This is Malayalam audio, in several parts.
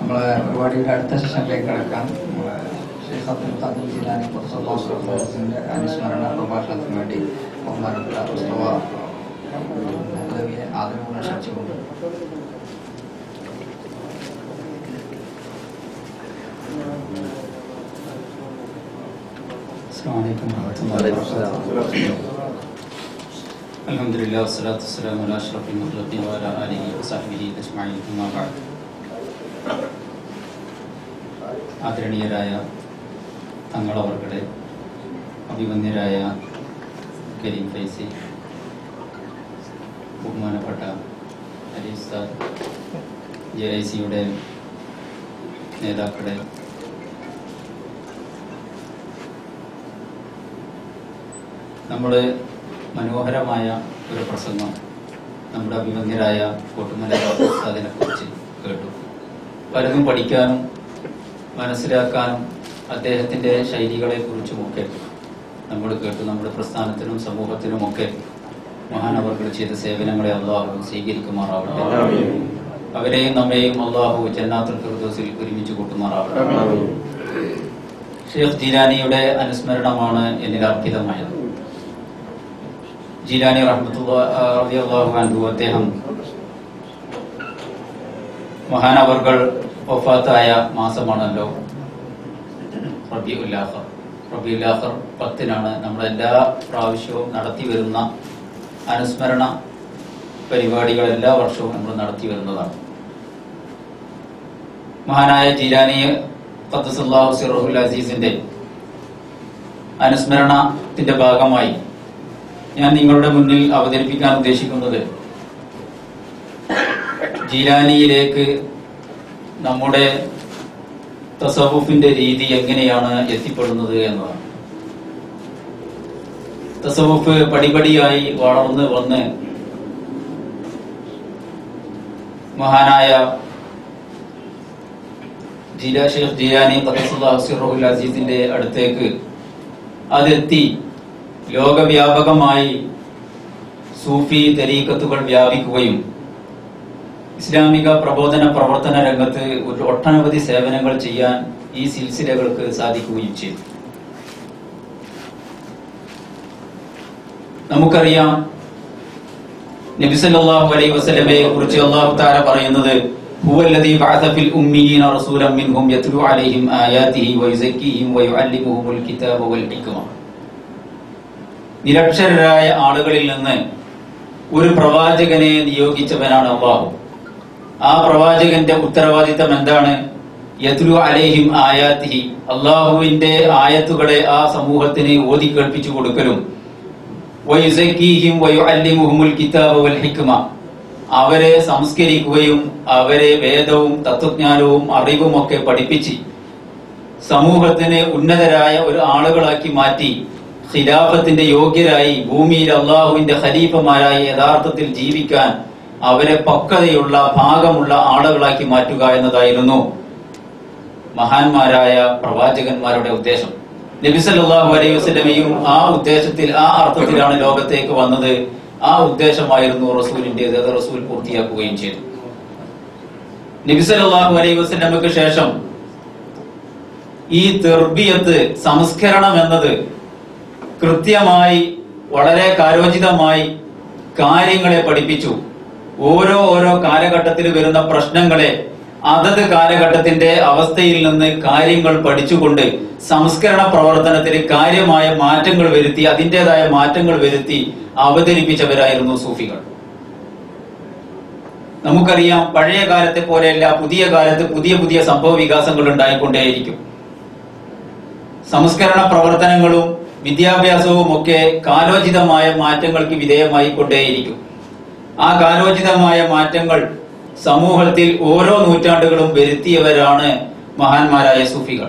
നമ്മളെ പരിപാടിയുടെ അടുത്ത സെഷനിലേക്ക് കിടക്കാം നമ്മളെ ഷെയ്ഖ് അബ്ദുൽ ഖാദിർ ജിലാനി പുറത്തുള്ള അനുസ്മരണ പ്രഭാഷണത്തിന് വേണ്ടി ബഹുമാനപ്പെട്ട മുസ്തഫ ഉദവിയെ ആദരവുകൾ ക്ഷണിച്ചുകൊണ്ട് السلام عليكم ورحمة الله وبركاته الحمد لله والصلاة والسلام على أشرف المخلوقين وعلى آله وصحبه أجمعين أما بعد ആദരണീയരായ തങ്ങളവർകളുടെ അഭിമന്യരായ കരീം ഫൈസി ബഹുമാനപ്പെട്ട അലി ഉസ്താദ് ജെ ഐ സിയുടെ നേതാക്കളെ നമ്മൾ മനോഹരമായ ഒരു പ്രസംഗം നമ്മുടെ അഭിമന്യരായ കോട്ടുമല ഉസ്താദിനെ കുറിച്ച് കേട്ടു പലതും പഠിക്കാനും മനസ്സിലാക്കാനും അദ്ദേഹത്തിൻ്റെ ശൈലികളെ കുറിച്ചുമൊക്കെ നമ്മൾ കേട്ടു നമ്മുടെ പ്രസ്ഥാനത്തിനും സമൂഹത്തിനുമൊക്കെ മഹാനവർകൾ ചെയ്ത സേവനങ്ങളെ അള്ളാഹു സ്വീകരിക്കുമാറാവട്ടെ അവരെയും നമ്മെയും അള്ളാഹു ജന്നാത്തുൽ ഫിർദോസിൽ ഒരുമിച്ച് കൂട്ടുമാറാവട്ടെ ഷെയ്ഖ് ജീലാനിയുടെ അനുസ്മരണമാണ് എന്നിൽ അർപ്പിതമായത് ജീലാനി റഹ്മത്തുള്ളാഹു അൻഹു അദ്ദേഹം മഹാനവർകൾ വഫാത്തായ മാസമാണല്ലോ റബിഉൽ ആഖർ റബിഉൽ ആഖർ പത്തിനാണ് നമ്മൾ എല്ലാ പ്രാവശ്യവും നടത്തി വരുന്ന അനുസ്മരണ പരിപാടികൾ എല്ലാ വർഷവും നമ്മൾ നടത്തി വരുന്നതാണ് മഹാനായ ജീലാനി ഖദ്ദസല്ലാഹു സിറഹുൽ അസീസിന്റെ അനുസ്മരണത്തിന്റെ ഭാഗമായി ഞാൻ നിങ്ങളുടെ മുന്നിൽ അവതരിപ്പിക്കാൻ ഉദ്ദേശിക്കുന്നത് ജീലാനിയിലേക്ക് നമ്മുടെ തസവുഫിന്റെ രീതി എങ്ങനെയാണ് എത്തിപ്പെടുന്നത് എന്നതാണ് തസവുഫ് പടിപടിയായി വളർന്ന് വന്ന് മഹാനായ ജില ഷെയ്ഖ് ജിലാനി ഖദ്ദസുല്ലാഹു സിറഹുൽ അസീസിന്റെ അടുത്തേക്ക് അതെത്തി ലോകവ്യാപകമായി സൂഫി തരീക്കത്തുകൾ വ്യാപിക്കുകയും ഇസ്ലാമിക പ്രബോധന പ്രവർത്തന രംഗത്ത് ഒരു ഒട്ടനവധി സേവനങ്ങൾ ചെയ്യാൻ ഈ സിൽസിലകൾക്ക് സാധിക്കുകയും ചെയ്തു നമുക്കറിയാം നബിസല്ലാഹു അലൈഹി വസല്ലമയെ കുറിച്ച് അള്ളാഹു താര പറയുന്നത് هو الذي بعث في الأميين رسولا منهم يتلو عليهم آياته ويزكيهم ويعلمهم الكتاب والحكمة നിരക്ഷരരായ ആളുകളിൽ നിന്ന് ഒരു പ്രവാചകനെ നിയോഗിച്ചവനാണ് അള്ളാഹു ആ പ്രവാചകന്റെ ഉത്തരവാദിത്തം എന്താണ് യത്ലു അലൈഹിം ആയാത്തിഹി അള്ളാഹുവിന്റെ ആയത്തുകളെ ആ സമൂഹത്തിന് ഓതി കേൾപ്പിച്ചു കൊടുക്കലും വയുസക്കീഹിം വയുഅല്ലിമുഹുമുൽ കിതാബ വൽ ഹിക്മ അവരെ സംസ്കരിക്കുകയും അവരെ വേദവും തത്വജ്ഞാനവും അറിവും ഒക്കെ പഠിപ്പിച്ച് സമൂഹത്തിന് ഉന്നതരായ ഒരു ആളുകളാക്കി മാറ്റി ഖിലാഫത്തിന്റെ യോഗ്യരായി ഭൂമിയിൽ അള്ളാഹുവിന്റെ ഖലീഫമാരായി യഥാർത്ഥത്തിൽ ജീവിക്കാൻ അവരെ പക്വതയുള്ള ഭാഗമുള്ള ആളുകളാക്കി മാറ്റുക എന്നതായിരുന്നു മഹാന്മാരായ പ്രവാചകന്മാരുടെ ഉദ്ദേശം നബിസല്ലാഹു അലൈഹി വസ്ലമയും ആ ഉദ്ദേശത്തിൽ ആ അർത്ഥത്തിലാണ് ലോകത്തേക്ക് വന്നത് ആ ഉദ്ദേശമായിരുന്നു റസൂലിന്റേത് അത് റസൂൽ പൂർത്തിയാക്കുകയും ചെയ്തു നബിസല്ലാഹു അലൈഹി വസ്ലമക്ക് ശേഷം ഈ തെർബിയത്ത് സംസ്കരണം എന്നത് കൃത്യമായി വളരെ കാലോചിതമായി കാര്യങ്ങളെ പഠിപ്പിച്ചു ഓരോ ഓരോ കാലഘട്ടത്തിൽ വരുന്ന പ്രശ്നങ്ങളെ അതത് കാലഘട്ടത്തിന്റെ അവസ്ഥയിൽ നിന്ന് കാര്യങ്ങൾ പഠിച്ചുകൊണ്ട് സംസ്കരണ പ്രവർത്തനത്തിൽ കാര്യമായ മാറ്റങ്ങൾ വരുത്തി അതിൻ്റെതായ മാറ്റങ്ങൾ വരുത്തി അവതരിപ്പിച്ചവരായിരുന്നു സൂഫികൾ നമുക്കറിയാം പഴയ കാലത്തെ പോലെയല്ല പുതിയ കാലത്ത് പുതിയ പുതിയ സംഭവ വികാസങ്ങൾ ഉണ്ടായിക്കൊണ്ടേയിരിക്കും സംസ്കരണ പ്രവർത്തനങ്ങളും വിദ്യാഭ്യാസവും ഒക്കെ കാലോചിതമായ മാറ്റങ്ങൾക്ക് വിധേയമായി കൊണ്ടേയിരിക്കും ആ കാലോചിതമായ മാറ്റങ്ങൾ സമൂഹത്തിൽ ഓരോ നൂറ്റാണ്ടുകളും വരുത്തിയവരാണ് മഹാന്മാരായ സൂഫികൾ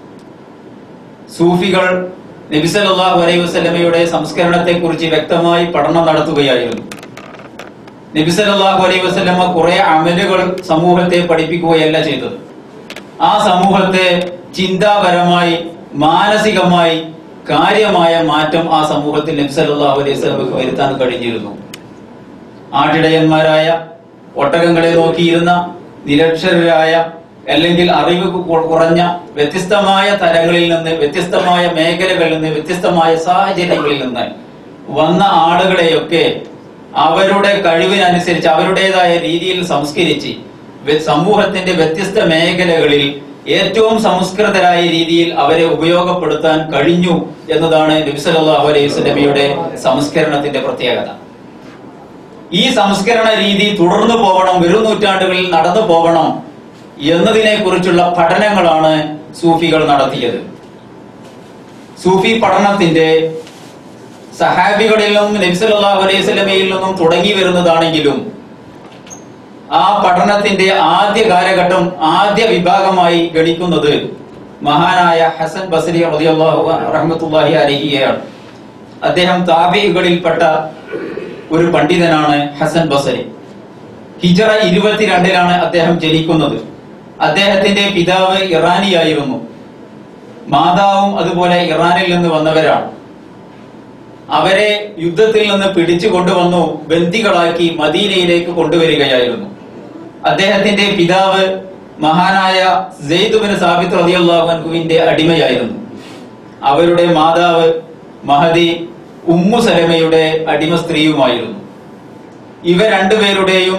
സൂഫികൾ നബിസല്ലാഹു അലൈഹി വസ്ലമയുടെ സംസ്കരണത്തെ കുറിച്ച് വ്യക്തമായി പഠനം നടത്തുകയായിരുന്നു നബിസല്ലാഹു അലൈഹി വസ്ലമ കുറെ അമലുകൾ സമൂഹത്തെ പഠിപ്പിക്കുകയല്ല ചെയ്തത് ആ സമൂഹത്തെ ചിന്താപരമായി മാനസികമായി കാര്യമായ മാറ്റം ആ സമൂഹത്തിൽ നബ്സല്ലാഹു അലൈഹി സ്വലമക്ക് വരുത്താൻ കഴിഞ്ഞിരുന്നു ആട്ടിടയന്മാരായ ഒട്ടകങ്ങളെ നോക്കിയിരുന്ന നിരക്ഷരരായ അല്ലെങ്കിൽ അറിവ് കു- കുറഞ്ഞ വ്യത്യസ്തമായ തലങ്ങളിൽ നിന്ന് വ്യത്യസ്തമായ മേഖലകളിൽ നിന്ന് വ്യത്യസ്തമായ സാഹചര്യങ്ങളിൽ നിന്ന് വന്ന ആളുകളെയൊക്കെ അവരുടെ കഴിവിനനുസരിച്ച് അവരുടേതായ രീതിയിൽ സംസ്കരിച്ച് വ്യ- സമൂഹത്തിന്റെ വ്യത്യസ്ത മേഖലകളിൽ ഏറ്റവും സംസ്കൃതരായ രീതിയിൽ അവരെ ഉപയോഗപ്പെടുത്താൻ കഴിഞ്ഞു എന്നതാണ് നബിസല്ലാഹു അലൈഹി സ്വലമിയുടെ സംസ്കരണത്തിന്റെ പ്രത്യേകത ഈ സംസ്കരണ രീതി തുടർന്നു പോകണം വരും നൂറ്റാണ്ടുകളിൽ നടന്നു പോകണം എന്നതിനെ കുറിച്ചുള്ള പഠനങ്ങളാണ് സൂഫികൾ നടത്തിയത് സൂഫി പഠനത്തിന്റെ സഹാബികളിൽ നിന്നും നബിസല്ലാഹു അലൈഹി സ്വലമയിൽ നിന്നും തുടങ്ങി വരുന്നതാണെങ്കിലും ആ പഠനത്തിന്റെ ആദ്യ കാലഘട്ടം ആദ്യ വിഭാഗമായി ഗണിക്കുന്നത് മഹാനായ ഹസൻ ബസരി റളിയല്ലാഹു റഹ്മത്തുള്ളാഹി അലഹിയാണ് അദ്ദേഹം താബികളിൽപ്പെട്ട ഒരു പണ്ഡിതനാണ് ഹസൻ ബസരി ഹിജറ ഇരുപത്തിരണ്ടിലാണ് അദ്ദേഹം ജനിക്കുന്നത് അദ്ദേഹത്തിന്റെ പിതാവ് ഇറാനിയായിരുന്നു മാതാവും അതുപോലെ ഇറാനിൽ നിന്ന് വന്നവരാണ് അവരെ യുദ്ധത്തിൽ നിന്ന് പിടിച്ചു കൊണ്ടുവന്നു ബന്ദികളാക്കി മദീനയിലേക്ക് കൊണ്ടുവരികയായിരുന്നു അദ്ദേഹത്തിന്റെ പിതാവ് മഹാനായ സെയ്ദുബിന് സാബിത്ത് റളിയല്ലാഹുവിന്റെ അടിമയായിരുന്നു അവരുടെ മാതാവ് മഹദി ഉമ്മു സലമയുടെ അടിമ സ്ത്രീയുമായിരുന്നു ഇവ രണ്ടുപേരുടെയും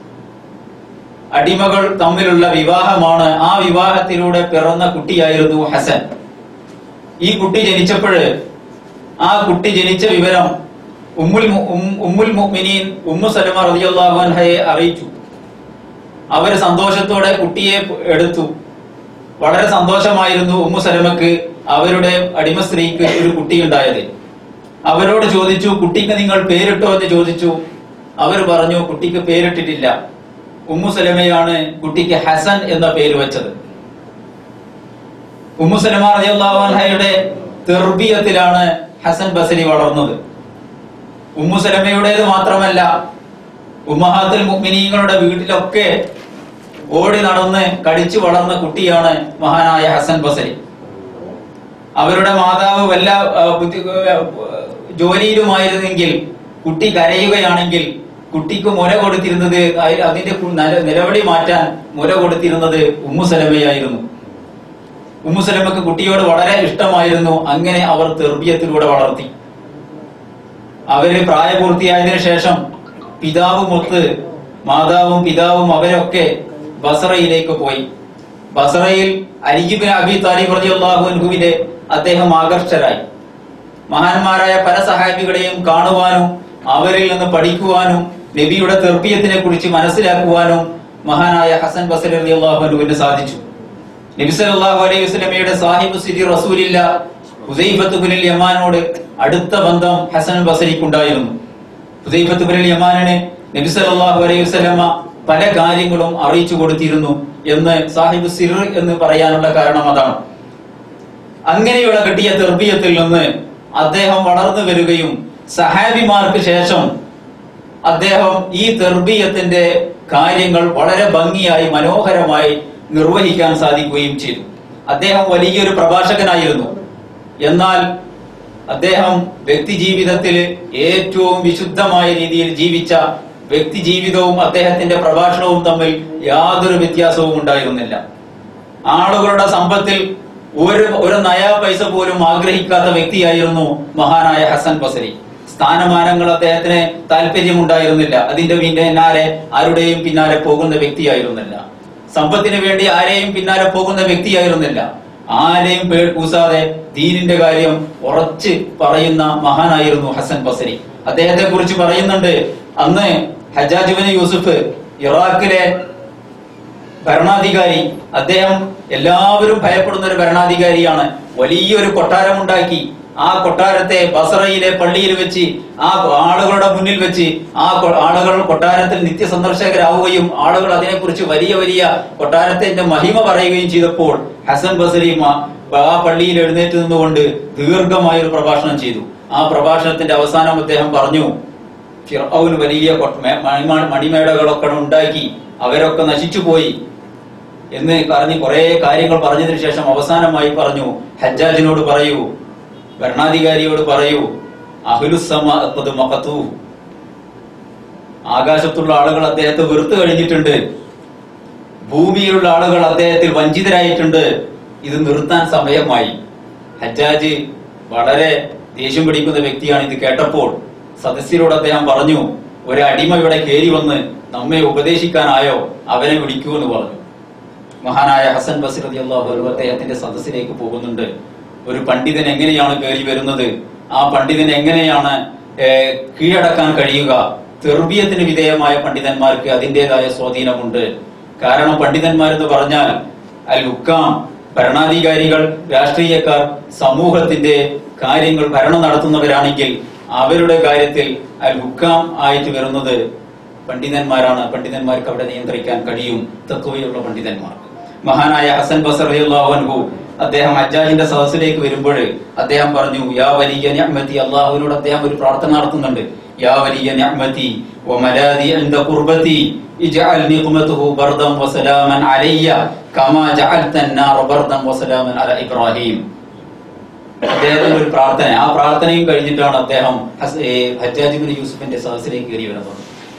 അടിമകൾ തമ്മിലുള്ള വിവാഹമാണ് ആ വിവാഹത്തിലൂടെ പിറന്ന കുട്ടിയായിരുന്നു ഹസൻ ഈ കുട്ടി ജനിച്ചപ്പോഴ് ആ കുട്ടി ജനിച്ച വിവരം ഉമ്മുൽ മു- ഉം- ഉമ്മുൽ മുഅ്മിനീൻ ഉമ്മു സലമ റളിയല്ലാഹു അൻഹയെ അറിയിച്ചു അവര് സന്തോഷത്തോടെ കുട്ടിയെ എടുത്തു വളരെ സന്തോഷമായിരുന്നു ഉമ്മു സലമക്ക് അവരുടെ അടിമ സ്ത്രീക്ക് ഒരു കുട്ടി ഉണ്ടായത് അവരോട് ചോദിച്ചു കുട്ടിക്ക് നിങ്ങൾ പേരിട്ടോ എന്ന് ചോദിച്ചു അവർ പറഞ്ഞു കുട്ടിക്ക് പേരിട്ടിട്ടില്ല ഉമ്മു സലമയാണ് കുട്ടിക്ക് ഹസൻ എന്ന പേര് വെച്ചത് ഉമ്മു സലമ റളിയല്ലാഹു അൻഹയുടെ തെർബിയത്തിലാണ് ഹസൻ ബസരി വളർന്നത് ഉമ്മു സലമയുടേത് മാത്രമല്ല ഉമ്മഹാത്തുൽ മുഅ്മിനീങ്ങളുടെ വീട്ടിലൊക്കെ ഓടി നടന്ന് കടിച്ചു വളർന്ന കുട്ടിയാണ് മഹാനായ ഹസൻ ബസരി അവരുടെ മാതാവ് വല്ല ആ, ബുദ്ധി- ആ, ജോലിയിലുമായിരുന്നെങ്കിൽ കുട്ടി കരയുകയാണെങ്കിൽ കുട്ടിക്ക് മുല കൊടുത്തിരുന്നത് അയ- അതിന്റെ കു- നല- നിലവിളി മാറ്റാൻ മുല കൊടുത്തിരുന്നത് ഉമ്മു സലമയായിരുന്നു ഉമ്മു സലമക്ക് കുട്ടിയോട് വളരെ ഇഷ്ടമായിരുന്നു അങ്ങനെ അവർ തെർബിയത്തിലൂടെ വളർത്തി അവര് പ്രായപൂർത്തിയായതിനു ശേഷം പിതാവുമൊത്ത് മാതാവും പിതാവും അവരൊക്കെ ബസറയിലേക്ക് പോയി ബസറയിൽ അലിബിൻ അബി താലിബ് റളിയല്ലാഹു അൻഹുവിനെ അദ്ദേഹം ആകർഷരായി മഹാന്മാരായ പല സഹാബികളെയും കാണുവാനും അവരിൽ നിന്ന് പഠിക്കുവാനും നബിയുടെ തെർബിയത്തിനെ കുറിച്ച് മനസ്സിലാക്കുവാനും മഹാനായ ഹസൻ ബസരി റളിയല്ലാഹു അൻഹുവിന് സാധിച്ചു നബി സല്ലല്ലാഹു അലൈഹി വസല്ലമയുടെ സാഹിബ് സിരി റസൂലില്ല ഹുസൈഫത്ത് ബിനുൽ യമാനോട് അടുത്ത ബന്ധം ഹസൻ ബസരിക്കുണ്ടായിരുന്നു ഹുസൈഫത്ത് ബിനുൽ യമാനിന് നബി സല്ലല്ലാഹു അലൈഹി വസല്ലമ പല കാര്യങ്ങളും അറിയിച്ചു കൊടുത്തിരുന്നു എന്ന് സാഹിബ് സിർ എന്ന് പറയാനുള്ള കാരണം അതാണ് അങ്ങനെയുള്ള കിട്ടിയ തെർബിയത്തിൽ നിന്ന് അദ്ദേഹം വളർന്നു വരികയും സഹാബിമാർക്ക് ശേഷം അദ്ദേഹം ഈ തെർബീയത്തിന്റെ കാര്യങ്ങൾ വളരെ ഭംഗിയായി മനോഹരമായി നിർവഹിക്കാൻ സാധിക്കുകയും ചെയ്തു അദ്ദേഹം വലിയൊരു പ്രഭാഷകനായിരുന്നു എന്നാൽ അദ്ദേഹം വ്യക്തി ജീവിതത്തിൽ ഏറ്റവും വിശുദ്ധമായ രീതിയിൽ ജീവിച്ച വ്യക്തി ജീവിതവും അദ്ദേഹത്തിന്റെ പ്രഭാഷണവും തമ്മിൽ യാതൊരു വ്യത്യാസവും ഉണ്ടായിരുന്നില്ല ആളുകളുടെ സമ്പത്തിൽ ഒരു ഒരു നയാ പൈസ പോലും ആഗ്രഹിക്കാത്ത വ്യക്തിയായിരുന്നു മഹാനായ ഹസൻ ബസരി സ്ഥാനമാനങ്ങൾ അദ്ദേഹത്തിന് താല്പര്യമുണ്ടായിരുന്നില്ല അതിന്റെ പിന്നാലെ ആരുടെയും പിന്നാലെ പോകുന്ന വ്യക്തിയായിരുന്നില്ല സമ്പത്തിന് വേണ്ടി ആരെയും പിന്നാലെ പോകുന്ന വ്യക്തിയായിരുന്നില്ല ആരെയും പേൾ കൂസാതെ ദീനിന്റെ കാര്യം ഉറച്ച് പറയുന്ന മഹാനായിരുന്നു ഹസൻ ബസരി അദ്ദേഹത്തെ കുറിച്ച് പറയുന്നുണ്ട് അന്ന് ഹജാജുബിന് യൂസുഫ് ഇറാഖിലെ ഭരണാധികാരി അദ്ദേഹം എല്ലാവരും ഭയപ്പെടുന്ന ഒരു ഭരണാധികാരിയാണ് വലിയൊരു കൊട്ടാരമുണ്ടാക്കി ആ കൊട്ടാരത്തെ ബസറയിലെ പള്ളിയിൽ വെച്ച് ആ ആളുകളുടെ മുന്നിൽ വെച്ച് ആ കൊ- ആളുകൾ കൊട്ടാരത്തിൽ നിത്യ സന്ദർശകരാവുകയും ആളുകൾ അതിനെക്കുറിച്ച് വലിയ വലിയ കൊട്ടാരത്തിന്റെ മഹിമ പറയുകയും ചെയ്തപ്പോൾ ഹസൻ ബസരി മ- ആ പള്ളിയിൽ എഴുന്നേറ്റ് നിന്നുകൊണ്ട് ദീർഘമായ ഒരു പ്രഭാഷണം ചെയ്തു ആ പ്രഭാഷണത്തിന്റെ അവസാനം അദ്ദേഹം പറഞ്ഞു ഫിർഔന് വലിയ കൊട്ട- മേ- മണിമ- മണിമേടകളൊക്കെ ഉണ്ടാക്കി അവരൊക്കെ നശിച്ചുപോയി എന്ന് പറഞ്ഞ് കുറെ കാര്യങ്ങൾ പറഞ്ഞതിന് ശേഷം അവസാനമായി പറഞ്ഞു ഹജ്ജാജിനോട് പറയൂ ഭരണാധികാരിയോട് പറയൂ അഹുലുസമ മഖത്തു ആകാശത്തുള്ള ആളുകൾ അദ്ദേഹത്തെ വെറുത്തു കഴിഞ്ഞിട്ടുണ്ട് ഭൂമിയിലുള്ള ആളുകൾ അദ്ദേഹത്തിൽ വഞ്ചിതരായിട്ടുണ്ട് ഇത് നിർത്താൻ സമയമായി ഹജ്ജാജ് വളരെ ദേഷ്യം പിടിക്കുന്ന വ്യക്തിയാണ് ഇത് കേട്ടപ്പോൾ സദസ്യരോട് അദ്ദേഹം പറഞ്ഞു ഒരു അടിമ ഇവിടെ കയറി വന്ന് നമ്മെ ഉപദേശിക്കാനായോ അവനെ വിളിക്കൂ എന്ന് പറഞ്ഞു മഹാനായ ഹസൻ ബസീർ റതി അള്ളാഹു അദ്ദേഹത്തിന്റെ സദസ്സിലേക്ക് പോകുന്നുണ്ട് ഒരു പണ്ഡിതൻ എങ്ങനെയാണ് കയറി വരുന്നത് ആ പണ്ഡിതൻ എങ്ങനെയാണ് ഏഹ്, കീഴടക്കാൻ കഴിയുക തെർബിയത്തിന് വിധേയമായ പണ്ഡിതന്മാർക്ക് അതിൻ്റെതായ സ്വാധീനമുണ്ട് കാരണം പണ്ഡിതന്മാരെന്ന് പറഞ്ഞാൽ അൽ ഹുക്കാം ഭരണാധികാരികൾ രാഷ്ട്രീയക്കാർ സമൂഹത്തിന്റെ കാര്യങ്ങൾ ഭരണം നടത്തുന്നവരാണെങ്കിൽ അവരുടെ കാര്യത്തിൽ അൽ ഹുക്കാം ആയിട്ട് വരുന്നത് പണ്ഡിതന്മാരാണ് പണ്ഡിതന്മാർക്ക് അവിടെ നിയന്ത്രിക്കാൻ കഴിയും തത്വയുള്ള പണ്ഡിതന്മാർക്ക് മഹാനായ ഹസൻ ബസർ റളിയല്ലാഹു അൻഹു അദ്ദേഹം ഹജ്ജാജിന്റെ സദസ്സിലേക്ക് വരുമ്പോൾ അദ്ദേഹം പറഞ്ഞു യാ വലിയ നിഅ്മതി അള്ളാഹുവിനോട് അദ്ദേഹം ഒരു പ്രാർത്ഥന നടത്തുന്നുണ്ട് യാ വലിയ നിഅ്മതി വമലാദി അൻദ ഖുർബതി ഇജ്അൽ നിഖ്മതുഹു ബർദൻ വസലാമൻ അലയ്യ കമാ ജഅൽത النار ബർദൻ വസലാമൻ അല ഇബ്രാഹിം അദ്ദേഹത്തിന്റെ ഒരു പ്രാർത്ഥന ആ പ്രാർത്ഥനയും കഴിഞ്ഞിട്ടാണ് അദ്ദേഹം ഹസ്- ഏ, ഹജ്ജാജ് ബിൻ യൂസുഫിന്റെ സദസ്സിലേക്ക് കയറി വരുന്നത്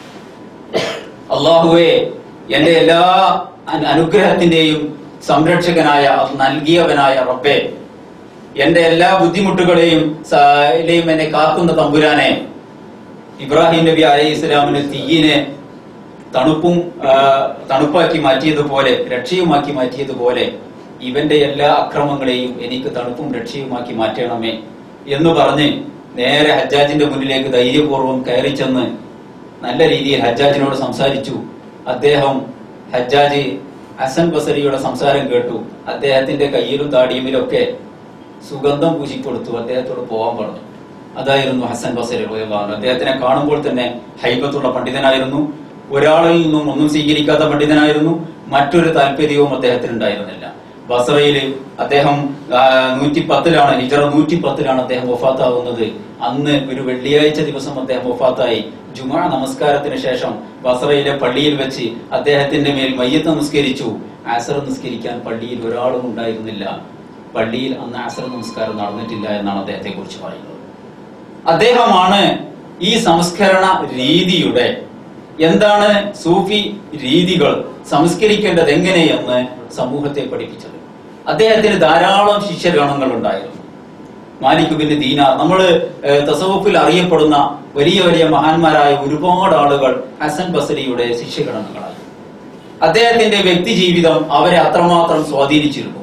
അള്ളാഹുവെ എന്റെ എല്ലാ അന- അനുഗ്രഹത്തിന്റെയും സംരക്ഷകനായ നൽകിയവനായ റബ്ബെ എന്റെ എല്ലാ ബുദ്ധിമുട്ടുകളെയും സ- ലെയും എന്നെ കാക്കുന്ന തമ്പുരാനെ ഇബ്രാഹിം നബി അലൈഹി ഇസ്ലാമിന് തീയിനെ തണുപ്പും ആ, തണുപ്പാക്കി മാറ്റിയതുപോലെ രക്ഷയുമാക്കി മാറ്റിയതുപോലെ ഇവന്റെ എല്ലാ അക്രമങ്ങളെയും എനിക്ക് തണുപ്പും രക്ഷയുമാക്കി മാറ്റണമേ എന്ന് പറഞ്ഞ് നേരെ ഹജ്ജാജിന്റെ മുന്നിലേക്ക് ധൈര്യപൂർവ്വം കയറി ചെന്ന് നല്ല രീതിയിൽ ഹജ്ജാജിനോട് സംസാരിച്ചു അദ്ദേഹം ഹജ്ജാജ് ഹസൻ ബസരിയുടെ സംസാരം കേട്ടു അദ്ദേഹത്തിന്റെ കയ്യിലും താടിയുമിലും ഒക്കെ സുഗന്ധം പൂശിക്കൊടുത്തു അദ്ദേഹത്തോട് പോകാൻ പറഞ്ഞു അതായിരുന്നു ഹസൻ ബസരി റളിയല്ലാഹു അൻഹു. അദ്ദേഹത്തിനെ കാണുമ്പോൾ തന്നെ ഹൈബത്തുള്ള പണ്ഡിതനായിരുന്നു ഒരാളിൽ നിന്നും ഒന്നും സ്വീകരിക്കാത്ത പണ്ഡിതനായിരുന്നു മറ്റൊരു താല്പര്യവും അദ്ദേഹത്തിന് ഉണ്ടായിരുന്നില്ല ബസറയില് അദ്ദേഹം നൂറ്റി പത്തിലാണ് ഹിജറ നൂറ്റി പത്തിലാണ് അദ്ദേഹം വഫാത്താവുന്നത് അന്ന് ഒരു വെള്ളിയാഴ്ച ദിവസം അദ്ദേഹം വഫാത്തായി ജുമാ നമസ്കാരത്തിന് ശേഷം ബസറയിലെ പള്ളിയിൽ വെച്ച് അദ്ദേഹത്തിന്റെ മേൽ മയ്യത്ത് നമസ്കരിച്ചു ആസർ നിസ്കരിക്കാൻ പള്ളിയിൽ ഒരാളും ഉണ്ടായിരുന്നില്ല പള്ളിയിൽ അന്ന് ആസർ നമസ്കാരം നടന്നിട്ടില്ല എന്നാണ് അദ്ദേഹത്തെ കുറിച്ച് പറയുന്നത് അദ്ദേഹമാണ് ഈ സംസ്കരണ രീതിയുടെ എന്താണ് സൂഫി രീതികൾ സംസ്കരിക്കേണ്ടത് എങ്ങനെയെന്ന് സമൂഹത്തെ പഠിപ്പിച്ചത് അദ്ദേഹത്തിന് ധാരാളം ശിഷ്യഗണങ്ങൾ ഉണ്ടായിരുന്നു മാലിക് ബിൻ ദീനാർ നമ്മൾ തസവുഫിൽ അറിയപ്പെടുന്ന വലിയ വലിയ മഹാന്മാരായ ഒരുപാട് ആളുകൾ ഹസൻ ബസരിയുടെ ശിഷ്യഗണങ്ങളായി അദ്ദേഹത്തിന്റെ വ്യക്തി ജീവിതം അവരെ അത്രമാത്രം സ്വാധീനിച്ചിരുന്നു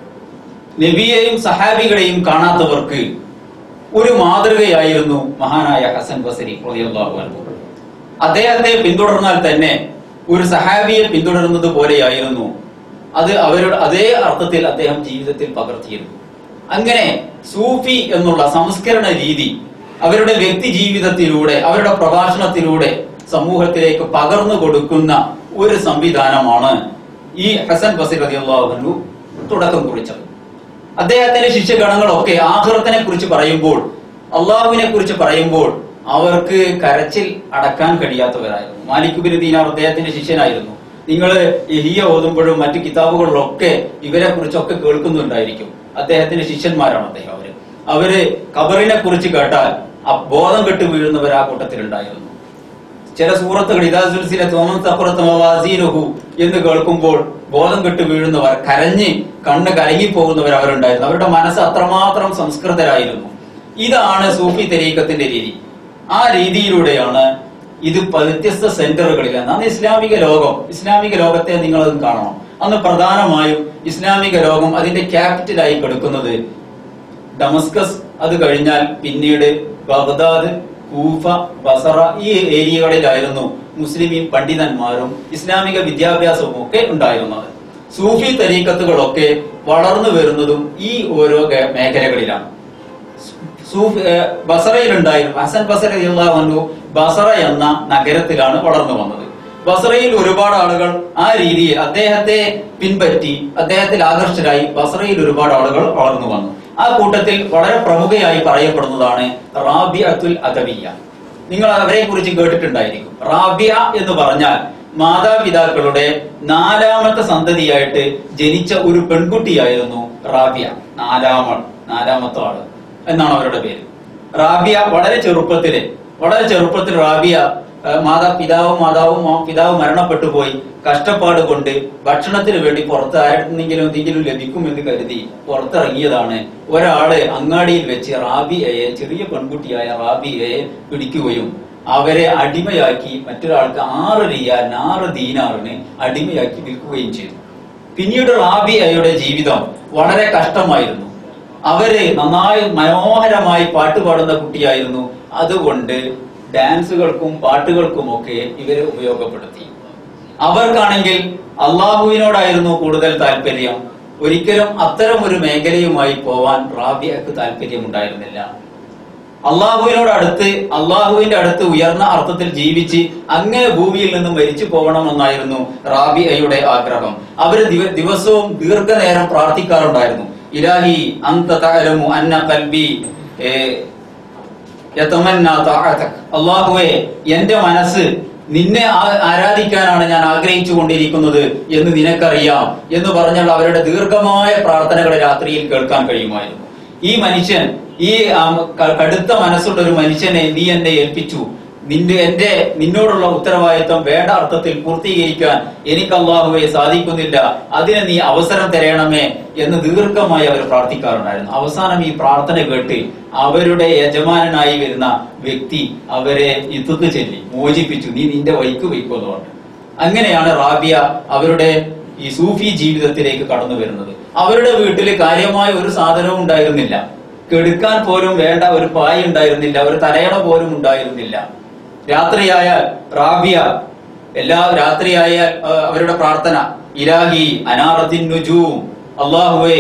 നബിയെയും സഹാബികളെയും കാണാത്തവർക്ക് ഒരു മാതൃകയായിരുന്നു മഹാനായ ഹസൻ ബസരി റളിയല്ലാഹു അൻഹു അദ്ദേഹത്തെ പിന്തുടർന്നാൽ തന്നെ ഒരു സഹാബിയെ പിന്തുടരുന്നത് പോലെയായിരുന്നു അത് അവരുടെ അതേ അർത്ഥത്തിൽ അദ്ദേഹം ജീവിതത്തിൽ പകർത്തിയിരുന്നു അങ്ങനെ സൂഫി എന്നുള്ള സംസ്കരണ രീതി അവരുടെ വ്യക്തി ജീവിതത്തിലൂടെ അവരുടെ പ്രഭാഷണത്തിലൂടെ സമൂഹത്തിലേക്ക് പകർന്നു കൊടുക്കുന്ന ഒരു സംവിധാനമാണ് ഈ ഹസൻ ബസീർ റളിയല്ലാഹു അൻഹു തുടക്കം കുറിച്ചത് അദ്ദേഹത്തിന്റെ ശിഷ്യഗണങ്ങളൊക്കെ ആഹ്റത്തിനെ കുറിച്ച് പറയുമ്പോൾ അള്ളാഹുവിനെ കുറിച്ച് പറയുമ്പോൾ അവർക്ക് കരച്ചിൽ അടക്കാൻ കഴിയാത്തവരായിരുന്നു മാലിക് ബിൻ ദീനാർ അദ്ദേഹത്തിന്റെ ശിഷ്യനായിരുന്നു നിങ്ങൾ ഹിയ ഓതുമ്പോഴും മറ്റു കിതാബുകളിലൊക്കെ ഇവരെ കുറിച്ചൊക്കെ കേൾക്കുന്നുണ്ടായിരിക്കും അദ്ദേഹത്തിന്റെ ശിഷ്യന്മാരാണ് അദ്ദേഹം അവര് അവര് ഖബറിനെ കുറിച്ച് കേട്ടാൽ ആ ബോധം കെട്ട് വീഴുന്നവർ ആ കൂട്ടത്തിലുണ്ടായിരുന്നു ചില സൂറത്തുകൾ ഇതാ സുൽസിലെ തോമൻ തപ്പുറത്ത് മവാസീനുഹു എന്ന് കേൾക്കുമ്പോൾ ബോധം കെട്ട് വീഴുന്നവർ കരഞ്ഞ് കണ്ണ് കലങ്ങി പോകുന്നവർ അവരുണ്ടായിരുന്നു അവരുടെ മനസ്സ് അത്രമാത്രം സംസ്കൃതരായിരുന്നു ഇതാണ് സൂഫി തെരീക്കത്തിന്റെ രീതി ആ രീതിയിലൂടെയാണ് ഇത് പ- വ്യത്യസ്ത സെന്ററുകളിൽ അന്ന് ഇസ്ലാമിക ലോകം ഇസ്ലാമിക ലോകത്തെ നിങ്ങൾ അതും കാണണം അന്ന് പ്രധാനമായും ഇസ്ലാമിക ലോകം അതിന്റെ ക്യാപിറ്റലായി കിടക്കുന്നത് ഡമസ്കസ് അത് കഴിഞ്ഞാൽ പിന്നീട് ബഗ്ദാദ് കൂഫ ബസറ ഈ ഏരിയകളിലായിരുന്നു മുസ്ലിമീൻ പണ്ഡിതന്മാരും ഇസ്ലാമിക വിദ്യാഭ്യാസവും ഒക്കെ ഉണ്ടായിരുന്നത് സൂഫി തരീക്കത്തുകളൊക്കെ വളർന്നു വരുന്നതും ഈ ഓരോ ഗ- മേഖലകളിലാണ് സൂഫ് ഏഹ് ബസറയിലുണ്ടായിരുന്നു ഹസൻ ബസറ അൻഹു ബസറ എന്ന നഗരത്തിലാണ് വളർന്നു വന്നത് ബസറയിൽ ഒരുപാട് ആളുകൾ ആ രീതിയിൽ അദ്ദേഹത്തെ പിൻപറ്റി അദ്ദേഹത്തിൽ ആകർഷകരായി ബസറയിൽ ഒരുപാട് ആളുകൾ വളർന്നു വന്നു ആ കൂട്ടത്തിൽ വളരെ പ്രമുഖയായി പറയപ്പെടുന്നതാണ് റാബിയത്തുൽ അദവിയ നിങ്ങൾ അവരെ കുറിച്ച് കേട്ടിട്ടുണ്ടായിരിക്കും റാബിയ എന്ന് പറഞ്ഞാൽ മാതാപിതാക്കളുടെ നാലാമത്തെ സന്തതിയായിട്ട് ജനിച്ച ഒരു പെൺകുട്ടിയായിരുന്നു റാബിയ നാലാമൾ നാലാമത്തെ ആള് എന്നാണ് അവരുടെ പേര് റാബിയ വളരെ ചെറുപ്പത്തില് വളരെ ചെറുപ്പത്തിൽ റാബിയ ഏഹ് മാതാ പിതാവും മാതാവും മോ- പിതാവ് മരണപ്പെട്ടു പോയി കഷ്ടപ്പാട് കൊണ്ട് ഭക്ഷണത്തിന് വേണ്ടി പുറത്ത് ആരെന്നെങ്കിലും എന്തെങ്കിലും ലഭിക്കുമെന്ന് കരുതി പുറത്തിറങ്ങിയതാണ് ഒരാള് അങ്ങാടിയിൽ വെച്ച് റാബിയയെ ചെറിയ പെൺകുട്ടിയായ റാബിയയെ പിടിക്കുകയും അവരെ അടിമയാക്കി മറ്റൊരാൾക്ക് ആറ് റിയാൽ ആറ് ദീനാറിന് അടിമയാക്കി വിൽക്കുകയും ചെയ്തു പിന്നീട് റാബിയയുടെ ജീവിതം വളരെ കഷ്ടമായിരുന്നു അവര് നന്നായി മനോഹരമായി പാട്ട് പാടുന്ന കുട്ടിയായിരുന്നു അതുകൊണ്ട് ഡാൻസുകൾക്കും പാട്ടുകൾക്കുമൊക്കെ ഇവരെ ഉപയോഗപ്പെടുത്തി അവർക്കാണെങ്കിൽ അള്ളാഹുവിനോടായിരുന്നു കൂടുതൽ താല്പര്യം ഒരിക്കലും അത്തരം ഒരു മേഖലയുമായി പോവാൻ റാബിയക്ക് താല്പര്യമുണ്ടായിരുന്നില്ല അള്ളാഹുവിനോട് അടുത്ത് അള്ളാഹുവിന്റെ അടുത്ത് ഉയർന്ന അർത്ഥത്തിൽ ജീവിച്ച് അങ്ങേ ഭൂമിയിൽ നിന്ന് മരിച്ചു പോകണമെന്നായിരുന്നു റാബിയയുടെ ആഗ്രഹം അവര് ദിവ- ദിവസവും ദീർഘനേരം പ്രാർത്ഥിക്കാറുണ്ടായിരുന്നു ഇലാഹി അന്ത തഅലമു അന്ന ഖൽബി ഏ, യതമന്ന തഅതക്. അള്ളാഹുവേ എന്റെ മനസ്സ് നിന്നെ ആ- ആരാധിക്കാനാണ് ഞാൻ ആഗ്രഹിച്ചു കൊണ്ടിരിക്കുന്നത് എന്ന് നിനക്കറിയാം എന്ന് പറഞ്ഞുള്ള അവരുടെ ദീർഘമായ പ്രാർത്ഥനകൾ രാത്രിയിൽ കേൾക്കാൻ കഴിയുമായിരുന്നു ഈ മനുഷ്യൻ ഈ ആം, ക- കടുത്ത മനസ്സുള്ള ഒരു മനുഷ്യനെ നീ എന്നെ ഏൽപ്പിച്ചു നിന്റെ എന്റെ നിന്നോടുള്ള ഉത്തരവാദിത്വം വേണ്ട അർത്ഥത്തിൽ പൂർത്തീകരിക്കാൻ എനിക്ക് അള്ളാഹുവെ സാധിക്കുന്നില്ല അതിന് നീ അവസരം തരയണമേ എന്ന് ദീർഘമായി അവർ പ്രാർത്ഥിക്കാറുണ്ടായിരുന്നു അവസാനം ഈ പ്രാർത്ഥന കേട്ട് അവരുടെ യജമാനനായി വരുന്ന വ്യക്തി അവരെ ഇത്തുക്ക് ചെല്ലി മോചിപ്പിച്ചു നീ നിന്റെ വൈക്ക് വയ്ക്കുമെന്ന് പറഞ്ഞു അങ്ങനെയാണ് റാബിയ അവരുടെ ഈ സൂഫി ജീവിതത്തിലേക്ക് കടന്നു വരുന്നത് അവരുടെ വീട്ടിൽ കാര്യമായ ഒരു സാധനവും ഉണ്ടായിരുന്നില്ല കെടുക്കാൻ പോലും വേണ്ട ഒരു പായ ഉണ്ടായിരുന്നില്ല ഒരു തലയണ പോലും ഉണ്ടായിരുന്നില്ല രാത്രിയായാൽ റാബിയ എല്ലാ രാത്രിയായാൽ ആ, അവരുടെ പ്രാർത്ഥന ഇലാഹി അനാറത്തിൻ നുജൂം അള്ളാഹുവേ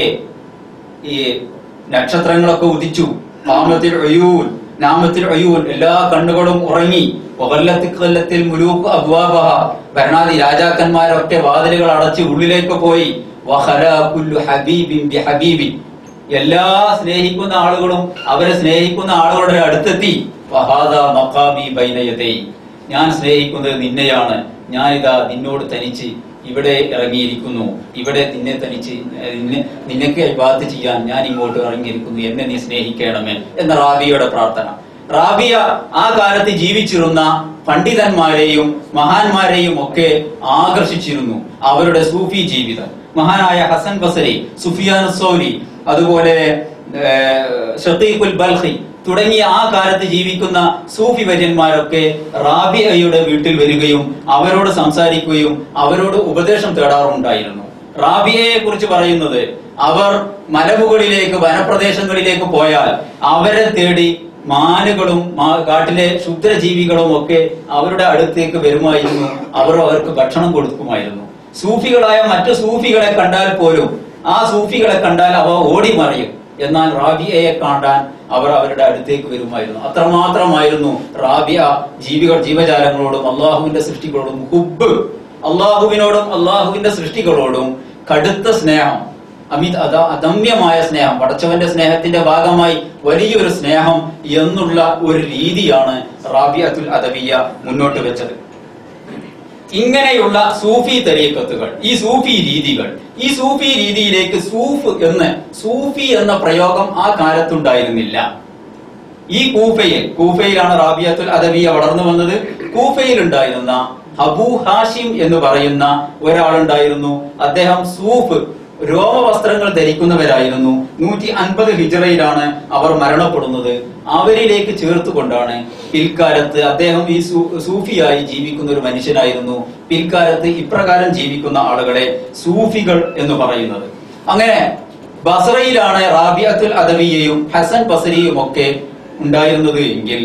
ഈ നക്ഷത്രങ്ങളൊക്കെ ഉദിച്ചു നാമത്തിൽ ഒയൂൻ നാമത്തിൽ ഒയൂൻ എല്ലാ കണ്ണുകളും ഉറങ്ങി കൊല്ലത്തിൽ കൊല്ലത്തിൽ മുലൂക്ക് അബ്വാബഹ ഭരണാധി രാജാക്കന്മാരൊക്കെ വാതിലുകൾ അടച്ച് ഉള്ളിലേക്ക് പോയി വഹല കുല്ലു ഹബീബിൻ ബി ഹബീബിൻ എല്ലാ സ്നേഹിക്കുന്ന ആളുകളും അവരെ സ്നേഹിക്കുന്ന ആളുകളുടെ അടുത്തെത്തി വഹാദ മഖാമി ബൈനയതൈ ഞാൻ സ്നേഹിക്കുന്നത് നിന്നെയാണ് ഞാൻ ഇതാ നിന്നോട് തനിച്ച് ഇവിടെ ഇറങ്ങിയിരിക്കുന്നു ഇവിടെ നിന്നെ തനിച്ച് ഏഹ്, നിന്നെ നിനക്ക് ഇബാദത്ത് ചെയ്യാൻ ഞാൻ ഇങ്ങോട്ട് ഇറങ്ങിയിരിക്കുന്നു എന്നെ നീ സ്നേഹിക്കണമേ എന്ന റാബിയയുടെ പ്രാർത്ഥന റാബിയ ആ കാലത്ത് ജീവിച്ചിരുന്ന പണ്ഡിതന്മാരെയും മഹാന്മാരെയും ഒക്കെ ആകർഷിച്ചിരുന്നു അവരുടെ സൂഫി ജീവിതം മഹാനായ ഹസൻ ബസരി സുഫിയാൻ സൗരി അതുപോലെ ഏഹ്, ഷത്തീഖുൽ ബൽഖി തുടങ്ങിയ ആ കാലത്ത് ജീവിക്കുന്ന സൂഫി വര്യന്മാരൊക്കെ റാബിയയുടെ വീട്ടിൽ വരികയും അവരോട് സംസാരിക്കുകയും അവരോട് ഉപദേശം തേടാറുണ്ടായിരുന്നു റാബിയയെ കുറിച്ച് പറയുന്നത് അവർ മലമുകളിലേക്ക് വനപ്രദേശങ്ങളിലേക്ക് പോയാൽ അവരെ തേടി മാനുകളും മാ- കാട്ടിലെ ക്ഷുദ്രജീവികളും ഒക്കെ അവരുടെ അടുത്തേക്ക് വരുമായിരുന്നു അവർ അവർക്ക് ഭക്ഷണം കൊടുക്കുമായിരുന്നു സൂഫികളായ മറ്റു സൂഫികളെ കണ്ടാൽ പോലും ആ സൂഫികളെ കണ്ടാൽ അവ ഓടി മറിയും എന്നാൽ റാബിയയെ കാണാൻ അവർ അവരുടെ അടുത്തേക്ക് വരുമായിരുന്നു അത്രമാത്രമായിരുന്നു റാബിയ ജീവികൾ ജീവജാലങ്ങളോടും അള്ളാഹുവിന്റെ സൃഷ്ടികളോടും ഹുബ് അള്ളാഹുവിനോടും അള്ളാഹുവിന്റെ സൃഷ്ടികളോടും കടുത്ത സ്നേഹം അമിത അത- അദമ്യമായ സ്നേഹം പടച്ചവന്റെ സ്നേഹത്തിന്റെ ഭാഗമായി വലിയൊരു സ്നേഹം എന്നുള്ള ഒരു രീതിയാണ് റാബിയത്തുൽ അദവിയ മുന്നോട്ട് വെച്ചത് ഇങ്ങനെയുള്ള സൂഫി തരീക്കത്തുകൾ ഈ സൂഫി രീതികൾ ഈ സൂഫി രീതിയിലേക്ക് സൂഫ് എന്ന് സൂഫി എന്ന പ്രയോഗം ആ കാലത്തുണ്ടായിരുന്നില്ല ഈ കൂഫയിൽ കൂഫയിലാണ് റാബിയത്തുൽ അദവിയ വളർന്നു വന്നത് കൂഫയിൽ ഉണ്ടായിരുന്ന അബൂ ഹാഷിം എന്ന് പറയുന്ന ഒരാളുണ്ടായിരുന്നു അദ്ദേഹം സൂഫ് രോമവസ്ത്രങ്ങൾ ധരിക്കുന്നവരായിരുന്നു നൂറ്റി അൻപത് ഹിജറയിലാണ് അവർ മരണപ്പെടുന്നത് അവരിലേക്ക് ചേർത്തുകൊണ്ടാണ് പിൽക്കാലത്ത് അദ്ദേഹം ഈ സൂ- സൂഫിയായി ജീവിക്കുന്ന ഒരു മനുഷ്യനായിരുന്നു പിൽക്കാലത്ത് ഇപ്രകാരം ജീവിക്കുന്ന ആളുകളെ സൂഫികൾ എന്ന് പറയുന്നത് അങ്ങനെ ബസറയിലാണ് റാബിയത്തുൽ അദവിയയും ഹസൻ ബസരിയും ഒക്കെ ഉണ്ടായിരുന്നത് എങ്കിൽ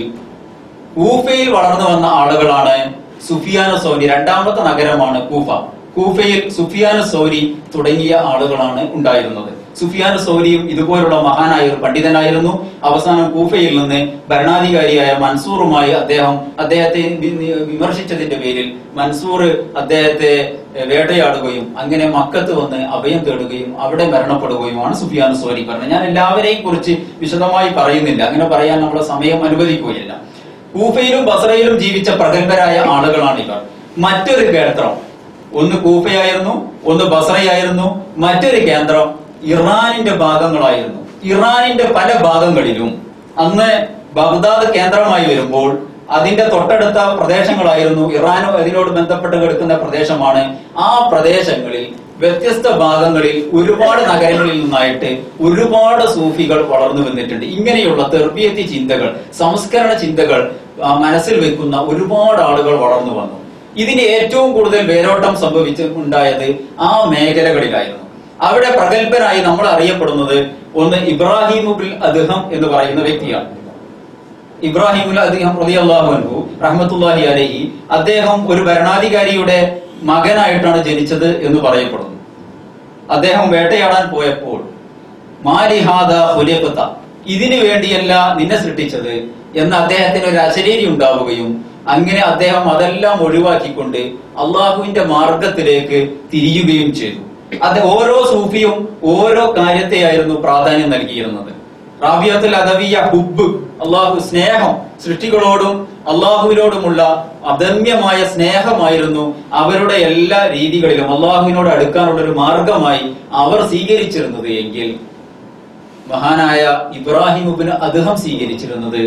കൂഫയിൽ വളർന്നു വന്ന ആളുകളാണ് സുഫിയാന സോനി രണ്ടാമത്തെ നഗരമാണ് കൂഫ കൂഫയിൽ സുഫിയാന സോരി തുടങ്ങിയ ആളുകളാണ് ഉണ്ടായിരുന്നത് സുഫിയാന സോരിയും ഇതുപോലുള്ള മഹാനായ ഒരു പണ്ഡിതനായിരുന്നു അവസാനം കൂഫയിൽ നിന്ന് ഭരണാധികാരിയായ മൻസൂറുമായി അദ്ദേഹം അദ്ദേഹത്തെ വി- വി- വിമർശിച്ചതിന്റെ പേരിൽ മൻസൂർ അദ്ദേഹത്തെ എഹ്, വേട്ടയാടുകയും അങ്ങനെ മക്കത്ത് വന്ന് അഭയം തേടുകയും അവിടെ മരണപ്പെടുകയുമാണ് സുഫിയാൻ സോരി പറഞ്ഞത് ഞാൻ എല്ലാവരെയും കുറിച്ച് വിശദമായി പറയുന്നില്ല അങ്ങനെ പറയാൻ നമ്മുടെ സമയം അനുവദിക്കുകയില്ല കൂഫയിലും ബസറയിലും ജീവിച്ച പ്രഗത്ഭരായ ആളുകളാണ് ഇവർ മറ്റൊരു കേന്ദ്രം ഒന്ന് കൂഫയായിരുന്നു ഒന്ന് ബസറയായിരുന്നു മറ്റൊരു കേന്ദ്രം ഇറാനിന്റെ ഭാഗങ്ങളായിരുന്നു ഇറാനിന്റെ പല ഭാഗങ്ങളിലും അന്ന് ബഗ്ദാദ് കേന്ദ്രമായി വരുമ്പോൾ അതിന്റെ തൊട്ടടുത്ത പ്രദേശങ്ങളായിരുന്നു ഇറാനും അതിനോട് ബന്ധപ്പെട്ട് കിടക്കുന്ന പ്രദേശമാണ് ആ പ്രദേശങ്ങളിൽ വ്യത്യസ്ത ഭാഗങ്ങളിൽ ഒരുപാട് നഗരങ്ങളിൽ നിന്നായിട്ട് ഒരുപാട് സൂഫികൾ വളർന്നു വന്നിട്ടുണ്ട് ഇങ്ങനെയുള്ള തെർബിയത്തി ചിന്തകൾ സംസ്കരണ ചിന്തകൾ ആ, മനസ്സിൽ വെക്കുന്ന ഒരുപാട് ആളുകൾ വളർന്നു വന്നു ഇതിന് ഏറ്റവും കൂടുതൽ വേരോട്ടം സംഭവിച്ച് ഉണ്ടായത് ആ മേഖലകളിലായിരുന്നു അവിടെ പ്രഗത്ഭനായി നമ്മൾ അറിയപ്പെടുന്നത് ഒന്ന് ഇബ്രാഹിം ബിൽ അദ്ഹം എന്ന് പറയുന്ന വ്യക്തിയാണ് ഇബ്രാഹിമുൽ അദ്ദേഹം റളിയല്ലാഹു റഹ്മത്തുള്ളാഹി അലൈഹി അദ്ദേഹം ഒരു ഭരണാധികാരിയുടെ മകനായിട്ടാണ് ജനിച്ചത് എന്ന് പറയപ്പെടുന്നു അദ്ദേഹം വേട്ടയാടാൻ പോയപ്പോൾ മാലിഹാദ ഹുലേഖത്ത ഇതിനു വേണ്ടിയല്ല നിന്നെ സൃഷ്ടിച്ചത് എന്ന് അദ്ദേഹത്തിന് ഒരു അശരീരി ഉണ്ടാവുകയും അങ്ങനെ അദ്ദേഹം അതെല്ലാം ഒഴിവാക്കിക്കൊണ്ട് അള്ളാഹുവിന്റെ മാർഗത്തിലേക്ക് തിരിയുകയും ചെയ്തു അത് ഓരോ സൂഫിയും ഓരോ കാര്യത്തെയായിരുന്നു പ്രാധാന്യം നൽകിയിരുന്നത് റാബിയത്തുൽ അദവിയ ഹുബ് അള്ളാഹു സ്നേഹം സൃഷ്ടികളോടും അള്ളാഹുവിനോടുമുള്ള അദമ്യമായ സ്നേഹമായിരുന്നു അവരുടെ എല്ലാ രീതികളിലും അള്ളാഹുവിനോട് അടുക്കാനുള്ള ഒരു മാർഗമായി അവർ സ്വീകരിച്ചിരുന്നത് എങ്കിൽ മഹാനായ ഇബ്രാഹിം ഉബിന് അദ്ദേഹം സ്വീകരിച്ചിരുന്നത്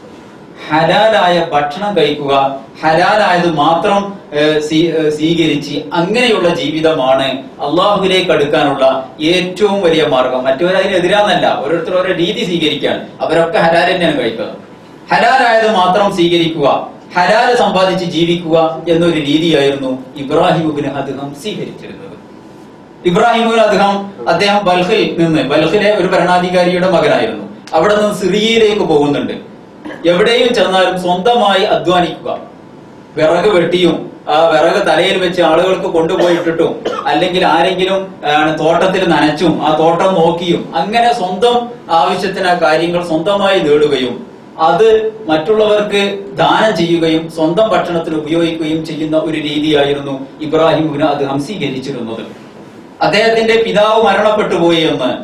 ഹലാലായ ഭക്ഷണം കഴിക്കുക ഹലാലായത് മാത്രം ഏഹ്, സ്വീ- ഏഹ്, സ്വീകരിച്ച് അങ്ങനെയുള്ള ജീവിതമാണ് അള്ളാഹുവിലേക്ക് അടുക്കാനുള്ള ഏറ്റവും വലിയ മാർഗം മറ്റവർ അതിനെതിരാന്നല്ല ഓരോരുത്തർ ഓരോ രീതി സ്വീകരിക്കാൻ അവരൊക്കെ ഹലാൽ തന്നെയാണ് കഴിക്കുന്നത് ഹലാലായത് മാത്രം സ്വീകരിക്കുക ഹലാല് സമ്പാദിച്ച് ജീവിക്കുക എന്നൊരു രീതിയായിരുന്നു ഇബ്രാഹിം ഉബിന് അദ്ദേഹം സ്വീകരിച്ചിരുന്നത് ഇബ്രാഹിമുൽ അദ്ദേഹം അദ്ദേഹം ബൽഹിൽ നിന്ന് ബൽഹിലെ ഒരു ഭരണാധികാരിയുടെ മകനായിരുന്നു അവിടെ നിന്ന് സിറിയയിലേക്ക് പോകുന്നുണ്ട് എവിടെയും ചെന്നാലും സ്വന്തമായി അധ്വാനിക്കുക വിറക് വെട്ടിയും ആ വിറക് തലയിൽ വെച്ച് ആളുകൾക്ക് കൊണ്ടുപോയിട്ടിട്ടും അല്ലെങ്കിൽ ആരെങ്കിലും ആണ് തോട്ടത്തിൽ നനച്ചും ആ തോട്ടം നോക്കിയും അങ്ങനെ സ്വന്തം ആവശ്യത്തിന് ആ കാര്യങ്ങൾ സ്വന്തമായി നേടുകയും അത് മറ്റുള്ളവർക്ക് ദാനം ചെയ്യുകയും സ്വന്തം ഭക്ഷണത്തിന് ഉപയോഗിക്കുകയും ചെയ്യുന്ന ഒരു രീതിയായിരുന്നു ഇബ്രാഹിമിന് അദ്ദേഹം സ്വീകരിച്ചിരുന്നത് അദ്ദേഹത്തിന്റെ പിതാവ് മരണപ്പെട്ടു പോയി എന്ന്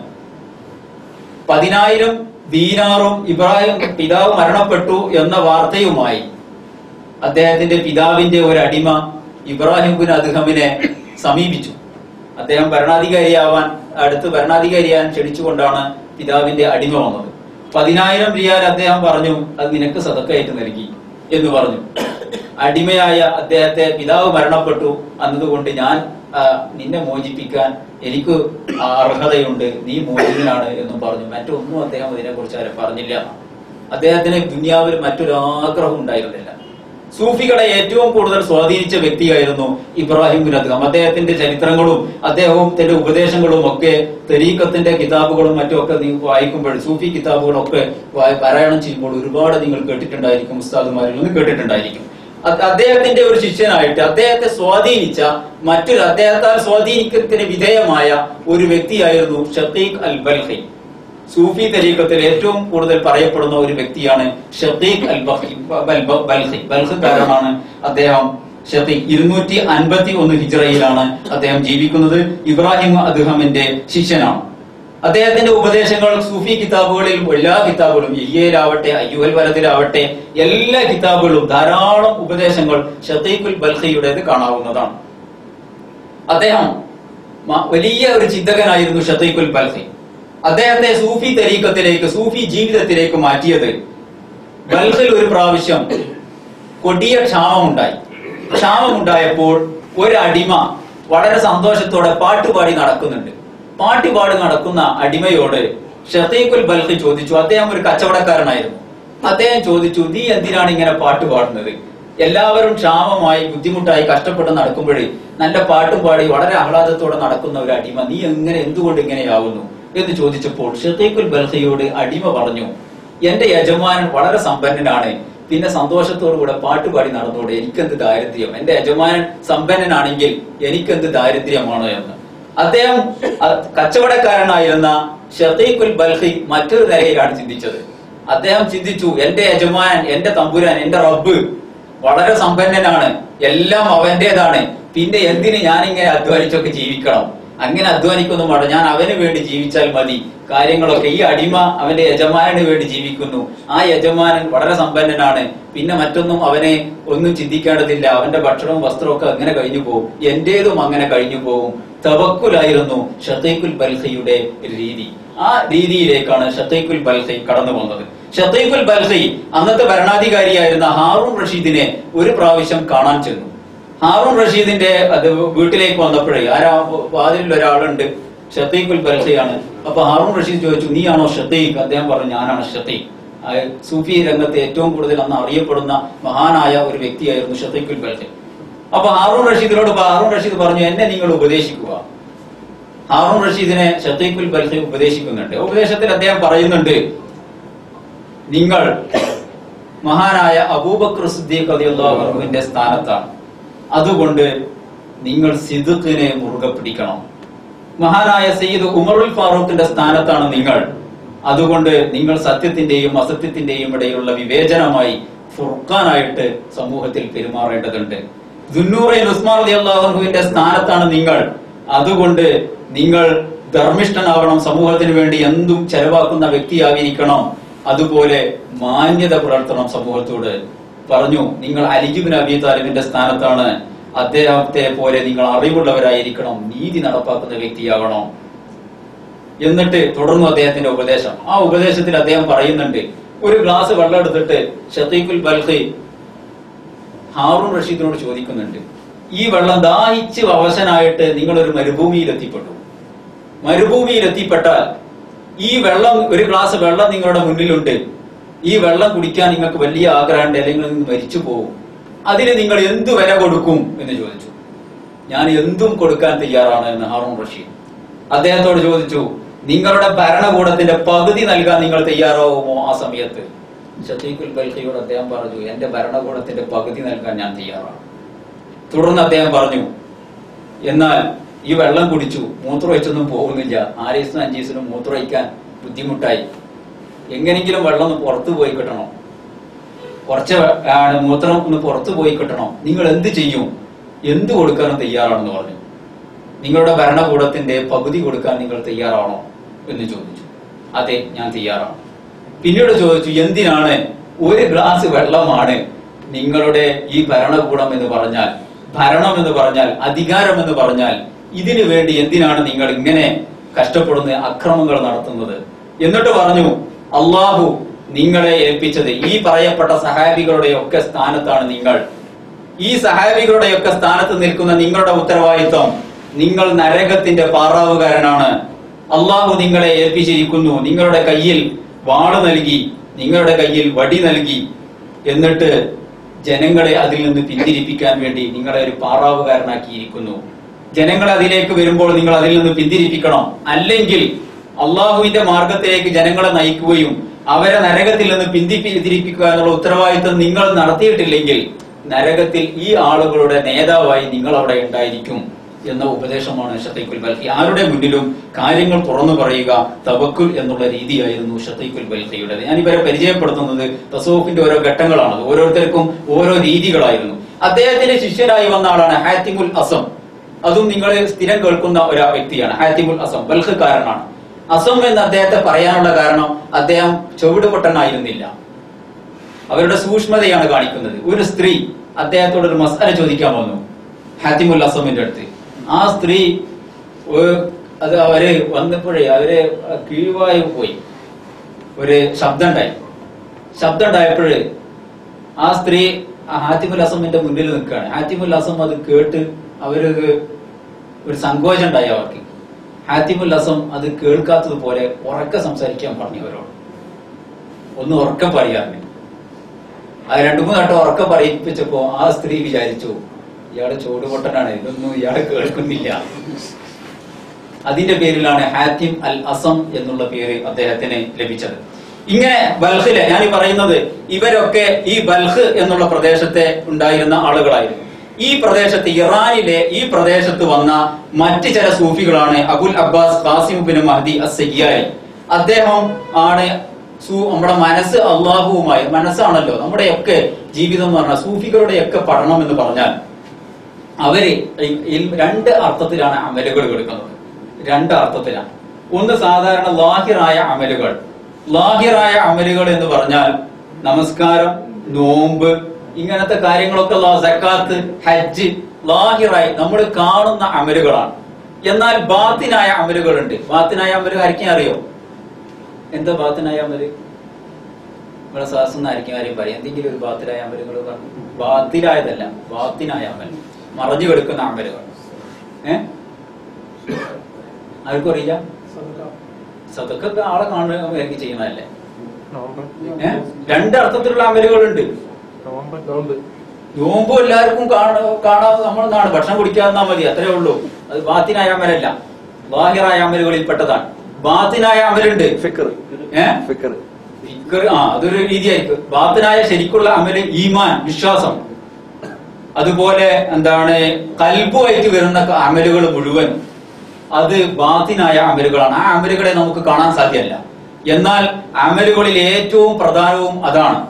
പതിനായിരം ദീനാറും ഇബ്രാഹിം പിതാവ് മരണപ്പെട്ടു എന്ന വാർത്തയുമായി അദ്ദേഹത്തിന്റെ പിതാവിന്റെ ഒരു അടിമ ഇബ്രാഹിം ബിൻ അദ്ദേഹമിനെ സമീപിച്ചു അദ്ദേഹം ഭരണാധികാരിയാവാൻ അടുത്ത് ഭരണാധികാരിയാൻ ക്ഷണിച്ചുകൊണ്ടാണ് പിതാവിന്റെ അടിമ വന്നത് പതിനായിരം റിയാൽ അദ്ദേഹം പറഞ്ഞു അത് നിനക്ക് സതക്കയായിട്ട് നൽകി എന്ന് പറഞ്ഞു അടിമയായ അദ്ദേഹത്തെ പിതാവ് മരണപ്പെട്ടു എന്നതുകൊണ്ട് ഞാൻ ആ, നിന്നെ മോചിപ്പിക്കാൻ എനിക്ക് ആ അർഹതയുണ്ട് നീ മോചിതനാണ് എന്നും പറഞ്ഞു മറ്റൊന്നും അദ്ദേഹം അതിനെ കുറിച്ച് പറഞ്ഞില്ല അദ്ദേഹത്തിന് ദുനിയാവിൽ മറ്റൊരു ആഗ്രഹം ഉണ്ടായിരുന്നില്ല സൂഫികളെ ഏറ്റവും കൂടുതൽ സ്വാധീനിച്ച വ്യക്തിയായിരുന്നു ഇബ്രാഹിം ബിൻ അദ്ദേഹം അദ്ദേഹത്തിന്റെ ചരിത്രങ്ങളും അദ്ദേഹത്തിന്റെ ഉപദേശങ്ങളും ഒക്കെ തെരീക്കത്തിന്റെ കിതാബുകളും മറ്റും ഒക്കെ നിങ്ങൾ വായിക്കുമ്പോൾ സൂഫി കിതാബുകളും ഒക്കെ വായി- പാരായണം ചെയ്യുമ്പോൾ ഒരുപാട് നിങ്ങൾ കേട്ടിട്ടുണ്ടായിരിക്കും ഉസ്താദുമാരിൽ നിന്ന് കേട്ടിട്ടുണ്ടായിരിക്കും അത് അദ്ദേഹത്തിന്റെ ഒരു ശിഷ്യനായിട്ട് അദ്ദേഹത്തെ സ്വാധീനിച്ച മറ്റൊരു അദ്ദേഹത്താൽ സ്വാധീനിക്കത്തിന് വിധേയമായ ഒരു വ്യക്തിയായിരുന്നു ഷത്തീഖ് അൽ ബൽഹി സൂഫി തരീഖത്തിൽ ഏറ്റവും കൂടുതൽ പറയപ്പെടുന്ന ഒരു വ്യക്തിയാണ് ഷത്തീഖ് അൽ ബഹി ബൽ- ബ- ബൽഹി ബൽഹിക്കാരനാണ് അദ്ദേഹം ഷത്തീഖ് ഇരുന്നൂറ്റി അൻപത്തി ഒന്ന് ഹിജ്റയിലാണ് അദ്ദേഹം ജീവിക്കുന്നത് ഇബ്രാഹിം അദ്ദേഹമിന്റെ ശിഷ്യനാണ് അദ്ദേഹത്തിന്റെ ഉപദേശങ്ങൾ സൂഫി കിതാബുകളിലും എല്ലാ കിതാബുകളും ഇയ്യയിലാവട്ടെ അയ്യുഹൽ വലതിലാവട്ടെ എല്ലാ കിതാബുകളും ധാരാളം ഉപദേശങ്ങൾ ഷത്തീഖുൽ ബൽഹിയുടേത് കാണാവുന്നതാണ് അദ്ദേഹം മ- വലിയ ഒരു ചിന്തകനായിരുന്നു ഷത്തീഖുൽ ബൽഹി അദ്ദേഹത്തെ സൂഫി തരീക്കത്തിലേക്ക് സൂഫി ജീവിതത്തിലേക്ക് മാറ്റിയത് ബൽഹിൽ ഒരു പ്രാവശ്യം കൊടിയ ക്ഷാമമുണ്ടായി ക്ഷാമമുണ്ടായപ്പോൾ ഒരു അടിമ വളരെ സന്തോഷത്തോടെ പാട്ടുപാടി നടക്കുന്നുണ്ട് പാട്ടുപാടി നടക്കുന്ന അടിമയോട് ഷത്തീഖുൽ ബൽഹി ചോദിച്ചു അദ്ദേഹം ഒരു കച്ചവടക്കാരനായിരുന്നു അദ്ദേഹം ചോദിച്ചു നീ എന്തിനാണ് ഇങ്ങനെ പാട്ട് പാടുന്നത് എല്ലാവരും ക്ഷാമമായി ബുദ്ധിമുട്ടായി കഷ്ടപ്പെട്ട് നടക്കുമ്പോഴേ നല്ല പാട്ടും പാടി വളരെ ആഹ്ലാദത്തോടെ നടക്കുന്ന ഒരു അടിമ നീ എങ്ങനെ എന്തുകൊണ്ട് ഇങ്ങനെയാവുന്നു എന്ന് ചോദിച്ചപ്പോൾ ഷത്തീഖുൽ ബൽഹയോട് അടിമ പറഞ്ഞു എന്റെ യജമാനൻ വളരെ സമ്പന്നനാണ് പിന്നെ സന്തോഷത്തോടുകൂടെ പാട്ടുപാടി നടന്നോടെ എനിക്കെന്ത് ദാരിദ്ര്യം എന്റെ യജമാനൻ സമ്പന്നനാണെങ്കിൽ എനിക്കെന്ത് ദാരിദ്ര്യമാണ് എന്ന് അദ്ദേഹം അഹ്, കച്ചവടക്കാരനായിരുന്ന ഷത്തീഖുൽ ബൽഹി മറ്റൊരു നിലയിലാണ് ചിന്തിച്ചത് അദ്ദേഹം ചിന്തിച്ചു എന്റെ യജമാനൻ എന്റെ തമ്പുരാൻ എന്റെ റബ്ബ് വളരെ സമ്പന്നനാണ് എല്ലാം അവന്റേതാണ് പിന്നെ എന്തിന് ഞാനിങ്ങനെ അധ്വാനിച്ചൊക്കെ ജീവിക്കണം അങ്ങനെ അധ്വാനിക്കൊന്നും വേണ്ട ഞാൻ അവന് വേണ്ടി ജീവിച്ചാൽ മതി കാര്യങ്ങളൊക്കെ ഈ അടിമ അവന്റെ യജമാനന് വേണ്ടി ജീവിക്കുന്നു ആ യജമാനൻ വളരെ സമ്പന്നനാണ് പിന്നെ മറ്റൊന്നും അവനെ ഒന്നും ചിന്തിക്കേണ്ടതില്ല അവന്റെ ഭക്ഷണവും വസ്ത്രവും ഒക്കെ അങ്ങനെ കഴിഞ്ഞു പോകും എന്റേതും അങ്ങനെ കഴിഞ്ഞു പോകും തവക്കുലായിരുന്നു ഷത്തൈക്കുൽ ബൽഹയുടെ രീതി ആ രീതിയിലേക്കാണ് ഷത്തൈക്കുൽ ബൽഹി കടന്നു വന്നത് ഷത്തൈക്കുൽ ബൽഹി അന്നത്തെ ഭരണാധികാരിയായിരുന്ന ഹാറൂൺ റഷീദിനെ ഒരു പ്രാവശ്യം കാണാൻ ചെന്നു ഹാറൂൺ റഷീദിന്റെ അത് വീട്ടിലേക്ക് വന്നപ്പോഴേ ആരാ വാതിലിൽ ഒരാളുണ്ട് ഷത്തീഖുൽ ബൽഹയാണ് അപ്പൊ ഹാറൂൺ റഷീദ് ചോദിച്ചു നീയാണോ ഷത്തീഖ് അദ്ദേഹം പറഞ്ഞു ഞാനാണ് ഷത്തീഖ് ആ, സൂഫി രംഗത്ത് ഏറ്റവും കൂടുതൽ അന്ന് അറിയപ്പെടുന്ന മഹാനായ ഒരു വ്യക്തിയായിരുന്നു ഷത്തീഖുൽ ബൽഹി അപ്പൊ ഹാറൂൺ റഷീദിനോട് പ- ഹാറൂൺ റഷീദ് പറഞ്ഞു എന്നെ നിങ്ങൾ ഉപദേശിക്കുക ഹാറൂൺ റഷീദിനെ ഷത്തീഖുൽ ബൽഹി ഉപദേശിക്കുന്നുണ്ട് ഉപദേശത്തിൽ അദ്ദേഹം പറയുന്നുണ്ട് നിങ്ങൾ മഹാനായ അബൂബക്കർ സിദ്ദീഖ് റളിയല്ലാഹു അൻഹുവിന്റെ സ്ഥാനത്താണ് അതുകൊണ്ട് നിങ്ങൾ സിദ്ദിഖിനെ മുറുകെ പിടിക്കണം മഹാനായ സയ്യിദ് ഉമറുൽ ഫാറൂഖിന്റെ സ്ഥാനത്താണ് നിങ്ങൾ അതുകൊണ്ട് നിങ്ങൾ സത്യത്തിന്റെയും അസത്യത്തിന്റെയും ഇടയിലുള്ള വിവേചനമായി ഫുർഖാനായിട്ട് സമൂഹത്തിൽ പെരുമാറേണ്ടതുണ്ട് ദുന്നൂറയിൽ ഉസ്മാൻ റളിയല്ലാഹു അൻഹുവിന്റെ സ്ഥാനത്താണ് നിങ്ങൾ അതുകൊണ്ട് നിങ്ങൾ ധർമ്മിഷ്ഠനാവണം സമൂഹത്തിന് വേണ്ടി എന്തും ചെലവാക്കുന്ന വ്യക്തിയായിരിക്കണം അതുപോലെ മാന്യത പുലർത്തണം സമൂഹത്തോട് പറഞ്ഞു നിങ്ങൾ അലിജുബിൻ അബി താലിബിന്റെ സ്ഥാനത്താണ് അദ്ദേഹത്തെ പോലെ നിങ്ങൾ അറിവുള്ളവരായിരിക്കണം നീതി നടപ്പാക്കുന്ന വ്യക്തിയാകണം എന്നിട്ട് തുടർന്നു അദ്ദേഹത്തിന്റെ ഉപദേശം ആ ഉപദേശത്തിൽ അദ്ദേഹം പറയുന്നുണ്ട് ഒരു ഗ്ലാസ് വെള്ളം എടുത്തിട്ട് ഷത്തീഖുൽ ബൽഹി ഹാറൂൺ റഷീദിനോട് ചോദിക്കുന്നുണ്ട് ഈ വെള്ളം ദാഹിച്ച് അവശനായിട്ട് നിങ്ങൾ ഒരു മരുഭൂമിയിൽ എത്തിപ്പെട്ടു മരുഭൂമിയിൽ എത്തിപ്പെട്ടാൽ ഈ വെള്ളം ഒരു ഗ്ലാസ് വെള്ളം നിങ്ങളുടെ മുന്നിലുണ്ട് ഈ വെള്ളം കുടിക്കാൻ നിങ്ങൾക്ക് വലിയ ആഗ്രഹമുണ്ട് അല്ലെങ്കിൽ നിങ്ങൾ മരിച്ചു പോകും അതിന് നിങ്ങൾ എന്തു വില കൊടുക്കും എന്ന് ചോദിച്ചു ഞാൻ എന്തും കൊടുക്കാൻ തയ്യാറാണ് എന്ന് ഹാറൂൺ റഷീദ് അദ്ദേഹത്തോട് ചോദിച്ചു നിങ്ങളുടെ ഭരണകൂടത്തിന്റെ പകുതി നൽകാൻ നിങ്ങൾ തയ്യാറാവുമോ ആ സമയത്ത് ഷത്തീഖുൽ ബൽഖിയോട് അദ്ദേഹം പറഞ്ഞു എന്റെ ഭരണകൂടത്തിന്റെ പകുതി നൽകാൻ ഞാൻ തയ്യാറാണ് തുടർന്ന് അദ്ദേഹം പറഞ്ഞു എന്നാൽ ഈ വെള്ളം കുടിച്ചു മൂത്രമൊഴിച്ചൊന്നും പോകുന്നില്ല ആരീസിനും അഞ്ചീസിനും മൂത്രമൊഴിക്കാൻ ബുദ്ധിമുട്ടായി എങ്ങനെങ്കിലും വെള്ളം ഒന്ന് പുറത്തു പോയി കിട്ടണം കുറച്ച് ആണ് മൂത്രം ഒന്ന് പുറത്തു പോയി കിട്ടണം നിങ്ങൾ എന്ത് ചെയ്യും എന്ത് കൊടുക്കാനും തയ്യാറാണെന്ന് പറഞ്ഞു നിങ്ങളുടെ ഭരണകൂടത്തിന്റെ പകുതി കൊടുക്കാൻ നിങ്ങൾ തയ്യാറാണോ എന്ന് ചോദിച്ചു അതെ ഞാൻ തയ്യാറാണ് പിന്നീട് ചോദിച്ചു എന്തിനാണ് ഒരു ഗ്ലാസ് വെള്ളമാണ് നിങ്ങളുടെ ഈ ഭരണകൂടം എന്ന് പറഞ്ഞാൽ ഭരണം എന്ന് പറഞ്ഞാൽ അധികാരം എന്ന് പറഞ്ഞാൽ ഇതിനു വേണ്ടി എന്തിനാണ് നിങ്ങൾ ഇങ്ങനെ കഷ്ടപ്പെടുന്ന അക്രമങ്ങൾ നടത്തുന്നത് എന്നിട്ട് പറഞ്ഞു അള്ളാഹു നിങ്ങളെ ഏൽപ്പിച്ചത് ഈ പറയപ്പെട്ട സഹാബികളുടെ ഒക്കെ സ്ഥാനത്താണ് നിങ്ങൾ ഈ സഹാബികളുടെയൊക്കെ സ്ഥാനത്ത് നിൽക്കുന്ന നിങ്ങളുടെ ഉത്തരവാദിത്വം നിങ്ങൾ നരകത്തിന്റെ പാറാവുകാരനാണ് അള്ളാഹു നിങ്ങളെ ഏൽപ്പിച്ചിരിക്കുന്നു നിങ്ങളുടെ കയ്യിൽ വാള് നൽകി നിങ്ങളുടെ കയ്യിൽ വടി നൽകി എന്നിട്ട് ജനങ്ങളെ അതിൽ നിന്ന് പിന്തിരിപ്പിക്കാൻ വേണ്ടി നിങ്ങളെ ഒരു പാറാവുകാരനാക്കിയിരിക്കുന്നു ജനങ്ങൾ അതിലേക്ക് വരുമ്പോൾ നിങ്ങൾ അതിൽ നിന്ന് പിന്തിരിപ്പിക്കണം അല്ലെങ്കിൽ അള്ളാഹുവിന്റെ മാർഗത്തിലേക്ക് ജനങ്ങളെ നയിക്കുകയും അവരെ നരകത്തിൽ നിന്ന് പിന്തിരിപ്പിക്കുക എന്നുള്ള ഉത്തരവാദിത്വം നിങ്ങൾ നടത്തിയിട്ടില്ലെങ്കിൽ നരകത്തിൽ ഈ ആളുകളുടെ നേതാവായി നിങ്ങൾ അവിടെ ഉണ്ടായിരിക്കും എന്ന ഉപദേശമാണ് ഷത്തൈക്കുൽ ബൽഹി ആരുടെ മുന്നിലും കാര്യങ്ങൾ തുറന്നു പറയുക തവക്കുൽ എന്നുള്ള രീതിയായിരുന്നു ഷത്തൈക്കുൽ ബൽഹിയുടേത് ഞാൻ ഇവരെ പരിചയപ്പെടുത്തുന്നത് തസൂഫിന്റെ ഓരോ ഘട്ടങ്ങളാണ് ഓരോരുത്തർക്കും ഓരോ രീതികളായിരുന്നു അദ്ദേഹത്തിന്റെ ശിഷ്യനായി വന്ന ആളാണ് ഹാത്തിമുൽ അസം അതും നിങ്ങൾ സ്ഥിരം കേൾക്കുന്ന ഒരു വ്യക്തിയാണ് ഹാത്തിമുൽ അസം ബൽഹുകാരനാണ് അസം എന്ന് അദ്ദേഹത്തെ പറയാനുള്ള കാരണം അദ്ദേഹം ചുവടുപൊട്ടനായിരുന്നില്ല അവരുടെ സൂക്ഷ്മതയാണ് കാണിക്കുന്നത് ഒരു സ്ത്രീ അദ്ദേഹത്തോട് ഒരു മസാല ചോദിക്കാൻ വന്നു ഹാത്തിമുൽ അസമിന്റെ അടുത്ത് ആ സ്ത്രീ ഒരു- അത് അവര് വന്നപ്പോഴേ അവര് കീഴ്വായി പോയി ഒരു ശബ്ദം ഉണ്ടായി ശബ്ദം ഉണ്ടായപ്പോഴ് ആ സ്ത്രീ ആ ഹാത്തിമുൽ അസമിന്റെ മുന്നിൽ നിൽക്കുകയാണ് ഹാത്തിമുൽ അസം അത് കേട്ട് അവര് ഒരു സങ്കോചം ഉണ്ടായി അവർക്ക് ഹാത്തിമുൽ അസം അത് കേൾക്കാത്തതുപോലെ ഉറക്കെ സംസാരിക്കാൻ പറഞ്ഞു അവരോട് ഒന്ന് ഉറക്കെ പറയാറുണ്ട് അത് രണ്ടു മൂന്ന് വട്ടം ഉറക്കെ പറയിപ്പിച്ചപ്പോ ആ സ്ത്രീ വിചാരിച്ചു ഇയാള് ചൂടുപൊട്ടനാണ് ഇതൊന്നും ഇയാള് കേൾക്കുന്നില്ല അതിന്റെ പേരിലാണ് ഹാത്തിം അൽ അസം എന്നുള്ള പേര് അദ്ദേഹത്തിന് ലഭിച്ചത് ഇങ്ങനെ ബൽഹിലെ ഞാൻ ഈ പറയുന്നത് ഇവരൊക്കെ ഈ ബൽഹ് എന്നുള്ള പ്രദേശത്തെ ഉണ്ടായിരുന്ന ആളുകളായിരുന്നു ഈ പ്രദേശത്ത് ഇറാനിലെ ഈ പ്രദേശത്ത് വന്ന മറ്റ് ചില സൂഫികളാണ് Abul Abbas Qasim bin Mahdi Assayyari അദ്ദേഹം ആണ് സൂ നമ്മുടെ മനസ്സ് അള്ളാഹുവുമായി മനസ്സാണല്ലോ നമ്മുടെയൊക്കെ ജീവിതം എന്ന് പറഞ്ഞാൽ സൂഫികളുടെയൊക്കെ പഠനം എന്ന് പറഞ്ഞാൽ അവര് ഈ- ഈ രണ്ട് അർത്ഥത്തിലാണ് അമലുകൾ കൊടുക്കുന്നത് രണ്ട് അർത്ഥത്തിലാണ് ഒന്ന് സാധാരണ ലാഹിറായ അമലുകൾ ലാഹിറായ അമലുകൾ എന്ന് പറഞ്ഞാൽ നമസ്കാരം നോമ്പ് ഇങ്ങനത്തെ കാര്യങ്ങളൊക്കെ ലാ- സക്കാത്ത് ഹജ്ജ് ലാഹിറായി നമ്മൾ കാണുന്ന അമലുകളാണ് എന്നാൽ ബാത്തിനായ അമലുകളുണ്ട് ബാത്തിനായ അമലുകൾ ആയിരിക്കും അറിയോ എന്താ ബാത്തിനായ അമല് ഇവിടെ സാസെന്ന് ആയിരിക്കും ആരെയും പറയും എന്തെങ്കിലും ഒരു ബാത്തിലായ അമലുകൾ പറഞ്ഞു ബാത്തിലായതല്ല ബാത്തിനായ അമൽ മറഞ്ഞു കിടക്കുന്ന അമലുകൾ ഏ ആർക്കും അറിയില്ല സതൊക്കെ ആളെ കാണുക എനിക്ക് ചെയ്യുന്നതല്ലേ ഏ രണ്ട് അർത്ഥത്തിലുള്ള അമലുകളുണ്ട് നോമ്പ് എല്ലാവർക്കും കാണ- കാണാതെ നമ്മൾ നാണ് ഭക്ഷണം കുടിക്കാന്നാ മതി അത്രേ ഉള്ളൂ അത് ബാത്തിനായ അമലല്ല ബാഹിറായ അമലുകളിൽ പെട്ടതാണ് ബാത്തിനായ അമലുണ്ട് ഫിക്കർ ഏ ഫിക്കർ ഫിക്കർ ആ അതൊരു രീതിയായിരിക്കും ബാത്തിനായ ശരിക്കുള്ള അമല് ഈമാൻ വിശ്വാസം അതുപോലെ എന്താണ് കൽബുമായിട്ട് വരുന്ന അമലുകൾ മുഴുവൻ അത് ബാത്തിനായ അമലുകളാണ് ആ അമലുകളെ നമുക്ക് കാണാൻ സാധ്യമല്ല എന്നാൽ അമലുകളിൽ ഏറ്റവും പ്രധാനവും അതാണ്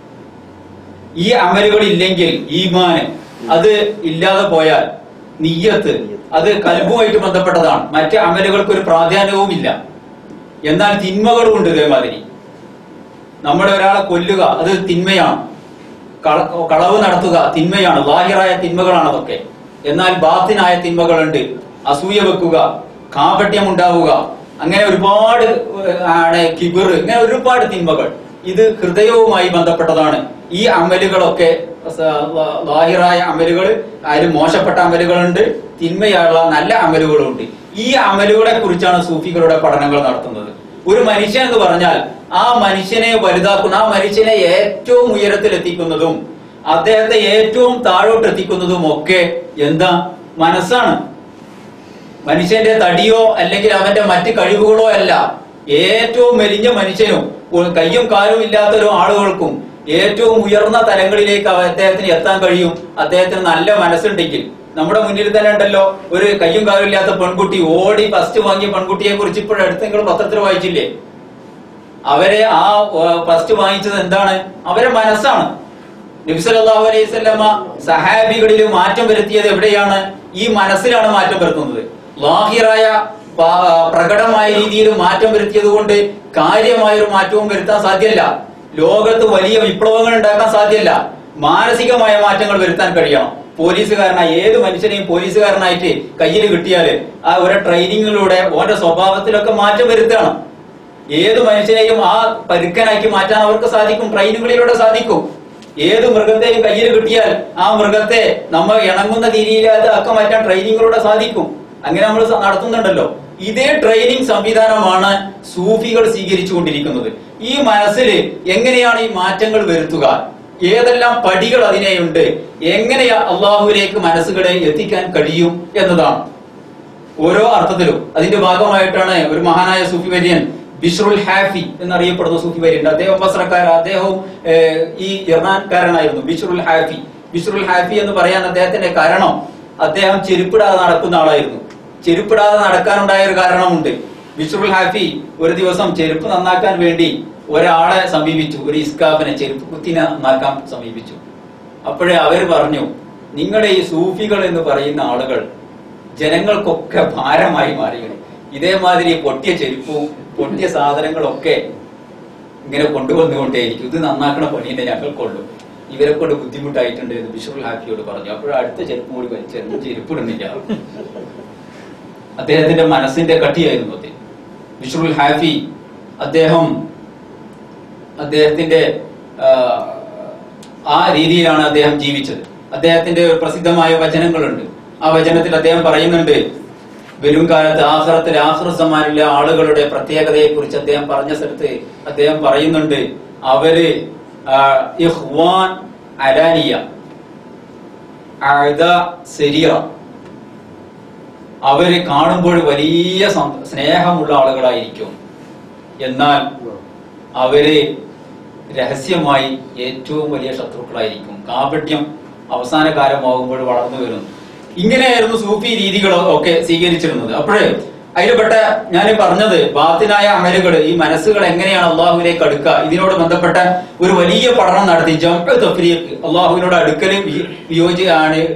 ഈ അമലുകൾ ഇല്ലെങ്കിൽ ഈമാന് അത് ഇല്ലാതെ പോയാൽ നിയ്യത്ത് അത് കൽബുമായിട്ട് ബന്ധപ്പെട്ടതാണ് മറ്റ് അമലുകൾക്ക് ഒരു പ്രാധാന്യവും ഇല്ല എന്നാൽ തിന്മകളും ഉണ്ട് ഇതേമാതിരി നമ്മുടെ ഒരാളെ കൊല്ലുക അത് തിന്മയാണ് കള- കളവ് നടത്തുക തിന്മയാണ് ലാഹിറായ തിന്മകളാണ് അതൊക്കെ എന്നാൽ ബാത്തിനായ തിന്മകളുണ്ട് അസൂയ വെക്കുക കാപട്യം ഉണ്ടാവുക അങ്ങനെ ഒരുപാട് ഏഹ്, ആണ് കിബിർ ഇങ്ങനെ ഒരുപാട് തിന്മകൾ ഇത് ഹൃദയവുമായി ബന്ധപ്പെട്ടതാണ് ഈ അമലുകളൊക്കെ സ- ലാ- ലാഹിറായ അമലുകൾ അതിൽ മോശപ്പെട്ട അമലുകളുണ്ട് തിന്മയുള്ള നല്ല അമലുകളുണ്ട് ഈ അമലുകളെ കുറിച്ചാണ് സൂഫികളുടെ പഠനങ്ങൾ നടത്തുന്നത് ഒരു മനുഷ്യൻ എന്ന് പറഞ്ഞാൽ ആ മനുഷ്യനെ വലുതാക്കുന്ന ആ മനുഷ്യനെ ഏറ്റവും ഉയരത്തിൽ എത്തിക്കുന്നതും അദ്ദേഹത്തെ ഏറ്റവും താഴോട്ട് എത്തിക്കുന്നതും ഒക്കെ എന്താ മനസ്സാണ് മനുഷ്യന്റെ തടിയോ അല്ലെങ്കിൽ അവന്റെ മറ്റ് കഴിവുകളോ അല്ല ഏറ്റവും മെലിഞ്ഞ മനുഷ്യനും ഒരു കയ്യും കാലും ഇല്ലാത്ത ഒരു ആളുകൾക്കും ഏറ്റവും ഉയർന്ന തലങ്ങളിലേക്ക് അവ- അദ്ദേഹത്തിന് എത്താൻ കഴിയും അദ്ദേഹത്തിന് നല്ല മനസ്സുണ്ടെങ്കിൽ നമ്മുടെ മുന്നിൽ തന്നെ ഉണ്ടല്ലോ ഒരു കയ്യും കാലും ഇല്ലാത്ത പെൺകുട്ടി ഓടി ഫസ്റ്റ് വാങ്ങിയ പെൺകുട്ടിയെ കുറിച്ച് ഇപ്പോഴും അടുത്ത് നിങ്ങൾ പത്രത്തിൽ വായിച്ചില്ലേ അവരെ ആ ഫസ്റ്റ് വാങ്ങിച്ചത് എന്താണ് അവരെ മനസ്സാണ് നബിസല്ലാഹു അലൈഹി സ്വല്ലമ്മ സഹാബികളിൽ മാറ്റം വരുത്തിയത് എവിടെയാണ് ഈ മനസ്സിലാണ് മാറ്റം വരുത്തുന്നത് ലാഹിറായ പ- പ്രകടമായ രീതിയിൽ മാറ്റം വരുത്തിയത് കൊണ്ട് കാര്യമായ ഒരു മാറ്റവും വരുത്താൻ സാധ്യമല്ല ലോകത്ത് വലിയ വിപ്ലവങ്ങൾ ഉണ്ടാക്കാൻ സാധ്യമല്ല മാനസികമായ മാറ്റങ്ങൾ വരുത്താൻ കഴിയണം പോലീസുകാരനായി ഏത് മനുഷ്യനെയും പോലീസുകാരനായിട്ട് കയ്യിൽ കിട്ടിയാല് ആ ഒരു ട്രെയിനിങ്ങിലൂടെ ഓന്റെ സ്വഭാവത്തിലൊക്കെ മാറ്റം വരുത്തണം ഏത് മനുഷ്യനെയും ആ പരുക്കനാക്കി മാറ്റാൻ അവർക്ക് സാധിക്കും ട്രെയിനുകളിലൂടെ സാധിക്കും ഏത് മൃഗത്തെയും കയ്യിൽ കിട്ടിയാൽ ആ മൃഗത്തെ നമ്മൾ ഇണങ്ങുന്ന രീതിയിൽ അത് ആക്കി മാറ്റാൻ ട്രെയിനിങ്ങിലൂടെ സാധിക്കും അങ്ങനെ നമ്മൾ സ- നടത്തുന്നുണ്ടല്ലോ ഇതേ ട്രെയിനിങ് സംവിധാനമാണ് സൂഫികൾ സ്വീകരിച്ചുകൊണ്ടിരിക്കുന്നത് ഈ മനസ്സിൽ എങ്ങനെയാണ് ഈ മാറ്റങ്ങൾ വരുത്തുക ഏതെല്ലാം പടികൾ അതിനെയുണ്ട് എങ്ങനെ അള്ളാഹുവിലേക്ക് മനസ്സുകളെ എത്തിക്കാൻ കഴിയും എന്നതാണ് ഓരോ അർത്ഥത്തിലും അതിന്റെ ഭാഗമായിട്ടാണ് ഒരു മഹാനായ സൂഫി വര്യൻ ബിഷ്റുൽ ഹാഫി എന്നറിയപ്പെടുന്ന സൂഫി വര്യൻ അദ്ദേഹം ബസ്രക്കാരൻ അദ്ദേഹവും ഏഹ്, ഈ ഇറാൻകാരനായിരുന്നു ബിഷ്റുൽ ഹാഫി ബിഷ്റുൽ ഹാഫി എന്ന് പറയാൻ അദ്ദേഹത്തിന്റെ കാരണം അദ്ദേഹം ചെരുപ്പിടാതെ നടക്കുന്ന ആളായിരുന്നു ചെരുപ്പിടാതെ നടക്കാനുണ്ടായ ഒരു കാരണമുണ്ട് ബിഷ്റുൽ ഹാഫി ഒരു ദിവസം ചെരുപ്പ് നന്നാക്കാൻ വേണ്ടി ഒരാളെ സമീപിച്ചു ഒരു ഇസ്കാഫിനെ ചെരുപ്പ് കുത്തിനെ നന്നാക്കാൻ സമീപിച്ചു അപ്പോഴേ അവര് പറഞ്ഞു നിങ്ങളുടെ ഈ സൂഫികൾ എന്ന് പറയുന്ന ആളുകൾ ജനങ്ങൾക്കൊക്കെ ഭാരമായി മാറിയാണ് ഇതേമാതിരി പൊട്ടിയ ചെരുപ്പും പൊട്ടിയ സാധനങ്ങളൊക്കെ ഇങ്ങനെ കൊണ്ടുവന്നുകൊണ്ടേയിരിക്കും ഇത് നന്നാക്കണ പണിയെ ഞങ്ങൾക്കുള്ളൂ ഇവരെ കൊണ്ട് ബുദ്ധിമുട്ടായിട്ടുണ്ട് എന്ന് ബിഷുൽ ഹാഫിയോട് പറഞ്ഞു അപ്പോൾ അടുത്ത ചെരുപ്പ് കൂടി വലിച്ചെറിഞ്ഞു ചെരുപ്പിടുന്നില്ല അദ്ദേഹത്തിന്റെ മനസ്സിന്റെ കട്ടിയായിരുന്നു അത് ബിഷുൽ ഹാഫി അദ്ദേഹം അദ്ദേഹത്തിന്റെ ആ, ആ രീതിയിലാണ് അദ്ദേഹം ജീവിച്ചത് അദ്ദേഹത്തിന്റെ ഒരു പ്രസിദ്ധമായ വചനങ്ങളുണ്ട് ആ വചനത്തിൽ അദ്ദേഹം പറയുന്നുണ്ട് വരും കാലത്ത് ആഹ്റത്തിൽ ആഹ്റസമാരിലെ ആളുകളുടെ പ്രത്യേകതയെ കുറിച്ച് അദ്ദേഹം പറഞ്ഞ സ്ഥലത്ത് അദ്ദേഹം പറയുന്നുണ്ട് അവര് ആ, ഇഖ്വാൻ അലാനിയ അഅദ സരീറ അവര് കാണുമ്പോൾ വലിയ സം- സ്നേഹമുള്ള ആളുകളായിരിക്കും എന്നാൽ അവര് രഹസ്യമായി ഏറ്റവും വലിയ ശത്രുക്കളായിരിക്കും കാപട്യം അവസാന കാലമാകുമ്പോൾ വളർന്നു വരുന്നു ഇങ്ങനെയായിരുന്നു സൂഫി രീതികൾ ഒക്കെ സ്വീകരിച്ചിരുന്നത് അപ്പോഴേ അതിൽപ്പെട്ട ഞാൻ പറഞ്ഞത് ബാത്തിനായ അമലുകൾ ഈ മനസ്സുകൾ എങ്ങനെയാണ് അള്ളാഹുവിലേക്ക് അടുക്കുക ഇതിനോട് ബന്ധപ്പെട്ട ഒരു വലിയ പഠനം നടത്തി ജംഅ തഫ്രീഖ് അള്ളാഹുവിനോട് അടുക്കലും വി- വിയോജി ആണ്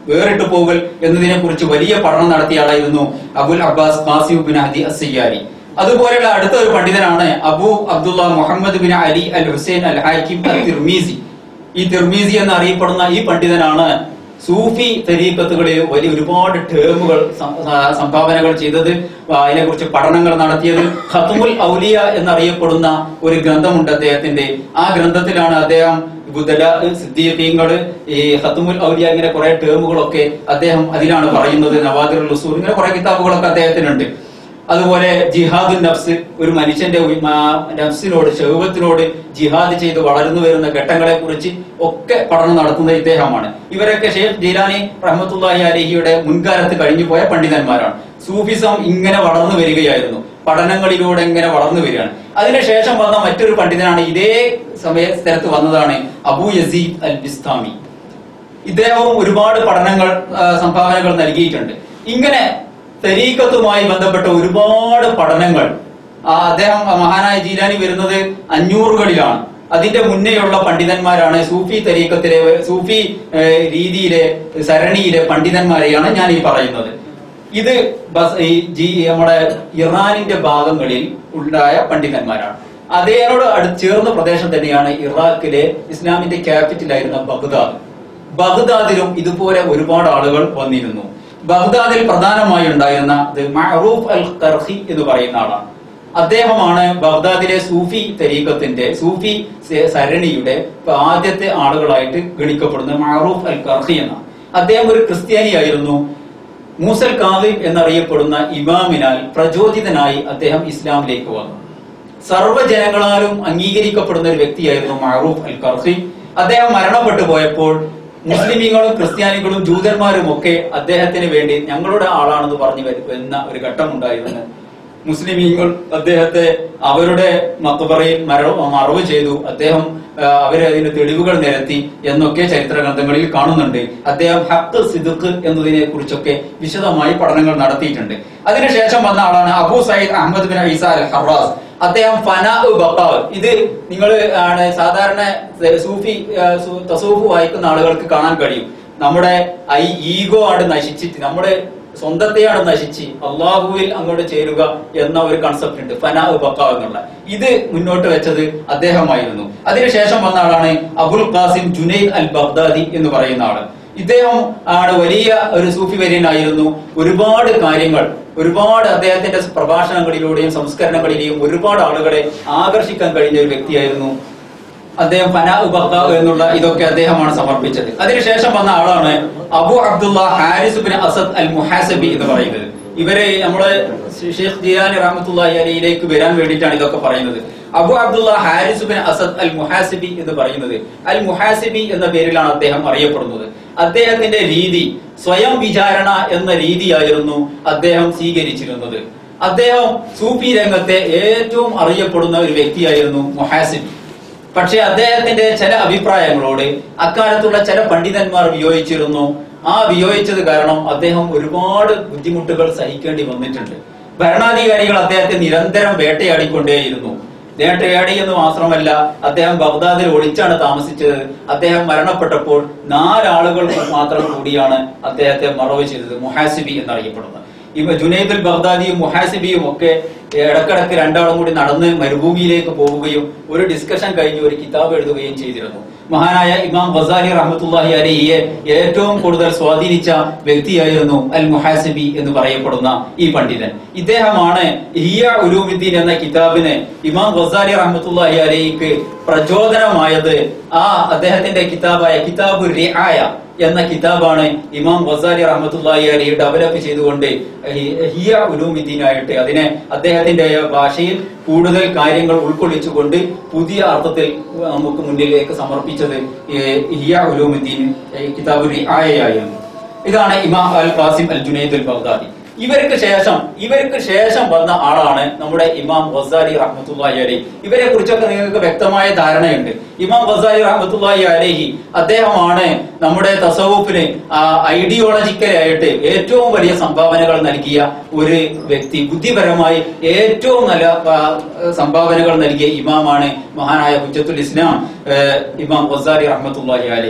വേറിട്ട് പോകൽ എന്നതിനെ കുറിച്ച് വലിയ പഠനം നടത്തിയ ആളായിരുന്നു Abul Abbas Qasim bin Hadi Asiyari അതുപോലെയുള്ള അടുത്ത ഒരു പണ്ഡിതനാണ് Abu Abdullah Muhammad bin Ali al Hussain al Hakim al Tirmidhi ഈ തിർമീസി എന്ന് അറിയപ്പെടുന്ന ഈ പണ്ഡിതനാണ് സൂഫി തരീക്കത്തുകളിൽ വലിയ ഒരുപാട് ടേമുകൾ സം- ആ, സംഭാവനകൾ ചെയ്തത് അതിനെ കുറിച്ച് പഠനങ്ങൾ നടത്തിയത് ഖത്തുമുൽ ഔലിയ എന്നറിയപ്പെടുന്ന ഒരു ഗ്രന്ഥമുണ്ട് അദ്ദേഹത്തിന്റെ ആ ഗ്രന്ഥത്തിലാണ് അദ്ദേഹം ബുദ്ധല സിദ്ദീഖീങ്ങള് ഈ ഖത്തുമുൽ ഔലിയ ഇങ്ങനെ കുറെ ടേമുകളൊക്കെ അദ്ദേഹം അതിലാണ് പറയുന്നത് നവാദിറുൽ ഉസൂർ ഇങ്ങനെ കുറെ കിതാബുകളൊക്കെ അദ്ദേഹത്തിനുണ്ട് അതുപോലെ ജിഹാദുൻ നഫ്സ് ഒരു മനുഷ്യന്റെ ഉയ്- ആ, നഫ്സിനോട് ശൗവത്തിനോട് ജിഹാദ് ചെയ്ത് വളർന്നു വരുന്ന ഘട്ടങ്ങളെ കുറിച്ച് ഒക്കെ പഠനം നടത്തുന്ന ഇദ്ദേഹമാണ് ഇവരൊക്കെ ഷെയ്ഖ് ജീലാനി റഹ്മത്തുല്ലാഹി അലഹിയുടെ മുൻകാലത്ത് കഴിഞ്ഞു പോയ പണ്ഡിതന്മാരാണ് സൂഫിസം ഇങ്ങനെ വളർന്നു വരികയായിരുന്നു പഠനങ്ങളിലൂടെ ഇങ്ങനെ വളർന്നു വരികയാണ് അതിനുശേഷം വന്ന മറ്റൊരു പണ്ഡിതനാണ് ഇതേ സമയ സ്ഥലത്ത് വന്നതാണ് അബു യസീദ് അൽ ബിസ്താമി ഇദ്ദേഹവും ഒരുപാട് പഠനങ്ങൾ ആ, സംഭാവനകൾ നൽകിയിട്ടുണ്ട് ഇങ്ങനെ തരീക്കത്തുമായി ബന്ധപ്പെട്ട ഒരുപാട് പഠനങ്ങൾ ആ, അദ്ദേഹം ആ, മഹാനായ ജീലാനി വരുന്നത് അഞ്ഞൂറുകളിലാണ് അതിന്റെ മുന്നേയുള്ള പണ്ഡിതന്മാരാണ് സൂഫി തരീക്കത്തിലെ സൂഫി ഏ, രീതിയിലെ സരണിയിലെ പണ്ഡിതന്മാരെയാണ് ഞാൻ ഈ പറയുന്നത് ഇത് ബസ് ഈ ജി നമ്മുടെ ഇറാനിന്റെ ഭാഗങ്ങളിൽ ഉണ്ടായ പണ്ഡിതന്മാരാണ് അതേനോട് അടുത്ത് ചേർന്ന പ്രദേശം തന്നെയാണ് ഇറാഖിലെ ഇസ്ലാമിന്റെ ക്യാപിറ്റലായിരുന്ന ബഗ്ദാദ് ബഗ്ദാദിലും ഇതുപോലെ ഒരുപാട് ആളുകൾ വന്നിരുന്നു ബഗ്ദാദിൽ പ്രധാനമായി ഉണ്ടായിരുന്ന ഇത് മഅറൂഫ് അൽ ഖർഹി എന്ന് പറയുന്ന ആളാണ് അദ്ദേഹമാണ് ബഗ്ദാദിലെ സൂഫി തരീഖത്തിന്റെ സൂഫി സ- സരണിയുടെ ആദ്യത്തെ ആളുകളായിട്ട് ഗണിക്കപ്പെടുന്ന മഅറൂഫ് അൽ ഖർഹി എന്ന അദ്ദേഹം ഒരു ക്രിസ്ത്യാനിയായിരുന്നു മൂസൽ കാദിം എന്നറിയപ്പെടുന്ന ഇമാമിനാൽ പ്രചോദിതനായി അദ്ദേഹം ഇസ്ലാമിലേക്ക് വന്നു സർവ്വജനങ്ങളാലും അംഗീകരിക്കപ്പെടുന്ന ഒരു വ്യക്തിയായിരുന്നു മഅറൂഫ് അൽ കർഹി അദ്ദേഹം മരണപ്പെട്ടു പോയപ്പോൾ മുസ്ലിമീങ്ങളും ക്രിസ്ത്യാനികളും ജൂതന്മാരും ഒക്കെ അദ്ദേഹത്തിന് വേണ്ടി ഞങ്ങളുടെ ആളാണെന്ന് പറഞ്ഞു വരുന്ന ഒരു ഘട്ടം ഉണ്ടായിരുന്നു മുസ്ലിമീങ്ങൾ അദ്ദേഹത്തെ അവരുടെ മക്ബറയിൽ മര- മറവ് ചെയ്തു അദ്ദേഹം ആ, അവര് അതിന് തെളിവുകൾ നിരത്തി എന്നൊക്കെ ചരിത്ര ഗ്രന്ഥങ്ങളിൽ കാണുന്നുണ്ട് അദ്ദേഹം ഹക്ക് സിദുക്ക് എന്നതിനെ കുറിച്ചൊക്കെ വിശദമായി പഠനങ്ങൾ നടത്തിയിട്ടുണ്ട് അതിനുശേഷം വന്ന ആളാണ് Abu Sayyid Ahmad bin Isa al Haraz അദ്ദേഹം ഫനാ ബക്കാവ് ഇത് നിങ്ങൾ ആണ് സാധാരണ സൂഫി ആ, സു- തസൂഫ് വായിക്കുന്ന ആളുകൾക്ക് കാണാൻ കഴിയും നമ്മുടെ ഐ ഈഗോ ആണ് നശിച്ചിട്ട് നമ്മുടെ സ്വന്തത്തെയാണ് നശിച്ച് അള്ളാഹുവിൽ അങ്ങോട്ട് ചേരുക എന്ന ഒരു കൺസെപ്റ്റ് ഉണ്ട് ഫനാ ബക്ക എന്നുള്ള ഇത് മുന്നോട്ട് വെച്ചത് അദ്ദേഹമായിരുന്നു അതിനുശേഷം വന്ന ആളാണ് Abul Qasim Junaid al Baghdadi എന്ന് പറയുന്ന ആള് ഇദ്ദേഹം ആണ് വലിയ ഒരു സൂഫി വര്യനായിരുന്നു ഒരുപാട് കാര്യങ്ങൾ ഒരുപാട് അദ്ദേഹത്തിന്റെ പ്രഭാഷണങ്ങളിലൂടെയും സംസ്കരണങ്ങളിലെയും ഒരുപാട് ആളുകളെ ആകർഷിക്കാൻ കഴിഞ്ഞ ഒരു വ്യക്തിയായിരുന്നു അദ്ദേഹം ഫനാ ഉബക്ക എന്നുള്ള ഇതൊക്കെ അദ്ദേഹമാണ് സമർപ്പിച്ചത് അതിനുശേഷം വന്ന ആളാണ് Abu Abdullah Haris bin Asad al Muhasabi എന്ന് പറയുന്നത് ഇവരെ നമ്മുടെ ഷെയ്ഖ് ജിയാനി റഹ്മത്തുള്ളാഹി അലയിലേക്ക് വരാൻ വേണ്ടിയിട്ടാണ് ഇതൊക്കെ പറയുന്നത് Abu Abdullah Haris bin Asad al Muhasibi എന്ന് പറയുന്നത് അൽ മുഹാസിബി എന്ന പേരിലാണ് അദ്ദേഹം അറിയപ്പെടുന്നത് അദ്ദേഹത്തിന്റെ രീതി സ്വയം വിചാരണ എന്ന രീതിയായിരുന്നു അദ്ദേഹം സ്വീകരിച്ചിരുന്നത് അദ്ദേഹം സൂഫി രംഗത്തെ ഏറ്റവും അറിയപ്പെടുന്ന ഒരു വ്യക്തിയായിരുന്നു മുഹാസിബി പക്ഷെ അദ്ദേഹത്തിന്റെ ചില അഭിപ്രായങ്ങളോട് അക്കാലത്തുള്ള ചില പണ്ഡിതന്മാർ വിയോജിച്ചിരുന്നു ആ വിയോജിച്ചത് കാരണം അദ്ദേഹം ഒരുപാട് ബുദ്ധിമുട്ടുകൾ സഹിക്കേണ്ടി വന്നിട്ടുണ്ട് ഭരണാധികാരികൾ അദ്ദേഹത്തെ നിരന്തരം വേട്ടയാടിക്കൊണ്ടേയിരുന്നു വേട്ടയാടി എന്ന് മാത്രമല്ല അദ്ദേഹം ബഗ്ദാദിൽ ഒളിച്ചാണ് താമസിച്ചത് അദ്ദേഹം മരണപ്പെട്ടപ്പോൾ നാലാളുകൾ മാത്രം കൂടിയാണ് അദ്ദേഹത്തെ മറവ് ചെയ്തത് മുഹാസിബി എന്നറിയപ്പെടുന്നത് ഇവ ജുനൈദുൽ ബഗ്ദാദിയും മുഹാസിബിയും ഒക്കെ ഇടക്കിടക്ക് രണ്ടാളും കൂടി നടന്ന് മരുഭൂമിയിലേക്ക് പോവുകയും ഒരു ഡിസ്കഷൻ കഴിഞ്ഞ് ഒരു കിതാബ് എഴുതുകയും ചെയ്തിരുന്നു മഹാനായ ഇമാം ബസാലി റഹ്മത്തുല്ലാഹി അലഹിയെ ഏറ്റവും കൂടുതൽ സ്വാധീനിച്ച വ്യക്തിയായിരുന്നു അൽ മുഹാസിബി എന്ന് പറയപ്പെടുന്ന ഈ പണ്ഡിതൻ ഇദ്ദേഹമാണ് ഹിയ ഉലൂമുദ്ദീൻ എന്ന കിതാബിന് ഇമാം ഗസാലി റഹ്മത്തുല്ലാഹി അലഹിക്ക് പ്രചോദനമായത് ആ അദ്ദേഹത്തിന്റെ കിതാബായ കിതാബ് റിആയ എന്ന കിതാബാണ് ഇമാം ഗസാലി റഹ്മത്തുള്ളാഹി അലി ഡെവലപ്പ് ചെയ്തുകൊണ്ട് ഹി- ഹിയ ഉലൂമിദ്ദീനായിട്ട് അതിനെ അദ്ദേഹത്തിന്റെ ഭാഷയിൽ കൂടുതൽ കാര്യങ്ങൾ ഉൾക്കൊള്ളിച്ചുകൊണ്ട് പുതിയ അർത്ഥത്തിൽ നമുക്ക് മുന്നിലേക്ക് സമർപ്പിച്ചത് ഈ ഹിയ ഉലൂമുദ്ദീൻ ഈ കിതാബ് റിആയയായിരുന്നു ഇതാണ് ഇമാം al Qasim al Junaid al Baghdadi ഇവർക്ക് ശേഷം ഇവർക്ക് ശേഷം വന്ന ആളാണ് നമ്മുടെ ഇമാം ഗസാലി റഹ്മത്തുള്ളാഹി അലൈഹി ഇവരെ കുറിച്ചൊക്കെ നിങ്ങൾക്ക് വ്യക്തമായ ധാരണയുണ്ട് ഇമാം ഗസാലി റഹ്മത്തുള്ളാഹി അലൈഹി അദ്ദേഹമാണ് നമ്മുടെ തസവുഫിന് ഐഡിയോളജിക്കലായിട്ട് ഏറ്റവും വലിയ സംഭാവനകൾ നൽകിയ ഒരു വ്യക്തി ബുദ്ധിപരമായി ഏറ്റവും നല്ല ആ, സംഭാവനകൾ നൽകിയ ഇമാമാണ് മഹാനായ ഹുജ്ജത്തുൽ ഇസ്ലാം ഏഹ്, ഇമാം ഗസാലി റഹ്മത്തുള്ളാഹി അലൈഹി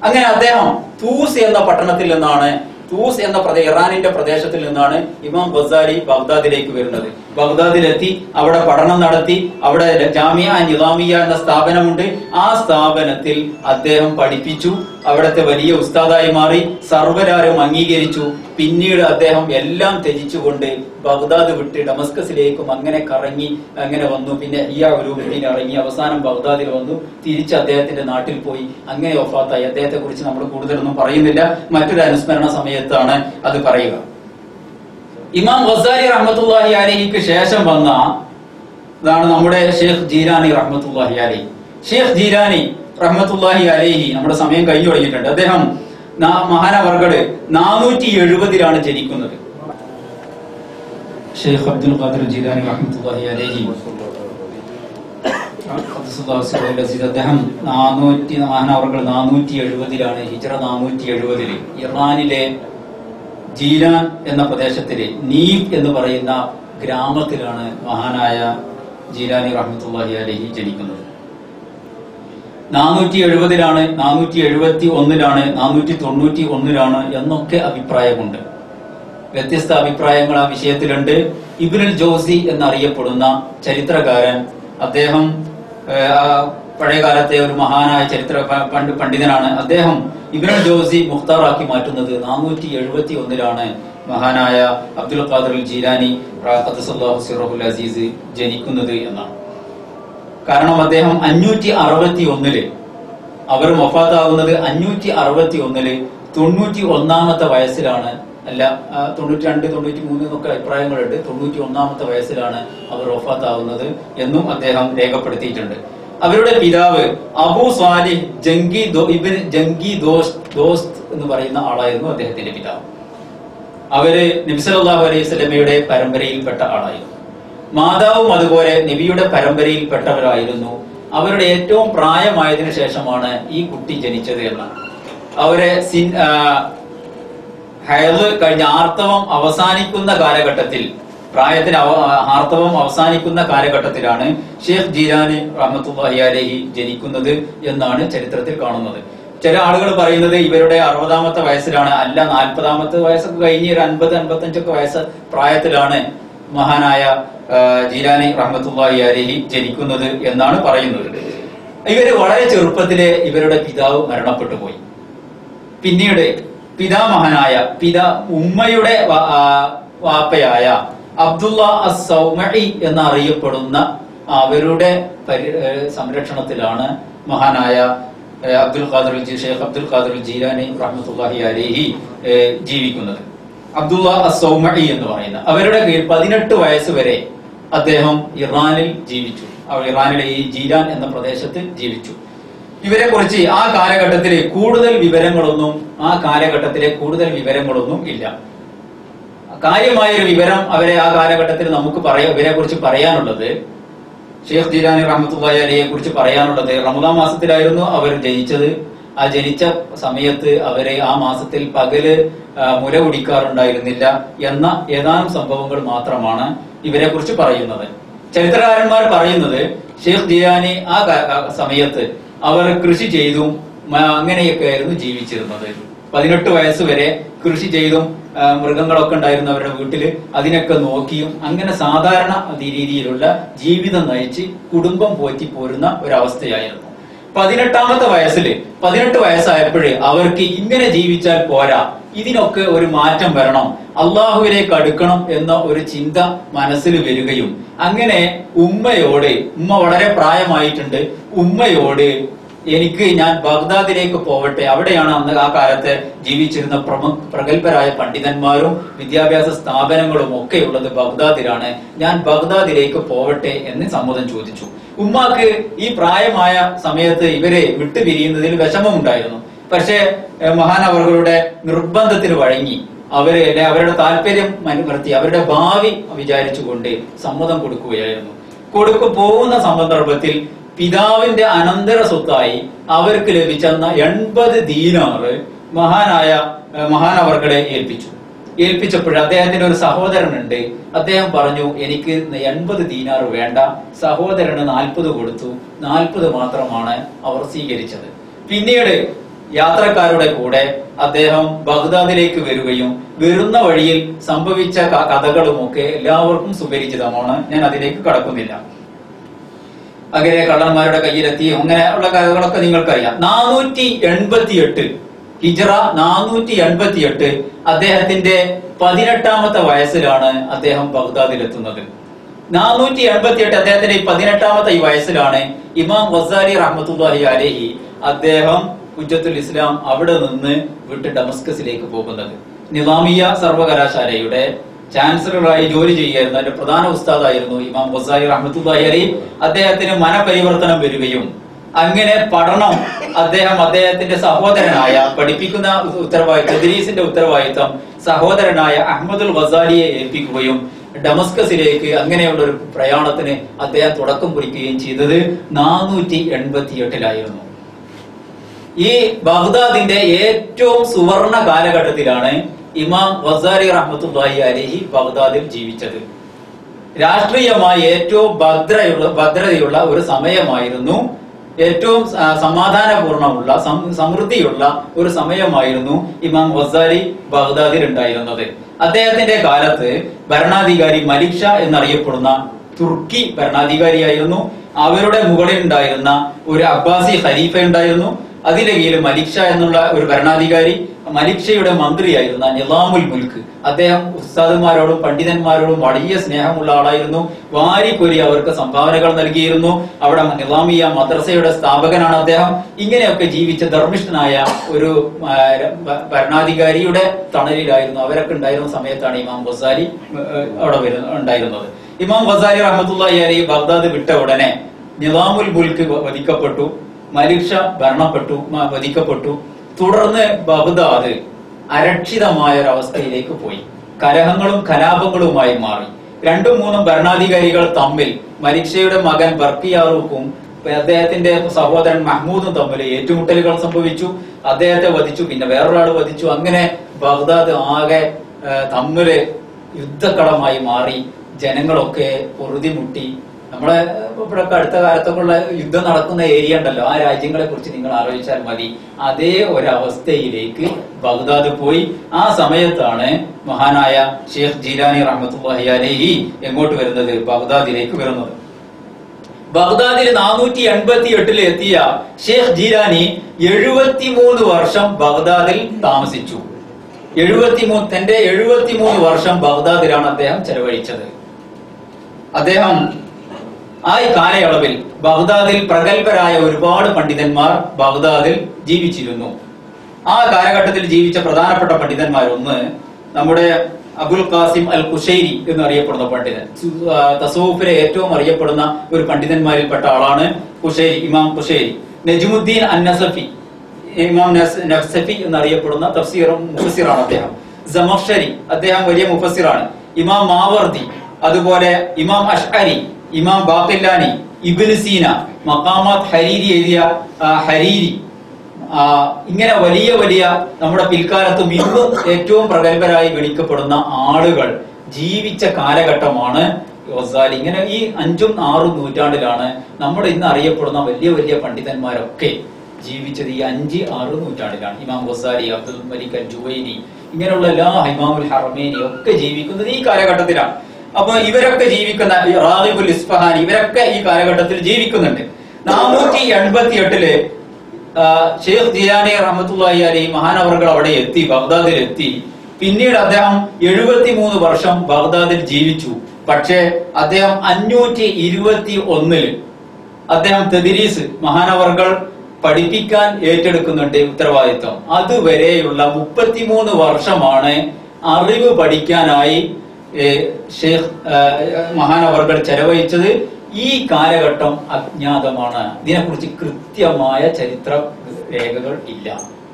അങ്ങനെ അദ്ദേഹം തൂസ് എന്ന പട്ടണത്തിൽ നിന്നാണ് തൂസ് എന്ന പ്രദേശ ഇറാനിന്റെ പ്രദേശത്തിൽ നിന്നാണ് ഇമാം ബസാരി ബഗ്ദാദിലേക്ക് വരുന്നത് ബഗ്ദാദിലെത്തി അവിടെ പഠനം നടത്തി അവിടെ ജാമിയ നിലാമിയ എന്ന സ്ഥാപനമുണ്ട് ആ സ്ഥാപനത്തിൽ അദ്ദേഹം പഠിപ്പിച്ചു അവിടുത്തെ വലിയ ഉസ്താദായി മാറി സർവരാരും അംഗീകരിച്ചു പിന്നീട് അദ്ദേഹം എല്ലാം ത്യജിച്ചുകൊണ്ട് ബഗ്ദാദ് വിട്ട് ഡമസ്കസിലേക്കും അങ്ങനെ കറങ്ങി അങ്ങനെ വന്നു പിന്നെ ഈ ഉലൂമിന് ഇറങ്ങി അവസാനം ബഗ്ദാദിൽ വന്നു തിരിച്ച് അദ്ദേഹത്തിന്റെ നാട്ടിൽ പോയി അങ്ങനെ ഒഫാത്തായി അദ്ദേഹത്തെ കുറിച്ച് നമ്മൾ കൂടുതലൊന്നും പറയുന്നില്ല മറ്റൊരു അനുസ്മരണ സമയത്താണ് അത് പറയുക ഇമാം ഗസാലി റഹ്മത്തുല്ലാഹി അലിഹിക്ക് ശേഷം വന്ന ഇതാണ് നമ്മുടെ ഷെയ്ഖ് ജീലാനി റഹ്മത്തുല്ലാഹി അലി ഷെയ്ഖ് ജീലാനി റഹ്മത്തുല്ലാഹി അലിഹി നമ്മുടെ സമയം കഴിഞ്ഞു തുടങ്ങിയിട്ടുണ്ട് അദ്ദേഹം നാ- മഹാനവർകള് നാനൂറ്റി എഴുപതിലാണ് ജനിക്കുന്നത് ഷെയ്ഖ് അബ്ദുൽ ഖാദിർ ജീലാനി റഹ്മത്തുല്ലാഹി അലൈഹി ഖദ്ദസല്ലാഹു സിറഹുൽ അസീസ് അദ്ദേഹം നാനൂറ്റി മഹാനവർകൾ നാനൂറ്റി എഴുപതിലാണ് ഹിജ്റ നാനൂറ്റി എഴുപതില് ഇറാനിലെ ജീലാൻ എന്ന പ്രദേശത്തില് നീബ് എന്ന് പറയുന്ന ഗ്രാമത്തിലാണ് മഹാനായ ജീലാനി റഹ്മത്തുല്ലാഹി അലൈഹി ജനിക്കുന്നത് നാനൂറ്റി എഴുപതിലാണ് നാനൂറ്റി എഴുപത്തി ഒന്നിലാണ് നാനൂറ്റി തൊണ്ണൂറ്റി ഒന്നിലാണ് എന്നൊക്കെ അഭിപ്രായമുണ്ട് വ്യത്യസ്ത അഭിപ്രായങ്ങൾ ആ വിഷയത്തിലുണ്ട് ഇബ്നുൽ ജോസി എന്നറിയപ്പെടുന്ന ചരിത്രകാരൻ അദ്ദേഹം ഏഹ്, ആ പഴയകാലത്തെ ഒരു മഹാനായ ചരിത്ര പ- പണ്ഡ് പണ്ഡിതനാണ് അദ്ദേഹം ഇബ്നുൽ ജോസി മുഖ്താറാക്കി മാറ്റുന്നത് നാനൂറ്റി എഴുപത്തി ഒന്നിലാണ് മഹാനായ അബ്ദുൽ ഖാദർ ജീലാനി ഖദ്ദസല്ലാഹു സിറഹുൽ അസീസ് ജനിക്കുന്നത് എന്നാണ് കാരണം അദ്ദേഹം അഞ്ഞൂറ്റി അറുപത്തി ഒന്നില് അവർ മൊഫാത്താവുന്നത് അഞ്ഞൂറ്റി അറുപത്തി ഒന്നില് തൊണ്ണൂറ്റി ഒന്നാമത്തെ വയസ്സിലാണ് അല്ല ആ, തൊണ്ണൂറ്റി രണ്ട് തൊണ്ണൂറ്റി മൂന്ന് എന്നൊക്കെ അഭിപ്രായങ്ങളുണ്ട് തൊണ്ണൂറ്റി ഒന്നാമത്തെ വയസ്സിലാണ് അവർ വഫാത്താവുന്നത് എന്നും അദ്ദേഹം രേഖപ്പെടുത്തിയിട്ടുണ്ട് അവരുടെ പിതാവ് അബു സ്വാലിഹ് ജംഗി ദോ ഇബിൻ ജംഗി ദോസ് ദോസ്ത് എന്ന് പറയുന്ന ആളായിരുന്നു അദ്ദേഹത്തിന്റെ പിതാവ് അവര് നബിസലാഹു അലൈഹി സ്വലമയുടെ പരമ്പരയിൽപ്പെട്ട ആളായിരുന്നു മാതാവും അതുപോലെ നബിയുടെ പരമ്പരയിൽപ്പെട്ടവരായിരുന്നു അവരുടെ ഏറ്റവും പ്രായമായതിനു ശേഷമാണ് ഈ കുട്ടി ജനിച്ചത് എന്നാണ് അവരെ സിൻ ആ, ഹയല് കഴിഞ്ഞ ആർത്തവം അവസാനിക്കുന്ന കാലഘട്ടത്തിൽ പ്രായത്തിന് അവ- ആർത്തവം അവസാനിക്കുന്ന കാലഘട്ടത്തിലാണ് ഷേഖ് ജീലാനി റഹ്മത്തുള്ളാഹി അലൈഹി ജനിക്കുന്നത് എന്നാണ് ചരിത്രത്തിൽ കാണുന്നത് ചില ആളുകൾ പറയുന്നത് ഇവരുടെ അറുപതാമത്തെ വയസ്സിലാണ് അല്ല നാൽപ്പതാമത്തെ വയസ്സൊക്കെ കഴിഞ്ഞ് ഒരു അൻപത് അൻപത്തഞ്ചൊക്കെ വയസ്സ് പ്രായത്തിലാണ് മഹാനായ ആ, ജീലാനി റഹ്മത്തുള്ളാഹി അലൈഹി ജനിക്കുന്നത് എന്നാണ് പറയുന്നത് ഇവര് വളരെ ചെറുപ്പത്തിലെ ഇവരുടെ പിതാവ് മരണപ്പെട്ടു പോയി പിന്നീട് പിതാമഹനായ പിതാ ഉമ്മയുടെ വ- ആ, വാപ്പയായ അബ്ദുള്ള അസൗമി എന്നറിയപ്പെടുന്ന അവരുടെ പരി- ഏ, സംരക്ഷണത്തിലാണ് മഹാനായ ഏ, അബ്ദുൽ ഖാദർ ജി- ഷെയ്ഖ് അബ്ദുൽ ഖാദർ ജീലാനി റഹ്മത്തുള്ളാഹി അലൈഹി ഏ, ജീവിക്കുന്നത് അബ്ദുള്ള അസൗമി എന്ന് പറയുന്ന അവരുടെ കീഴിൽ പതിനെട്ട് വയസ്സ് വരെ അദ്ദേഹം ഇറാനിൽ ജീവിച്ചു അവർ ഇറാനിലെ ഈ ജീലാൻ എന്ന പ്രദേശത്ത് ജീവിച്ചു ഇവരെ കുറിച്ച് ആ കാലഘട്ടത്തിലെ കൂടുതൽ വിവരങ്ങളൊന്നും ആ കാലഘട്ടത്തിലെ കൂടുതൽ വിവരങ്ങളൊന്നും ഇല്ല കാര്യമായ ഒരു വിവരം അവരെ ആ കാലഘട്ടത്തിൽ നമുക്ക് പറയാ ഇവരെ കുറിച്ച് പറയാനുള്ളത് ഷെയ്ഖ് ജീലാനി റഹ്മത്തുള്ളാഹി അലിയെ കുറിച്ച് പറയാനുള്ളത് റമദാൻ മാസത്തിലായിരുന്നു അവർ ജനിച്ചത് ആ ജനിച്ച സമയത്ത് അവരെ ആ മാസത്തിൽ പകല് ആ, മുല കുടിക്കാറുണ്ടായിരുന്നില്ല എന്ന ഏതാനും സംഭവങ്ങൾ മാത്രമാണ് ഇവരെ കുറിച്ച് പറയുന്നത് ചരിത്രകാരന്മാർ പറയുന്നത് ഷെയ്ഖ് ജീലാനി ആ ക- ആ സമയത്ത് അവർ കൃഷി ചെയ്തും മ- അങ്ങനെയൊക്കെ ആയിരുന്നു ജീവിച്ചിരുന്നത് പതിനെട്ട് വയസ്സ് വരെ കൃഷി ചെയ്തും ആ, മൃഗങ്ങളൊക്കെ ഉണ്ടായിരുന്നു അവരുടെ വീട്ടില് അതിനൊക്കെ നോക്കിയും അങ്ങനെ സാധാരണ രീതിയിലുള്ള ജീവിതം നയിച്ച് കുടുംബം പോറ്റി പോരുന്ന ഒരവസ്ഥയായിരുന്നു പതിനെട്ടാമത്തെ വയസ്സില് പതിനെട്ട് വയസ്സായപ്പോഴേ അവർക്ക് ഇങ്ങനെ ജീവിച്ചാൽ പോരാ ഇതിനൊക്കെ ഒരു മാറ്റം വരണം അള്ളാഹുവിലേക്ക് അടുക്കണം എന്ന ഒരു ചിന്ത മനസ്സിൽ വരികയും അങ്ങനെ ഉമ്മയോട് ഉമ്മ വളരെ പ്രായമായിട്ടുണ്ട് ഉമ്മയോട് എനിക്ക് ഞാൻ ബഗ്ദാദിലേക്ക് പോവട്ടെ അവിടെയാണ് അന്ന് ആ കാലത്ത് ജീവിച്ചിരുന്ന പ്രമുഖ പ്രഗത്ഭരായ പണ്ഡിതന്മാരും വിദ്യാഭ്യാസ സ്ഥാപനങ്ങളും ഒക്കെ ഉള്ളത് ബഗ്ദാദിലാണ് ഞാൻ ബഗ്ദാദിലേക്ക് പോവട്ടെ എന്ന് സമ്മതം ചോദിച്ചു ഉമ്മാക്ക് ഈ പ്രായമായ സമയത്ത് ഇവരെ വിട്ടുപിരിയുന്നതിൽ വിഷമമുണ്ടായിരുന്നു പക്ഷേ ഏഹ്, മഹാനവറുകളുടെ നിർബന്ധത്തിന് വഴങ്ങി അവര് അല്ലെ അവരുടെ താല്പര്യം മനപ്പെടുത്തി അവരുടെ ഭാവി വിചാരിച്ചുകൊണ്ട് സമ്മതം കൊടുക്കുകയായിരുന്നു കൊടുക്കു പോകുന്ന സന്ദർഭത്തിൽ പിതാവിന്റെ അനന്തര സ്വത്തായി അവർക്ക് ലഭിച്ചെന്ന എൺപത് ദീനാറ് മഹാനായ ഏഹ്, മഹാനവർകളെ ഏൽപ്പിച്ചു ഏൽപ്പിച്ചപ്പോൾ അദ്ദേഹത്തിന് ഒരു സഹോദരനുണ്ട് അദ്ദേഹം പറഞ്ഞു എനിക്ക് എൺപത് ദീനാർ വേണ്ട സഹോദരന് നാൽപ്പത് കൊടുത്തു നാൽപ്പത് മാത്രമാണ് അവർ സ്വീകരിച്ചത് പിന്നീട് യാത്രക്കാരുടെ കൂടെ അദ്ദേഹം ബഗ്ദാദിലേക്ക് വരികയും വരുന്ന വഴിയിൽ സംഭവിച്ച ക- കഥകളുമൊക്കെ എല്ലാവർക്കും സുപരിചിതമാണ് ഞാൻ അതിലേക്ക് കടക്കുന്നില്ല അങ്ങനെ കള്ളന്മാരുടെ കയ്യിലെത്തി അങ്ങനെയുള്ള കഥകളൊക്കെ നിങ്ങൾക്കറിയാം നാനൂറ്റി എൺപത്തി എട്ട് ഹിജറ നാനൂറ്റി എൺപത്തി എട്ട് അദ്ദേഹത്തിന്റെ പതിനെട്ടാമത്തെ വയസ്സിലാണ് അദ്ദേഹം ബഗ്ദാദിലെത്തുന്നത് നാനൂറ്റി എൺപത്തി എട്ട് അദ്ദേഹത്തിന്റെ ഈ പതിനെട്ടാമത്തെ ഈ വയസ്സിലാണ് ഇമാം വസാരി റഹ്മത്തുല്ലാഹി അലഹി അദ്ദേഹം ഹുജ്ജത്തുൽ ഇസ്ലാം അവിടെ നിന്ന് വിട്ട് ഡമസ്കസിലേക്ക് പോകുന്നത് നിലാമിയ സർവകലാശാലയുടെ ചാൻസലറായി ജോലി ചെയ്യുകയായിരുന്നു അതിന്റെ പ്രധാന ഉസ്താദായിരുന്നു ഇമാം വസാരി റഹ്മത്തുല്ലാഹി അലി അദ്ദേഹത്തിന് മനപരിവർത്തനം വരികയും അങ്ങനെ പഠനം അദ്ദേഹം അദ്ദേഹത്തിന്റെ സഹോദരനായ പഠിപ്പിക്കുന്ന ഉത്തരവാദിത്വം തദ്രീസിന്റെ ഉത്തരവാദിത്വം സഹോദരനായ അഹമ്മദുൽ വസാലിയെ ഏൽപ്പിക്കുകയും ഡമസ്കസിലേക്ക് അങ്ങനെയുള്ള ഒരു പ്രയാണത്തിന് അദ്ദേഹം തുടക്കം കുറിക്കുകയും ചെയ്തത് നാനൂറ്റി എൺപത്തി എട്ടിലായിരുന്നു ഈ ബഗ്ദാദിന്റെ ഏറ്റവും സുവർണ കാലഘട്ടത്തിലാണ് ഇമാം വസാരി റഹ്മത്തുല്ലാഹി അലഹി ബഗ്ദാദിൽ ജീവിച്ചത് രാഷ്ട്രീയമായി ഏറ്റവും ഭദ്രയുള്ള ഭദ്രതയുള്ള ഒരു സമയമായിരുന്നു ഏറ്റവും ആ, സമാധാനപൂർണമുള്ള സം- സമൃദ്ധിയുള്ള ഒരു സമയമായിരുന്നു ഇമാം വസാരി ബഗ്ദാദിൽ ഉണ്ടായിരുന്നത് അദ്ദേഹത്തിന്റെ കാലത്ത് ഭരണാധികാരി മലിക് ഷാ എന്നറിയപ്പെടുന്ന തുർക്കി ഭരണാധികാരിയായിരുന്നു അവരുടെ മുകളിൽ ഉണ്ടായിരുന്ന ഒരു അബ്ബാസി ഖലീഫ ഉണ്ടായിരുന്നു അതിന്റെ കീഴിൽ മലിക് ഷാ എന്നുള്ള ഒരു ഭരണാധികാരി മലിക് ഷയുടെ മന്ത്രിയായിരുന്ന നിലാമുൽ മുൽക്ക് അദ്ദേഹം ഉസ്താദുമാരോടും പണ്ഡിതന്മാരോടും വലിയ സ്നേഹമുള്ള ആളായിരുന്നു വാരിക്കൊരി അവർക്ക് സംഭാവനകൾ നൽകിയിരുന്നു അവിടെ നിലാമിയ മദ്രസയുടെ സ്ഥാപകനാണ് അദ്ദേഹം ഇങ്ങനെയൊക്കെ ജീവിച്ച ധർമ്മിഷ്ഠനായ ഒരു ആ, ഭ- ഭരണാധികാരിയുടെ തണലിലായിരുന്നു അവരൊക്കെ ഉണ്ടായിരുന്ന സമയത്താണ് ഇമാം ബസാരി അവിടെ വരുന്ന ഉണ്ടായിരുന്നത് ഇമാം ബസാരി റഹ്മത്തുള്ളി അലി ബഗ്ദാദ് വിട്ട ഉടനെ നിലാമുൽ മുൽക്ക് വധിക്കപ്പെട്ടു മലിക് ഷാ ഭരണപ്പെട്ടു മ- വധിക്കപ്പെട്ടു തുടർന്ന് ബഗ്ദാദ് അരക്ഷിതമായ ഒരു അവസ്ഥയിലേക്ക് പോയി കലഹങ്ങളും കലാപങ്ങളുമായി മാറി രണ്ടും മൂന്നും ഭരണാധികാരികൾ തമ്മിൽ മലിക്ഷയുടെ മകൻ ബർക്കിയാറൂക്കും അദ്ദേഹത്തിന്റെ സഹോദരൻ മഹ്മൂദും തമ്മിൽ ഏറ്റുമുട്ടലുകൾ സംഭവിച്ചു അദ്ദേഹത്തെ വധിച്ചു പിന്നെ വേറൊരാൾ വധിച്ചു അങ്ങനെ ബഗ്ദാദ് ആകെ ആ, തമ്മില് യുദ്ധക്കളമായി മാറി ജനങ്ങളൊക്കെ പൊറുതിമുട്ടി നമ്മളെ ഇവിടെ അടുത്ത കാലത്തൊക്കെ ഉള്ള യുദ്ധം നടക്കുന്ന ഏരിയ ഉണ്ടല്ലോ ആ രാജ്യങ്ങളെ കുറിച്ച് നിങ്ങൾ ആലോചിച്ചാൽ മതി അതേ ഒരവസ്ഥയിലേക്ക് ബഗ്ദാദ് പോയി ആ സമയത്താണ് മഹാനായ ഷെയ്ഖ് ജീലാനി റഹ്മത്തുള്ളാഹി അലൈഹി എങ്ങോട്ട് വരുന്നത് ബഗ്ദാദിലേക്ക് വരുന്നത് ബഗ്ദാദിൽ നാനൂറ്റി എൺപത്തി എട്ടിൽ എത്തിയ ഷെയ്ഖ് ജീലാനി എഴുപത്തിമൂന്ന് വർഷം ബഗ്ദാദിൽ താമസിച്ചു എഴുപത്തിമൂന്ന് തന്റെ എഴുപത്തിമൂന്ന് വർഷം ബഗ്ദാദിലാണ് അദ്ദേഹം ചെലവഴിച്ചത് അദ്ദേഹം ആ ഈ കാലയളവിൽ ബഗ്ദാദിൽ പ്രഗത്ഭരായ ഒരുപാട് പണ്ഡിതന്മാർ ബഗ്ദാദിൽ ജീവിച്ചിരുന്നു ആ കാലഘട്ടത്തിൽ ജീവിച്ച പ്രധാനപ്പെട്ട പണ്ഡിതന്മാർ ഒന്ന് നമ്മുടെ അബുൽ ഖാസിം അൽ കുഷൈരി എന്നറിയപ്പെടുന്ന പണ്ഡിതൻ സു- ആ, തസൂഫിലെ ഏറ്റവും അറിയപ്പെടുന്ന ഒരു പണ്ഡിതന്മാരിൽപ്പെട്ട ആളാണ് കുഷൈരി ഇമാം കുഷൈരി നജ്മുദ്ദീൻ അൻ നസഫി ഇമാം നസ്- നഫ്സഫി എന്നറിയപ്പെടുന്ന തഫ്സീറും മുഫസിറാണ് അദ്ദേഹം ജമഖ്ഷരി അദ്ദേഹം വലിയ മുഫസിറാണ് ഇമാം മാവർദി അതുപോലെ ഇമാം അഷ്അരി ഇമാം Baqillani Ibn Sina Maqamat Hariri എഴുതിയ ആ, ഹരീരി ആ, ഇങ്ങനെ വലിയ വലിയ നമ്മുടെ പിൽക്കാലത്തും ഇന്നും ഏറ്റവും പ്രഗത്ഭരായി ഗണിക്കപ്പെടുന്ന ആളുകൾ ജീവിച്ച കാലഘട്ടമാണ് ഗസാലി ഇങ്ങനെ ഈ അഞ്ചും ആറും നൂറ്റാണ്ടിലാണ് നമ്മൾ ഇന്ന് അറിയപ്പെടുന്ന വലിയ വലിയ പണ്ഡിതന്മാരൊക്കെ ജീവിച്ചത് ഈ അഞ്ച് ആറ് നൂറ്റാണ്ടിലാണ് ഇമാം ഗസാലി അബ്ദുൽ മലിക് അൽ ജുവൈനി ഇങ്ങനെയുള്ള എല്ലാ ഇമാമുൽ ഹറമേനി ഒക്കെ ജീവിക്കുന്നത് ഈ കാലഘട്ടത്തിലാണ് അപ്പൊ ഇവരൊക്കെ ജീവിക്കുന്ന ഈ റാദിബുൽ ഇസ്ഫഹാനി ഇവരൊക്കെ ഈ കാലഘട്ടത്തിൽ ജീവിക്കുന്നുണ്ട് നാനൂറ്റി എൺപത്തി എട്ടില് ഷെയ്ഖ് ജിലാനി റഹമത്തുള്ളി അലി മഹാനവർകൾ അവിടെ എത്തി ബഗ്ദാദിൽ എത്തി പിന്നീട് അദ്ദേഹം എഴുപത്തിമൂന്ന് വർഷം ബഗ്ദാദിൽ ജീവിച്ചു പക്ഷേ അദ്ദേഹം അഞ്ഞൂറ്റി ഇരുപത്തി ഒന്നില് അദ്ദേഹം തെദിരീസ് മഹാനവർകൾ പഠിപ്പിക്കാൻ ഏറ്റെടുക്കുന്നുണ്ട് ഉത്തരവാദിത്വം അതുവരെയുള്ള മുപ്പത്തിമൂന്ന് വർഷമാണ് അറിവ് പഠിക്കാനായി ഏ, ഷെയ്ഖ് ആ, മഹാനവർകൾ ചെലവഴിച്ചത് ഈ കാലഘട്ടം അജ്ഞാതമാണ് ഇതിനെക്കുറിച്ച് കൃത്യമായ ചരിത്ര രേഖകൾ ഇല്ല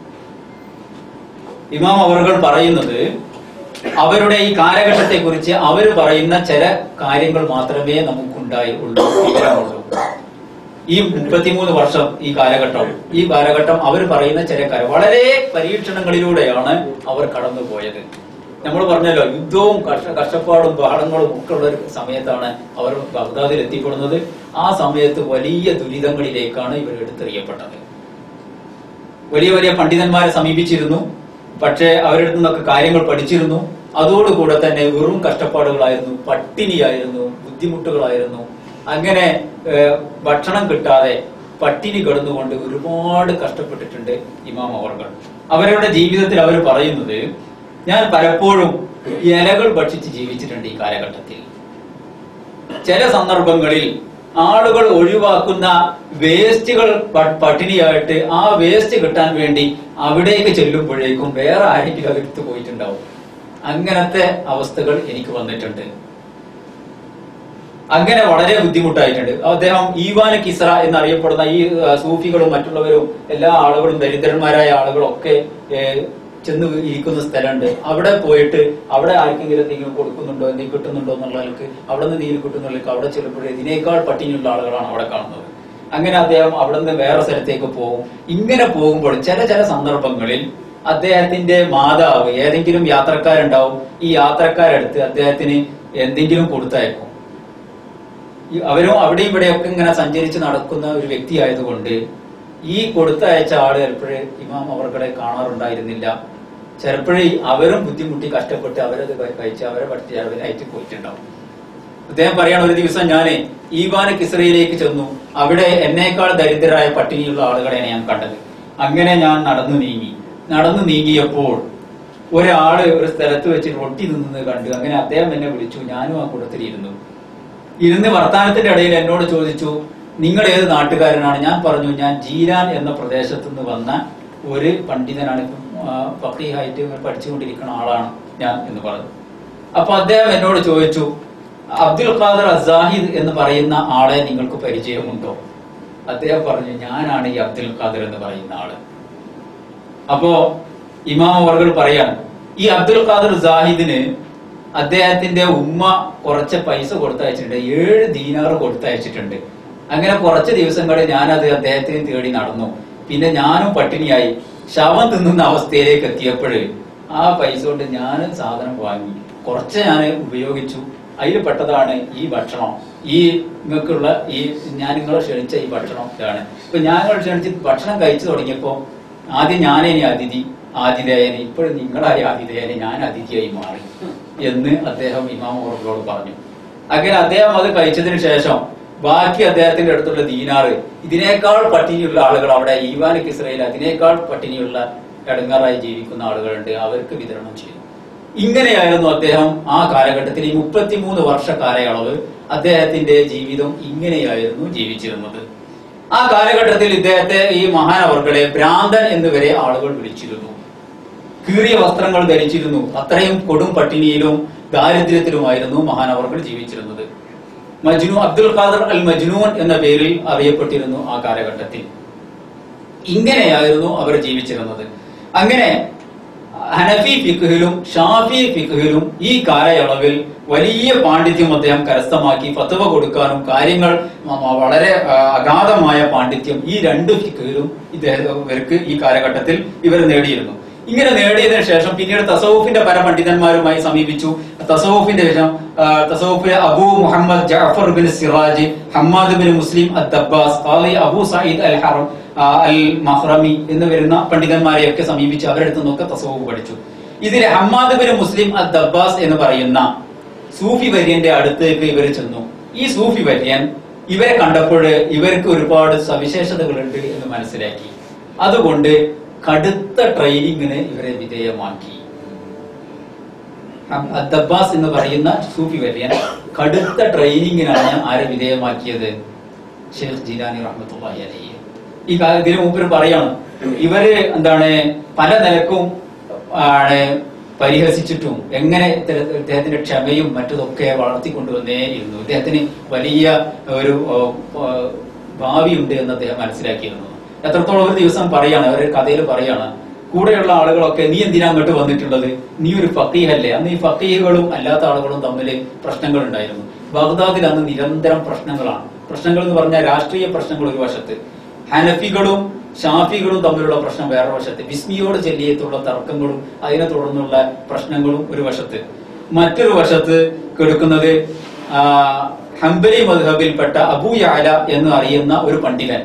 ഇമാം അവർകൾ പറയുന്നത് അവരുടെ ഈ കാലഘട്ടത്തെ കുറിച്ച് അവർ പറയുന്ന ചില കാര്യങ്ങൾ മാത്രമേ നമുക്കുണ്ടായി ഉള്ളൂ വിവരമുള്ളൂ ഈ മുപ്പത്തിമൂന്ന് വർഷം ഈ കാലഘട്ടം ഈ കാലഘട്ടം അവർ പറയുന്ന ചില കാര്യം വളരെ പരീക്ഷണങ്ങളിലൂടെയാണ് അവർ കടന്നുപോയത് നമ്മൾ പറഞ്ഞല്ലോ യുദ്ധവും കഷ്ട കഷ്ടപ്പാടും ബഹളങ്ങളും ഒക്കെ ഉള്ള ഒരു സമയത്താണ് അവർ ബഗ്ദാദിൽ എത്തിപ്പെടുന്നത് ആ സമയത്ത് വലിയ ദുരിതങ്ങളിലേക്കാണ് ഇവർ എടുത്തെറിയപ്പെട്ടത് വലിയ വലിയ പണ്ഡിതന്മാരെ സമീപിച്ചിരുന്നു പക്ഷേ അവരുടെ നിന്നൊക്കെ കാര്യങ്ങൾ പഠിച്ചിരുന്നു അതോടുകൂടെ തന്നെ വെറും കഷ്ടപ്പാടുകളായിരുന്നു പട്ടിണിയായിരുന്നു ബുദ്ധിമുട്ടുകളായിരുന്നു അങ്ങനെ ഏഹ്, ഭക്ഷണം കിട്ടാതെ പട്ടിണി കിടന്നുകൊണ്ട് ഒരുപാട് കഷ്ടപ്പെട്ടിട്ടുണ്ട് ഇമാം അവർകൾ അവരുടെ ജീവിതത്തിൽ അവർ പറയുന്നത് ഞാൻ പലപ്പോഴും ഇലകൾ ഭക്ഷിച്ച് ജീവിച്ചിട്ടുണ്ട് ഈ കാലഘട്ടത്തിൽ ചില സന്ദർഭങ്ങളിൽ ആളുകൾ ഒഴിവാക്കുന്ന വേസ്റ്റുകൾ പ- പട്ടിണിയായിട്ട് ആ വേസ്റ്റ് കിട്ടാൻ വേണ്ടി അവിടേക്ക് ചെല്ലുമ്പോഴേക്കും വേറെ ആരെങ്കിലും അതെടുത്ത് പോയിട്ടുണ്ടാവും അങ്ങനത്തെ അവസ്ഥകൾ എനിക്ക് വന്നിട്ടുണ്ട് അങ്ങനെ വളരെ ബുദ്ധിമുട്ടായിട്ടുണ്ട് അദ്ദേഹം ഈവാന കിസ്ര എന്നറിയപ്പെടുന്ന ഈ ആ, സൂഫികളും മറ്റുള്ളവരും എല്ലാ ആളുകളും ദരിദ്രന്മാരായ ആളുകളും ഒക്കെ ഏ, ചെന്ന് ഇരിക്കുന്ന സ്ഥലമുണ്ട് അവിടെ പോയിട്ട് അവിടെ ആർക്കെങ്കിലും എന്തെങ്കിലും കൊടുക്കുന്നുണ്ടോ എന്തെങ്കിലും കിട്ടുന്നുണ്ടോ എന്നുള്ളവർക്ക് അവിടെ നിന്ന് നീര് കിട്ടുന്നുള്ളവർക്ക് അവിടെ ചെല്ലുമ്പോഴേ ഇതിനേക്കാൾ പട്ടിണിയുള്ള ആളുകളാണ് അവിടെ കാണുന്നത് അങ്ങനെ അദ്ദേഹം അവിടെ നിന്ന് വേറെ സ്ഥലത്തേക്ക് പോകും ഇങ്ങനെ പോകുമ്പോൾ ചില ചില സന്ദർഭങ്ങളിൽ അദ്ദേഹത്തിന്റെ മാതാവ് ഏതെങ്കിലും യാത്രക്കാരുണ്ടാവും ഈ യാത്രക്കാരെടുത്ത് അദ്ദേഹത്തിന് എന്തെങ്കിലും കൊടുത്തയക്കും ഈ അവരും അവിടെയും ഇവിടെയൊക്കെ ഇങ്ങനെ സഞ്ചരിച്ച് നടക്കുന്ന ഒരു വ്യക്തി ആയതുകൊണ്ട് ഈ കൊടുത്തയച്ച ആള് ചിലപ്പോഴേ ഇമാം അവർകളെ കാണാറുണ്ടായിരുന്നില്ല ചിലപ്പോഴേ അവരും ബുദ്ധിമുട്ടി കഷ്ടപ്പെട്ട് അവരത് കഴി- കഴിച്ച് അവരെ പഠിച്ച് അവരായിട്ട് പോയിട്ടുണ്ടാവും അദ്ദേഹം പറയാണ് ഒരു ദിവസം ഞാൻ ഈവാന കിസ്രയിലേക്ക് ചെന്നു അവിടെ എന്നേക്കാൾ ദരിദ്രരായ പട്ടിണിയുള്ള ആളുകളെയാണ് ഞാൻ കണ്ടത് അങ്ങനെ ഞാൻ നടന്നു നീങ്ങി നടന്നു നീങ്ങിയപ്പോൾ ഒരാള് ഒരു സ്ഥലത്ത് വെച്ച് റൊട്ടി നിന്നത് കണ്ടു അങ്ങനെ അദ്ദേഹം എന്നെ വിളിച്ചു ഞാനും ആ കൂട്ടത്തിൽ ഇരുന്നു ഇരുന്ന് വർത്താനത്തിന്റെ ഇടയിൽ എന്നോട് ചോദിച്ചു നിങ്ങൾ ഏത് നാട്ടുകാരനാണ് ഞാൻ പറഞ്ഞു ഞാൻ ജീരാൻ എന്ന പ്രദേശത്തു നിന്ന് വന്ന ഒരു പണ്ഡിതനാണ് ഇപ്പം ആ, ഫഖീഹായിട്ട് പഠിച്ചുകൊണ്ടിരിക്കുന്ന ആളാണ് ഞാൻ എന്ന് പറഞ്ഞു അപ്പൊ അദ്ദേഹം എന്നോട് ചോദിച്ചു അബ്ദുൽ ഖാദർ അസാഹിദ് എന്ന് പറയുന്ന ആളെ നിങ്ങൾക്ക് പരിചയമുണ്ടോ അദ്ദേഹം പറഞ്ഞു ഞാനാണ് ഈ അബ്ദുൽ ഖാദർ എന്ന് പറയുന്ന ആള് അപ്പോ ഇമാം അവർകൾ പറയാണ് ഈ അബ്ദുൽ ഖാദർ സാഹിദിന് അദ്ദേഹത്തിന്റെ ഉമ്മ കുറച്ച് പൈസ കൊടുത്തയച്ചിട്ടുണ്ട് ഏഴ് ദീനാറ് കൊടുത്തയച്ചിട്ടുണ്ട് അങ്ങനെ കുറച്ച് ദിവസങ്ങളിൽ ഞാനത് അദ്ദേഹത്തിന് തേടി നടന്നു പിന്നെ ഞാനും പട്ടിണിയായി ശവം തിന്നുന്ന അവസ്ഥയിലേക്ക് എത്തിയപ്പോൾ ആ പൈസ കൊണ്ട് ഞാനും സാധനം വാങ്ങി കുറച്ച് ഞാൻ ഉപയോഗിച്ചു അതിൽ പെട്ടതാണ് ഈ ഭക്ഷണം ഈ നിങ്ങൾക്കുള്ള ഈ ഞാൻ നിങ്ങളെ ക്ഷണിച്ച ഈ ഭക്ഷണം ഇതാണ് ഇപ്പൊ ഞാൻ നിങ്ങളെ ക്ഷണിച്ച് ഭക്ഷണം കഴിച്ചു തുടങ്ങിയപ്പോ ആദ്യം ഞാനേനി അതിഥി ആതിഥേയന് ഇപ്പോഴും നിങ്ങളായ ആതിഥേയന് ഞാൻ അതിഥിയായി മാറി എന്ന് അദ്ദേഹം ഇമാം ഓർഗോട് പറഞ്ഞു അങ്ങനെ അദ്ദേഹം അത് കഴിച്ചതിന് ശേഷം ബാക്കി അദ്ദേഹത്തിന്റെ അടുത്തുള്ള ദീനാറ് ഇതിനേക്കാൾ പട്ടിണിയുള്ള ആളുകൾ അവിടെ ഈവാനിക് ഇസ്രയേൽ അതിനേക്കാൾ പട്ടിണിയുള്ള ഇടങ്ങാറായി ജീവിക്കുന്ന ആളുകളുണ്ട് അവർക്ക് വിതരണം ചെയ്തു ഇങ്ങനെയായിരുന്നു അദ്ദേഹം ആ കാലഘട്ടത്തിൽ ഈ മുപ്പത്തിമൂന്ന് വർഷ കാലയളവ് അദ്ദേഹത്തിന്റെ ജീവിതം ഇങ്ങനെയായിരുന്നു ജീവിച്ചിരുന്നത് ആ കാലഘട്ടത്തിൽ ഇദ്ദേഹത്തെ ഈ മഹാനവർകളെ ഭ്രാന്തൻ എന്ന് വരെ ആളുകൾ വിളിച്ചിരുന്നു കീറിയ വസ്ത്രങ്ങൾ ധരിച്ചിരുന്നു അത്രയും കൊടും പട്ടിണിയിലും ദാരിദ്ര്യത്തിലുമായിരുന്നു മഹാനവർകൾ ജീവിച്ചിരുന്നത് മജ്നു അബ്ദുൽ ഖാദർ അൽ മജ്നൂൻ എന്ന പേരിൽ അറിയപ്പെട്ടിരുന്നു ആ കാലഘട്ടത്തിൽ ഇങ്ങനെയായിരുന്നു അവർ ജീവിച്ചിരുന്നത് അങ്ങനെ ഹനഫി ഫിഖിലും ഷാഫി ഫിഖിലും ഈ കാലയളവിൽ വലിയ പാണ്ഡിത്യം അദ്ദേഹം കരസ്ഥമാക്കി ഫത്വ കൊടുക്കാനും കാര്യങ്ങൾ മ- വളരെ ആ, അഗാധമായ പാണ്ഡിത്യം ഈ രണ്ട് ഫിഖിലും ഇദ്ദേഹം ഇവർക്ക് ഈ കാലഘട്ടത്തിൽ ഇവർ നേടിയിരുന്നു ഇങ്ങനെ നേടിയതിനു ശേഷം പിന്നീട് തസവുഫിന്റെ പല പണ്ഡിതന്മാരുമായി സമീപിച്ചു തസവുഫിന്റെ ശേഷം ആ, തസവുഫിലെ Abu Muhammad Jafar bin Siraj Hammad bin Muslim Addabbas ഖാലി അബൂ സയ്യിദ് അൽ ഹറം ആ, അൽ മഹ്റമി എന്ന് വരുന്ന പണ്ഡിതന്മാരെയൊക്കെ സമീപിച്ച് അവരുടെ അടുത്ത് നിന്നൊക്കെ തസവുഫ് പഠിച്ചു ഇതിൽ ഹമ്മാദ് ബിൻ മുസ്ലിം അദ്ദബ്ബാസ് എന്ന് പറയുന്ന സൂഫി വര്യന്റെ അടുത്തേക്ക് ഇവർ ചെന്നു ഈ സൂഫി വര്യൻ ഇവരെ കണ്ടപ്പോൾ ഇവർക്ക് ഒരുപാട് സവിശേഷതകളുണ്ട് എന്ന് മനസ്സിലാക്കി അതുകൊണ്ട് കടുത്ത ട്രെയിനിങ്ങിന് ഇവരെ വിധേയമാക്കി അദ്ദബ്ബാസ് എന്ന് പറയുന്ന സൂഫി വര്യൻ കടുത്ത ട്രെയിനിങ്ങിനാണ് ആരെ വിധേയമാക്കിയത് ഷെയ്ഖ് ജീലാനി റഹ്മത്തുള്ളാഹി അലൈഹി ഈ കാ- ഇതിനു മുമ്പിൽ പറയാണ് ഇവര് എന്താണ് പല നിലക്കും ആണ് പരിഹസിച്ചിട്ടും എങ്ങനെ ഇത്തര- ഇദ്ദേഹത്തിന്റെ ക്ഷമയും മറ്റതൊക്കെ വളർത്തിക്കൊണ്ടുവന്നേയിരുന്നു ഇദ്ദേഹത്തിന് വലിയ ഒരു ഓ, ഓ, ഭാവിയുണ്ട് എന്ന് അദ്ദേഹം മനസ്സിലാക്കിയിരുന്നു എത്രത്തോളം ഒരു ദിവസം പറയാണ് അവരുടെ കഥയിൽ പറയാണ് കൂടെയുള്ള ആളുകളൊക്കെ നീ എന്തിനാ അങ്ങോട്ട് വന്നിട്ടുള്ളത് നീ ഒരു ഫക്കീഹല്ലേ അന്ന് ഈ ഫക്കീഹുകളും അല്ലാത്ത ആളുകളും തമ്മിൽ പ്രശ്നങ്ങൾ ഉണ്ടായിരുന്നു ബഗ്ദാദിൽ അന്ന് നിരന്തരം പ്രശ്നങ്ങളാണ് പ്രശ്നങ്ങൾ എന്ന് പറഞ്ഞാൽ രാഷ്ട്രീയ പ്രശ്നങ്ങൾ ഒരു വശത്ത് ഹനഫികളും ഷാഫികളും തമ്മിലുള്ള പ്രശ്നം വേറെ വശത്ത് ബിസ്മിയോട് ചെല്ലിയത്തുള്ള തർക്കങ്ങളും അതിനെ തുടർന്നുള്ള പ്രശ്നങ്ങളും ഒരു വശത്ത് മറ്റൊരു വശത്ത് കെടുക്കുന്നത് ആ, ഹംബലി മദ്ഹബിൽപ്പെട്ട അബൂ യാല എന്ന് അറിയുന്ന ഒരു പണ്ഡിതൻ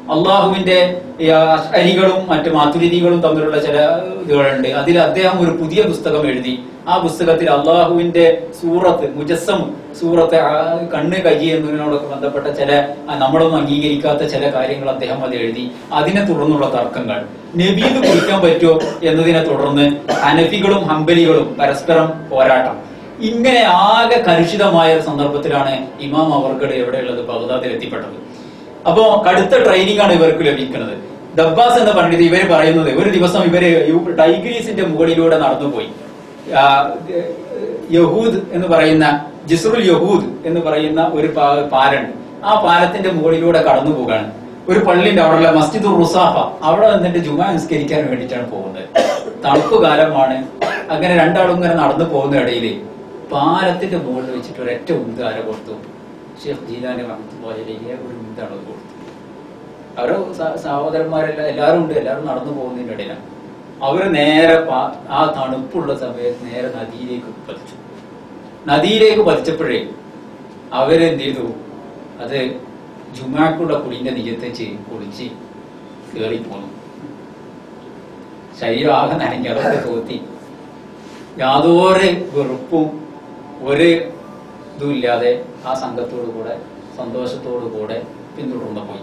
അള്ളാഹുവിന്റെ ഈ അരികളും മറ്റു മാതുരിതികളും തമ്മിലുള്ള ചില ഇതുകളുണ്ട് അതിൽ അദ്ദേഹം ഒരു പുതിയ പുസ്തകം എഴുതി ആ പുസ്തകത്തിൽ അള്ളാഹുവിന്റെ സൂറത്ത് മുജസ്സം സൂറത്ത് ആ കണ്ണ് കൈ എന്നതിനോടൊക്കെ ബന്ധപ്പെട്ട ചില ആ, നമ്മളൊന്നും അംഗീകരിക്കാത്ത ചില കാര്യങ്ങൾ അദ്ദേഹം അത് എഴുതി അതിനെ തുടർന്നുള്ള തർക്കങ്ങൾ നബീദ് കുറിക്കാൻ പറ്റുമോ എന്നതിനെ തുടർന്ന് ഹനഫികളും ഹംബലികളും പരസ്പരം പോരാട്ടം ഇങ്ങനെ ആകെ കലുഷിതമായ ഒരു സന്ദർഭത്തിലാണ് ഇമാം അവർഗഡ് എവിടെയുള്ളത് ബഗ്ദാദിൽ എത്തിപ്പെട്ടത് അപ്പോ കടുത്ത ട്രെയിനിങ് ആണ് ഇവർക്ക് ലഭിക്കുന്നത് ദബ്ബാസ് എന്ന് പറഞ്ഞിട്ട് ഇവർ പറയുന്നത് ഒരു ദിവസം ഇവര് യു- ടൈഗ്രീസിന്റെ മുകളിലൂടെ നടന്നുപോയി ആ, യഹൂദ് എന്ന് പറയുന്ന ജിസ്റുൽ യഹൂദ് എന്ന് പറയുന്ന ഒരു പാ- പാലുണ്ട് ആ പാലത്തിന്റെ മുകളിലൂടെ കടന്നു പോവുകയാണ് ഒരു പള്ളിന്റെ അവിടെയുള്ള മസ്ജിദുർ റുസാഫ അവിടെ നിന്നിട്ട് ജുമാ നിസ്കരിക്കാൻ വേണ്ടിയിട്ടാണ് പോകുന്നത് തണുപ്പ് കാലമാണ് അങ്ങനെ രണ്ടാളും ഇങ്ങനെ നടന്നു പോകുന്ന ഇടയില് പാലത്തിന്റെ മുകളിൽ വെച്ചിട്ട് ഒരൊറ്റ ഉന്ത് ആരെ കൊടുത്തു ഷെയ്ഖ് ജീലാനി റഹ്മത്തുള്ളാഹിയെ ഒരു ഉന്താണ് കൊടുത്തു അവരെ സ- സഹോദരന്മാരെല്ലാം എല്ലാവരും ഉണ്ട് എല്ലാവരും നടന്നു പോകുന്നതിന്റെ ഇടയിലാണ് അവര് നേരെ പാ- ആ തണുപ്പുള്ള സമയത്ത് നേരെ നദിയിലേക്ക് പതിച്ചു നദിയിലേക്ക് പതിച്ചപ്പോഴേ അവരെന്ത് ചെയ്തു അത് ജുമാക്കുള്ള കുടിന്റെ നിജത്തെ കുളിച്ച് കയറി പോന്നു ശരീരം ആകെ നനഞ്ഞു അതൊക്കെ തോത്തി യാതൊരു വെറുപ്പും ഒരു ഇതും ഇല്ലാതെ ആ സംഘത്തോടു കൂടെ സന്തോഷത്തോടു കൂടെ പിന്തുടർന്നു പോയി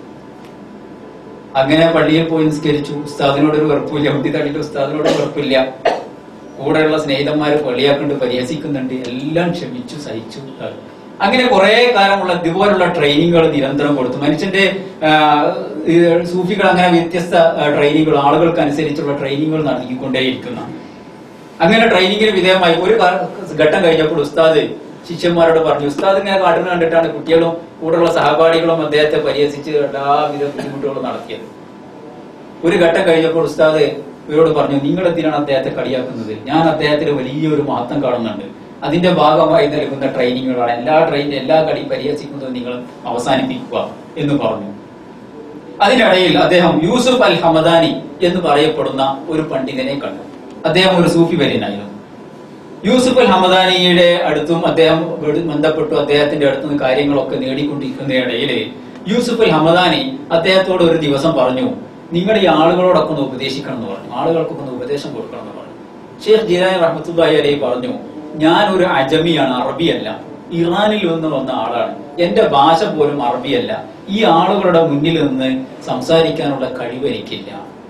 അങ്ങനെ പള്ളിയിൽ പോയി നിസ്കരിച്ചു ഉസ്താദിനോട് ഒരു വെറുപ്പില്ല മുട്ടി തള്ളിയിട്ട് ഉസ്താദിനോട് വെറുപ്പില്ല കൂടെയുള്ള സ്നേഹിതന്മാര് പള്ളിയാക്കൊണ്ട് പരിഹസിക്കുന്നുണ്ട് എല്ലാം ക്ഷമിച്ചു സഹിച്ചു അങ്ങനെ കുറെ കാലമുള്ള ഇതുപോലുള്ള ട്രെയിനിങ്ങുകൾ നിരന്തരം കൊടുത്തു മനുഷ്യന്റെ ആ, ഈ സൂഫികൾ അങ്ങനെ വ്യത്യസ്ത ട്രെയിനിങ്ങുകൾ ആളുകൾക്ക് അനുസരിച്ചുള്ള ട്രെയിനിങ്ങുകൾ നൽകിക്കൊണ്ടേയിരിക്കുന്ന അങ്ങനെ ട്രെയിനിങ്ങിന് വിധേയമായി ഒരു കാ- ഘട്ടം കഴിഞ്ഞപ്പോൾ ഉസ്താദ് ശിഷ്യന്മാരോട് പറഞ്ഞു ഉസ്താദ് ഇങ്ങനെ കാട്ടുന്ന കണ്ടിട്ടാണ് കുട്ടികളും കൂടെയുള്ള സഹപാഠികളും അദ്ദേഹത്തെ പരിഹസിച്ച് എല്ലാവിധ ബുദ്ധിമുട്ടുകളും നടത്തിയത് ഒരു ഘട്ടം കഴിഞ്ഞപ്പോൾ ഉസ്താദ് ഇവരോട് പറഞ്ഞു നിങ്ങൾ എന്തിനാണ് അദ്ദേഹത്തെ കളിയാക്കുന്നത് ഞാൻ അദ്ദേഹത്തിന് വലിയൊരു മഹത്വം കാണുന്നുണ്ട് അതിന്റെ ഭാഗമായി നൽകുന്ന ട്രെയിനിങ്ങുകളാണ് എല്ലാ ട്രെയിൻ എല്ലാ കളി പരിഹസിക്കുന്നതും നിങ്ങൾ അവസാനിപ്പിക്കുക എന്ന് പറഞ്ഞു അതിനിടയിൽ അദ്ദേഹം യൂസുഫ് അൽ ഹമദാനി എന്ന് പറയപ്പെടുന്ന ഒരു പണ്ഡിതനെ കണ്ടു അദ്ദേഹം ഒരു സൂഫി വര്യനായിരുന്നു യൂസുഫ് അൽ ഹമദാനിയുടെ അടുത്തും അദ്ദേഹം വെടി- ബന്ധപ്പെട്ടു അദ്ദേഹത്തിന്റെ അടുത്ത് നിന്ന് കാര്യങ്ങളൊക്കെ നേടിക്കൊണ്ടിരിക്കുന്നതിനിടയിൽ യൂസുഫ് അൽ ഹമദാനി അദ്ദേഹത്തോട് ഒരു ദിവസം പറഞ്ഞു നിങ്ങൾ ഈ ആളുകളോടൊക്കെ ഒന്ന് ഉപദേശിക്കണം എന്ന് പറഞ്ഞു ആളുകൾക്കൊക്കെ ഒന്ന് ഉപദേശം കൊടുക്കണം എന്ന് പറഞ്ഞു ഷെയ്ഖ് ജിലാനി റഹ്മത്തുല്ലാഹി അലൈഹി പറഞ്ഞു ഞാൻ ഒരു അജമിയാണ് അറബിയല്ല ഇറാനിൽ നിന്ന് വന്ന ആളാണ് എന്റെ ഭാഷ പോലും അറബിയല്ല ഈ ആളുകളുടെ മുന്നിൽ നിന്ന് സംസാരിക്കാനുള്ള കഴിവ് എനിക്കില്ല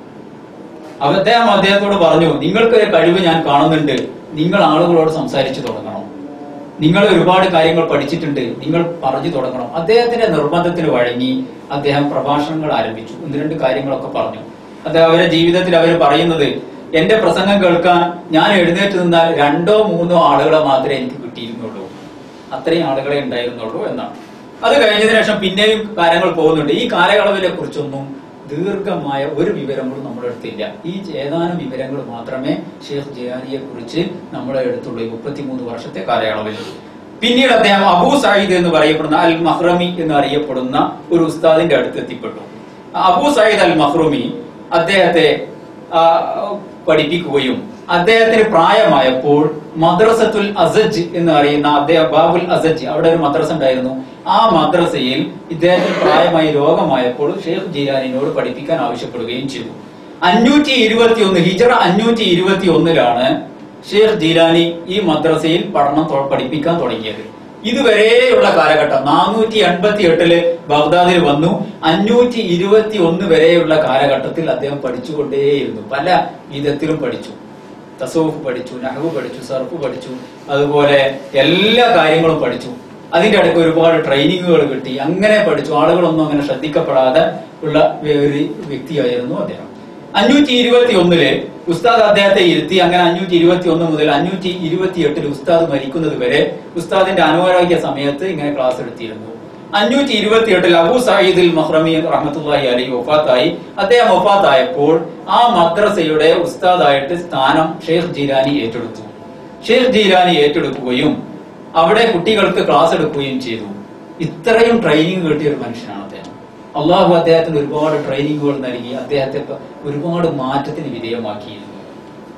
അപ്പൊ അദ്ദേഹം അദ്ദേഹത്തോട് പറഞ്ഞു നിങ്ങൾക്കൊരു കഴിവ് ഞാൻ കാണുന്നുണ്ട് നിങ്ങൾ ആളുകളോട് സംസാരിച്ചു തുടങ്ങണം നിങ്ങൾ ഒരുപാട് കാര്യങ്ങൾ പഠിച്ചിട്ടുണ്ട് നിങ്ങൾ പറഞ്ഞു തുടങ്ങണം അദ്ദേഹത്തിന്റെ നിർബന്ധത്തിന് വഴങ്ങി അദ്ദേഹം പ്രഭാഷണങ്ങൾ ആരംഭിച്ചു ഒന്ന് രണ്ട് കാര്യങ്ങളൊക്കെ പറഞ്ഞു അദ്ദേഹം അവരുടെ ജീവിതത്തിൽ അവർ പറയുന്നത് എന്റെ പ്രസംഗം കേൾക്കാൻ ഞാൻ എഴുന്നേറ്റ് നിന്നാൽ രണ്ടോ മൂന്നോ ആളുകളെ മാത്രമേ എനിക്ക് കിട്ടിയിരുന്നുള്ളൂ അത്രയും ആളുകളെ ഉണ്ടായിരുന്നുള്ളൂ എന്നാണ് അത് കഴിഞ്ഞതിന് ശേഷം പിന്നെയും കാര്യങ്ങൾ പോകുന്നുണ്ട് ഈ കാലയളവിനെ കുറിച്ചൊന്നും ദീർഘമായ ഒരു വിവരങ്ങളും നമ്മുടെ അടുത്തില്ല ഈ ഏതാനും വിവരങ്ങൾ മാത്രമേ ഷെയ്ഖ് ജിയാനിയെ കുറിച്ച് നമ്മുടെ അടുത്തുള്ളൂ ഈ മുപ്പത്തിമൂന്ന് വർഷത്തെ കാലയളവിൽ പിന്നീട് അദ്ദേഹം അബൂ സയ്യിദ് എന്ന് പറയപ്പെടുന്ന അൽ മഹ്റമി എന്ന് അറിയപ്പെടുന്ന ഒരു ഉസ്താദിന്റെ അടുത്ത് എത്തിപ്പെട്ടു അബൂ സയ്യിദ് അൽ മഹ്റൂമി അദ്ദേഹത്തെ ആ, പഠിപ്പിക്കുകയും അദ്ദേഹത്തിന് പ്രായമായപ്പോൾ മദ്രസത്തുൽ അസജ് എന്ന് അറിയുന്ന അദ്ദേഹം ബാബുൽ അസജ് അവിടെ ഒരു മദ്രസ ഉണ്ടായിരുന്നു ആ മദ്രസയിൽ ഇദ്ദേഹത്തിന് പ്രായമായി രോഗമായപ്പോൾ ഷെയ്ഖ് ജീലാനിനോട് പഠിപ്പിക്കാൻ ആവശ്യപ്പെടുകയും ചെയ്തു അഞ്ഞൂറ്റി ഇരുപത്തി ഒന്ന് ഹിജറ അഞ്ഞൂറ്റി ഇരുപത്തി ഒന്നിലാണ് ഷെയ്ഖ് ജീലാനി ഈ മദ്രസയിൽ പഠനം തൊ- പഠിപ്പിക്കാൻ തുടങ്ങിയത് ഇതുവരെയുള്ള കാലഘട്ടം നാനൂറ്റി എൺപത്തി എട്ടില് ബഗ്ദാദിൽ വന്നു അഞ്ഞൂറ്റി ഇരുപത്തി ഒന്ന് വരെയുള്ള കാലഘട്ടത്തിൽ അദ്ദേഹം പഠിച്ചുകൊണ്ടേയിരുന്നു പല വിധത്തിലും പഠിച്ചു തസൂഫ് പഠിച്ചു നഹവ് പഠിച്ചു സർഫ് പഠിച്ചു അതുപോലെ എല്ലാ കാര്യങ്ങളും പഠിച്ചു അതിന്റെ അടുക്ക് ഒരുപാട് ട്രെയിനിങ്ങുകൾ കിട്ടി അങ്ങനെ പഠിച്ചു ആളുകളൊന്നും അങ്ങനെ ശ്രദ്ധിക്കപ്പെടാതെ ഉള്ള ഒരു വ്യക്തിയായിരുന്നു അദ്ദേഹം അഞ്ഞൂറ്റി ഇരുപത്തി ഒന്നില് ഉസ്താദ് അദ്ദേഹത്തെ ഇരുത്തി അങ്ങനെ അഞ്ഞൂറ്റി ഇരുപത്തി ഒന്ന് മുതൽ അഞ്ഞൂറ്റി ഇരുപത്തി എട്ടിൽ ഉസ്താദ് മരിക്കുന്നത് വരെ ഉസ്താദിന്റെ അനാരോഗ്യ സമയത്ത് ഇങ്ങനെ ക്ലാസ് എടുത്തിരുന്നു അഞ്ഞൂറ്റി ഇരുപത്തി എട്ടിൽ അബൂ സയ്യിദുൽ മഹ്റമി റഹ്മത്തുള്ളാഹി അലൈഹി വഫാത്തായി അദ്ദേഹം വഫാത്തായപ്പോൾ ആ മദ്രസയുടെ ഉസ്താദായിട്ട് സ്ഥാനം ഷെയ്ഖ് ജീലാനി ഏറ്റെടുത്തു ഷെയ്ഖ് ജീലാനി ഏറ്റെടുക്കുകയും അവിടെ കുട്ടികൾക്ക് ക്ലാസ് എടുക്കുകയും ചെയ്തു ഇത്രയും ട്രെയിനിങ് കിട്ടിയ ഒരു മനുഷ്യനാണ് അദ്ദേഹം അള്ളാഹു അദ്ദേഹത്തിന് ഒരുപാട് ട്രെയിനിങ്ങുകൾ നൽകി അദ്ദേഹത്തെ പ- ഒരുപാട് മാറ്റത്തിന് വിധേയമാക്കിയിരുന്നു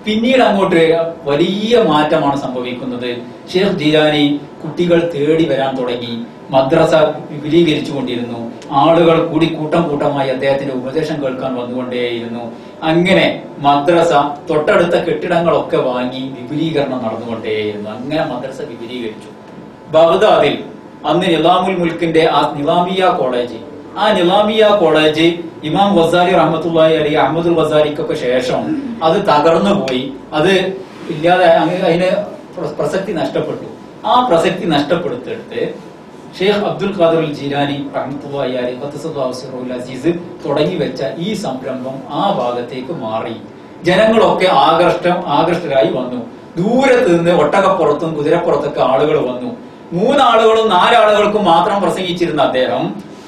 പിന്നീട് അങ്ങോട്ട് വലിയ മാറ്റമാണ് സംഭവിക്കുന്നത് ഷേഖ് ജീലാനി കുട്ടികൾ തേടി വരാൻ തുടങ്ങി മദ്രസ വിപുലീകരിച്ചു കൊണ്ടിരുന്നു ആളുകൾ കൂടി കൂട്ടം കൂട്ടമായി അദ്ദേഹത്തിന്റെ ഉപദേശം കേൾക്കാൻ വന്നുകൊണ്ടേയിരുന്നു അങ്ങനെ മദ്രസ തൊട്ടടുത്ത കെട്ടിടങ്ങളൊക്കെ വാങ്ങി വിപുലീകരണം നടന്നുകൊണ്ടേയിരുന്നു അങ്ങനെ മദ്രസ വിപുലീകരിച്ചു ബഗ്ദാദിൽ അന്ന് നിലാമുൽ മുൽക്കിന്റെ ആ നിലാമിയ കോളേജ് ആ നിലാമിയ കോളേജ് ഇമാം വസാരി റഹ്മത്തുള്ളാഹി അലി അഹമ്മദുൽ വസാരിക്കൊക്കെ ശേഷം അത് തകർന്നു പോയി അത് ഇല്ലാതെ അങ്ങ് അതിന് പ്ര- പ്രസക്തി നഷ്ടപ്പെട്ടു ആ പ്രസക്തി നഷ്ടപ്പെടുത്തിയെടുത്ത് ഷെയ്ഖ് അബ്ദുൽ ഖാദർ അൽ ജീലാനി റഹ്മത്തുള്ളാഹി അലി ഖദ്ദസല്ലാഹു സിറഹുൽ അസീസ് തുടങ്ങി വെച്ച ഈ സംരംഭം ആ ഭാഗത്തേക്ക് മാറി ജനങ്ങളൊക്കെ ആകർഷ്ടം ആകർഷ്ടരായി വന്നു ദൂരത്ത് നിന്ന് ഒട്ടകപ്പുറത്തും കുതിരപ്പുറത്തൊക്കെ ആളുകൾ വന്നു മൂന്നാളുകളും നാലാളുകൾക്കും മാത്രം പ്രസംഗിച്ചിരുന്ന അദ്ദേഹം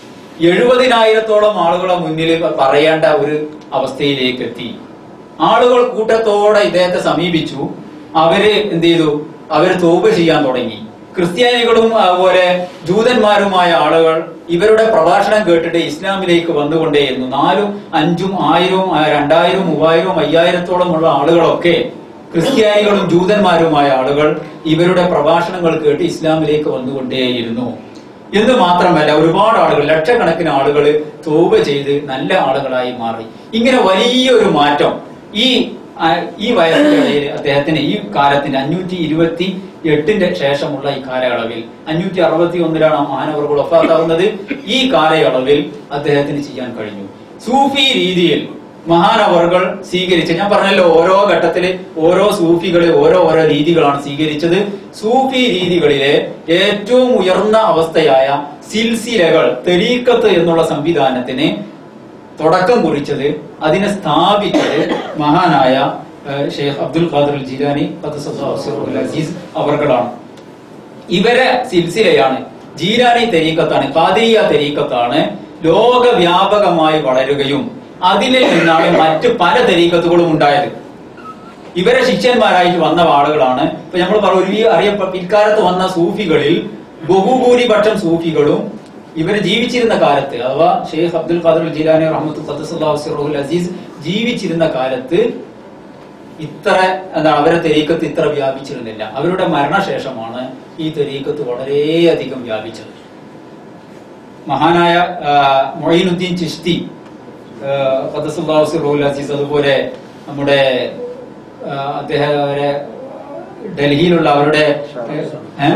എഴുപതിനായിരത്തോളം ആളുകളെ മുന്നിൽ പറയേണ്ട ഒരു അവസ്ഥയിലേക്ക് എത്തി ആളുകൾ കൂട്ടത്തോടെ ഇദ്ദേഹത്തെ സമീപിച്ചു അവര് എന്ത് ചെയ്തു അവര് തോപ് ചെയ്യാൻ തുടങ്ങി ക്രിസ്ത്യാനികളും അതുപോലെ ജൂതന്മാരുമായ ആളുകൾ ഇവരുടെ പ്രഭാഷണം കേട്ടിട്ട് ഇസ്ലാമിലേക്ക് വന്നുകൊണ്ടേയിരുന്നു നാലും അഞ്ചും ആയിരവും ആ, രണ്ടായിരവും മൂവായിരവും അയ്യായിരത്തോളം ഉള്ള ആളുകളൊക്കെ ക്രിസ്ത്യാനികളും ജൂതന്മാരുമായ ആളുകൾ ഇവരുടെ പ്രഭാഷണങ്ങൾ കേട്ട് ഇസ്ലാമിലേക്ക് വന്നുകൊണ്ടേയിരുന്നു എന്ന് മാത്രമല്ല ഒരുപാട് ആളുകൾ ലക്ഷക്കണക്കിന് ആളുകൾ തോപ ചെയ്ത് നല്ല ആളുകളായി മാറി ഇങ്ങനെ വലിയൊരു മാറ്റം ഈ ആ, ഈ വയസ്സിനിടയിൽ അദ്ദേഹത്തിന് ഈ കാലത്തിന് അഞ്ഞൂറ്റി ഇരുപത്തി എട്ടിന്റെ ശേഷമുള്ള ഈ കാലയളവിൽ അഞ്ഞൂറ്റി അറുപത്തി ഒന്നിലാണ് മാനവർ ഒപ്പാക്കാവുന്നത് ഈ കാലയളവിൽ അദ്ദേഹത്തിന് ചെയ്യാൻ കഴിഞ്ഞു സൂഫി രീതിയിൽ മഹാനവറുകൾ സ്വീകരിച്ച ഞാൻ പറഞ്ഞല്ലോ ഓരോ ഘട്ടത്തില് ഓരോ സൂഫികള് ഓരോ ഓരോ രീതികളാണ് സ്വീകരിച്ചത് സൂഫി രീതികളിലെ ഏറ്റവും ഉയർന്ന അവസ്ഥയായ സിൽസിലകൾ തെരീക്കത്ത് എന്നുള്ള സംവിധാനത്തിന് തുടക്കം കുറിച്ചത് അതിനെ സ്ഥാപിച്ചത് മഹാനായ ഏഹ്, ഷെയ്ഖ് അബ്ദുൽ ഖാദർ അൽ ജിലാനി ഖദ്ദസല്ലാഹു സിർറുൽ അസീസ് അവർകളാണ് ഇവരെ സിൽസിലയാണ് ജീലാനി തെരീക്കത്താണ് ഖാദിയ തെരീക്കത്താണ് ലോകവ്യാപകമായി വളരുകയും അതിൽ നിന്നാണ് മറ്റ് പല തെരീക്കത്തുകളും ഉണ്ടായത് ഇവരെ ശിഷ്യന്മാരായിട്ട് വന്ന ആളുകളാണ് ഇപ്പൊ നമ്മൾ പറഞ്ഞു അറിയപ്പ പിൽക്കാലത്ത് വന്ന സൂഫികളിൽ ബഹുഭൂരിപക്ഷം സൂഫികളും ഇവര് ജീവിച്ചിരുന്ന കാലത്ത് അഥവാ ഷെയ്ഖ് അബ്ദുൽ ഖാദർ ജിലാനി റഹ്മത്ത് ഖദ്ദസല്ലാഹു സിറഹുൽ അസീസ് ജീവിച്ചിരുന്ന കാലത്ത് ഇത്ര എന്താ അവരെ തെരീക്കത്ത് ഇത്ര വ്യാപിച്ചിരുന്നില്ല അവരുടെ മരണശേഷമാണ് ഈ തെരീക്കത്ത് വളരെയധികം വ്യാപിച്ചത് മഹാനായ ആ, മൊയ്നുദ്ദീൻ ചിഷ്തി ആ, ഖദ്ദസുല്ലാഹു സിറഹുൽ അസീസ് അതുപോലെ നമ്മുടെ ആ, അദ്ദേഹം അവരെ ഡൽഹിയിലുള്ള അവരുടെ ഏ?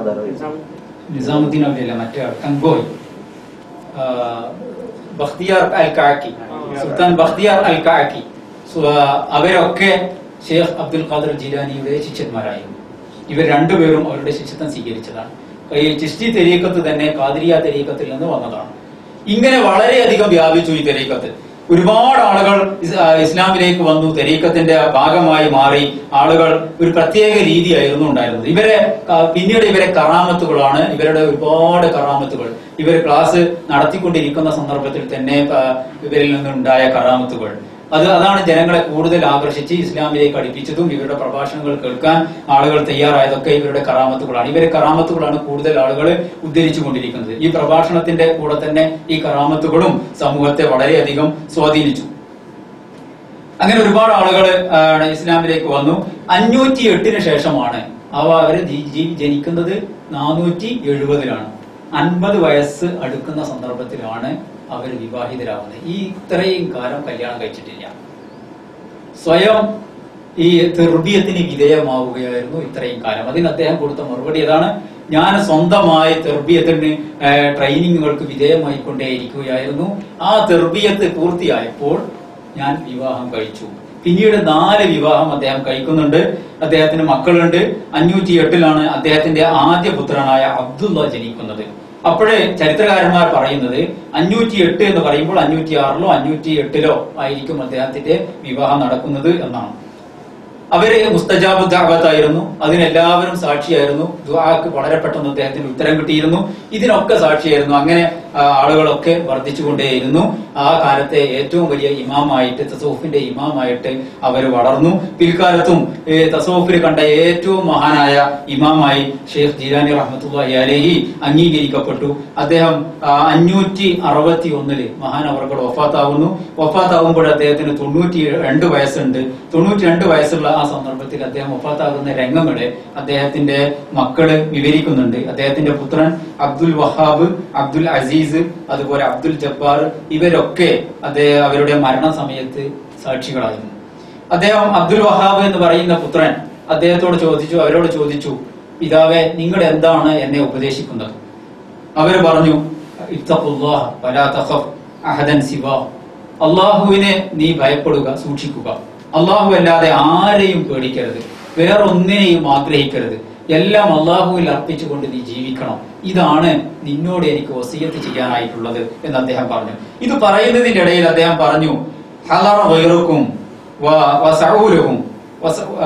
നിസാമുദ്ദീൻ അവിടെയല്ല മറ്റേ ആൾ, കങ്കോയ് ആ, ബഖ്തിയാർ അൽ കാക്കി സുൽത്താൻ ബഖ്തിയാർ അൽ കാക്കി സു- ആ, അവരൊക്കെ ഷെയ്ഖ് അബ്ദുൽ ഖാദർ ജിലാനിയുടെ ശിഷ്യന്മാരായിരുന്നു ഇവർ രണ്ടുപേരും അവരുടെ ശിഷ്യത്വം സ്വീകരിച്ചതാണ് ഈ ചിഷ്ടി തെരീക്കത്ത് തന്നെ കാതിരിയ തെരീക്കത്തിൽ നിന്ന് വന്നതാണ് ഇങ്ങനെ വളരെയധികം വ്യാപിച്ചു ഈ തെരീക്കത്ത് ഒരുപാട് ആളുകൾ ഇസ്- ആ, ഇസ്ലാമിലേക്ക് വന്നു തെരീക്കത്തിന്റെ ഭാഗമായി മാറി ആളുകൾ ഒരു പ്രത്യേക രീതിയായിരുന്നു ഉണ്ടായിരുന്നത് ഇവരെ ആ, പിന്നീട് ഇവരെ കറാമത്തുകളാണ് ഇവരുടെ ഒരുപാട് കറാമത്തുകൾ ഇവർ ക്ലാസ് നടത്തിക്കൊണ്ടിരിക്കുന്ന സന്ദർഭത്തിൽ തന്നെ ആ, ഇവരിൽ നിന്നുണ്ടായ കറാമത്തുകൾ അത് അതാണ് ജനങ്ങളെ കൂടുതൽ ആകർഷിച്ച് ഇസ്ലാമിലേക്ക് അടുപ്പിച്ചതും ഇവരുടെ പ്രഭാഷണങ്ങൾ കേൾക്കാൻ ആളുകൾ തയ്യാറായതൊക്കെ ഇവരുടെ കറാമത്തുകളാണ് ഇവരെ കറാമത്തുകളാണ് കൂടുതൽ ആളുകൾ ഉദ്ധരിച്ചുകൊണ്ടിരിക്കുന്നത് ഈ പ്രഭാഷണത്തിന്റെ കൂടെ തന്നെ ഈ കറാമത്തുകളും സമൂഹത്തെ വളരെയധികം സ്വാധീനിച്ചു അങ്ങനെ ഒരുപാട് ആളുകൾ ഇസ്ലാമിലേക്ക് വന്നു അഞ്ഞൂറ്റി എട്ടിന് ശേഷമാണ് അവ അവര് ജി- ജി- ജനിക്കുന്നത് നാനൂറ്റി എഴുപതിലാണ് അൻപത് വയസ്സ് അടുക്കുന്ന സന്ദർഭത്തിലാണ് അവർ വിവാഹിതരാകുന്നത് ഈ ഇത്രയും കാലം കല്യാണം കഴിച്ചിട്ടില്ല സ്വയം ഈ തെർബിയത്തിന് വിധേയമാവുകയായിരുന്നു ഇത്രയും കാലം അതിന് അദ്ദേഹം കൊടുത്ത മറുപടി ഏതാണ് ഞാൻ സ്വന്തമായി തെർബിയത്തിന് ഏഹ്, ട്രെയിനിങ്ങുകൾക്ക് വിധേയമായിക്കൊണ്ടേയിരിക്കുകയായിരുന്നു ആ തെർബിയത്ത് പൂർത്തിയായപ്പോൾ ഞാൻ വിവാഹം കഴിച്ചു പിന്നീട് നാല് വിവാഹം അദ്ദേഹം കഴിക്കുന്നുണ്ട് അദ്ദേഹത്തിന് മക്കളുണ്ട് അഞ്ഞൂറ്റി എട്ടിലാണ് അദ്ദേഹത്തിന്റെ ആദ്യ പുത്രനായ അബ്ദുള്ള ജനിക്കുന്നത് അപ്പോഴേ ചരിത്രകാരന്മാർ പറയുന്നത് അഞ്ഞൂറ്റി എട്ട് എന്ന് പറയുമ്പോൾ അഞ്ഞൂറ്റി ആറിലോ അഞ്ഞൂറ്റി എട്ടിലോ ആയിരിക്കും അദ്ദേഹത്തിന്റെ വിവാഹം നടക്കുന്നത് എന്നാണ് അവര് മുസ്തജാബ് ദഅവത്തായിരുന്നു അതിനെല്ലാവരും സാക്ഷിയായിരുന്നു ദുആക്ക് വളരെ പെട്ടെന്ന് അദ്ദേഹത്തിന് ഉത്തരം കിട്ടിയിരുന്നു ഇതിനൊക്കെ സാക്ഷിയായിരുന്നു അങ്ങനെ ആ, ആളുകളൊക്കെ വർദ്ധിച്ചുകൊണ്ടേയിരുന്നു ആ കാലത്തെ ഏറ്റവും വലിയ ഇമാമായിട്ട് തസോഫിന്റെ ഇമാമായിട്ട് അവർ വളർന്നു പിൽക്കാലത്തും ഏ, തസോഫിൽ കണ്ട ഏറ്റവും മഹാനായ ഇമാമായി ഷെയ്ഖ് ജീലാനി റഹ്മത്തുള്ളാഹി അലഹി അംഗീകരിക്കപ്പെട്ടു അദ്ദേഹം ആ, അഞ്ഞൂറ്റി അറുപത്തി ഒന്നില് മഹാനവർകൾ വഫാത്താവുന്നു വഫാത്താവുമ്പോൾ അദ്ദേഹത്തിന് തൊണ്ണൂറ്റി രണ്ട് വയസ്സുണ്ട് തൊണ്ണൂറ്റി രണ്ട് വയസ്സുള്ള ആ സന്ദർഭത്തിൽ അദ്ദേഹം വഫാത്താകുന്ന രംഗങ്ങളെ അദ്ദേഹത്തിന്റെ മക്കള് വിവരിക്കുന്നുണ്ട് അദ്ദേഹത്തിന്റെ പുത്രൻ അബ്ദുൽ വഹാബ് അബ്ദുൽ അസീസ് അതുപോലെ അബ്ദുൽ ജബ്ബാർ ഇവരൊക്കെ അദ്ദേഹം അവരുടെ മരണസമയത്ത് സാക്ഷികളായിരുന്നു അദ്ദേഹം അബ്ദുൽ വഹാബ് എന്ന് പറയുന്ന പുത്രൻ അദ്ദേഹത്തോട് ചോദിച്ചു അവരോട് ചോദിച്ചു പിതാവെ നിങ്ങൾ എന്താണ് എന്നെ ഉപദേശിക്കുന്നത് അവർ പറഞ്ഞു ഇത്തഖുല്ലാഹ വലാ തഖഫ് അഹദൻ സിവാ അള്ളാഹുവിനെ നീ ഭയപ്പെടുക സൂക്ഷിക്കുക അള്ളാഹു അല്ലാതെ ആരെയും പേടിക്കരുത് വേറൊന്നിനെയും ആഗ്രഹിക്കരുത് എല്ലാം അള്ളാഹുവിൽ അർപ്പിച്ചുകൊണ്ട് നീ ജീവിക്കണം ഇതാണ് നിന്നോട് എനിക്ക് വസീയത്ത് ചെയ്യാനായിട്ടുള്ളത് എന്ന് അദ്ദേഹം പറഞ്ഞു ഇത് പറയുന്നതിന്റെ ഇടയിൽ അദ്ദേഹം പറഞ്ഞു ഹലറ വൈറുക്കും വസഊലുഹും വസ- ആ,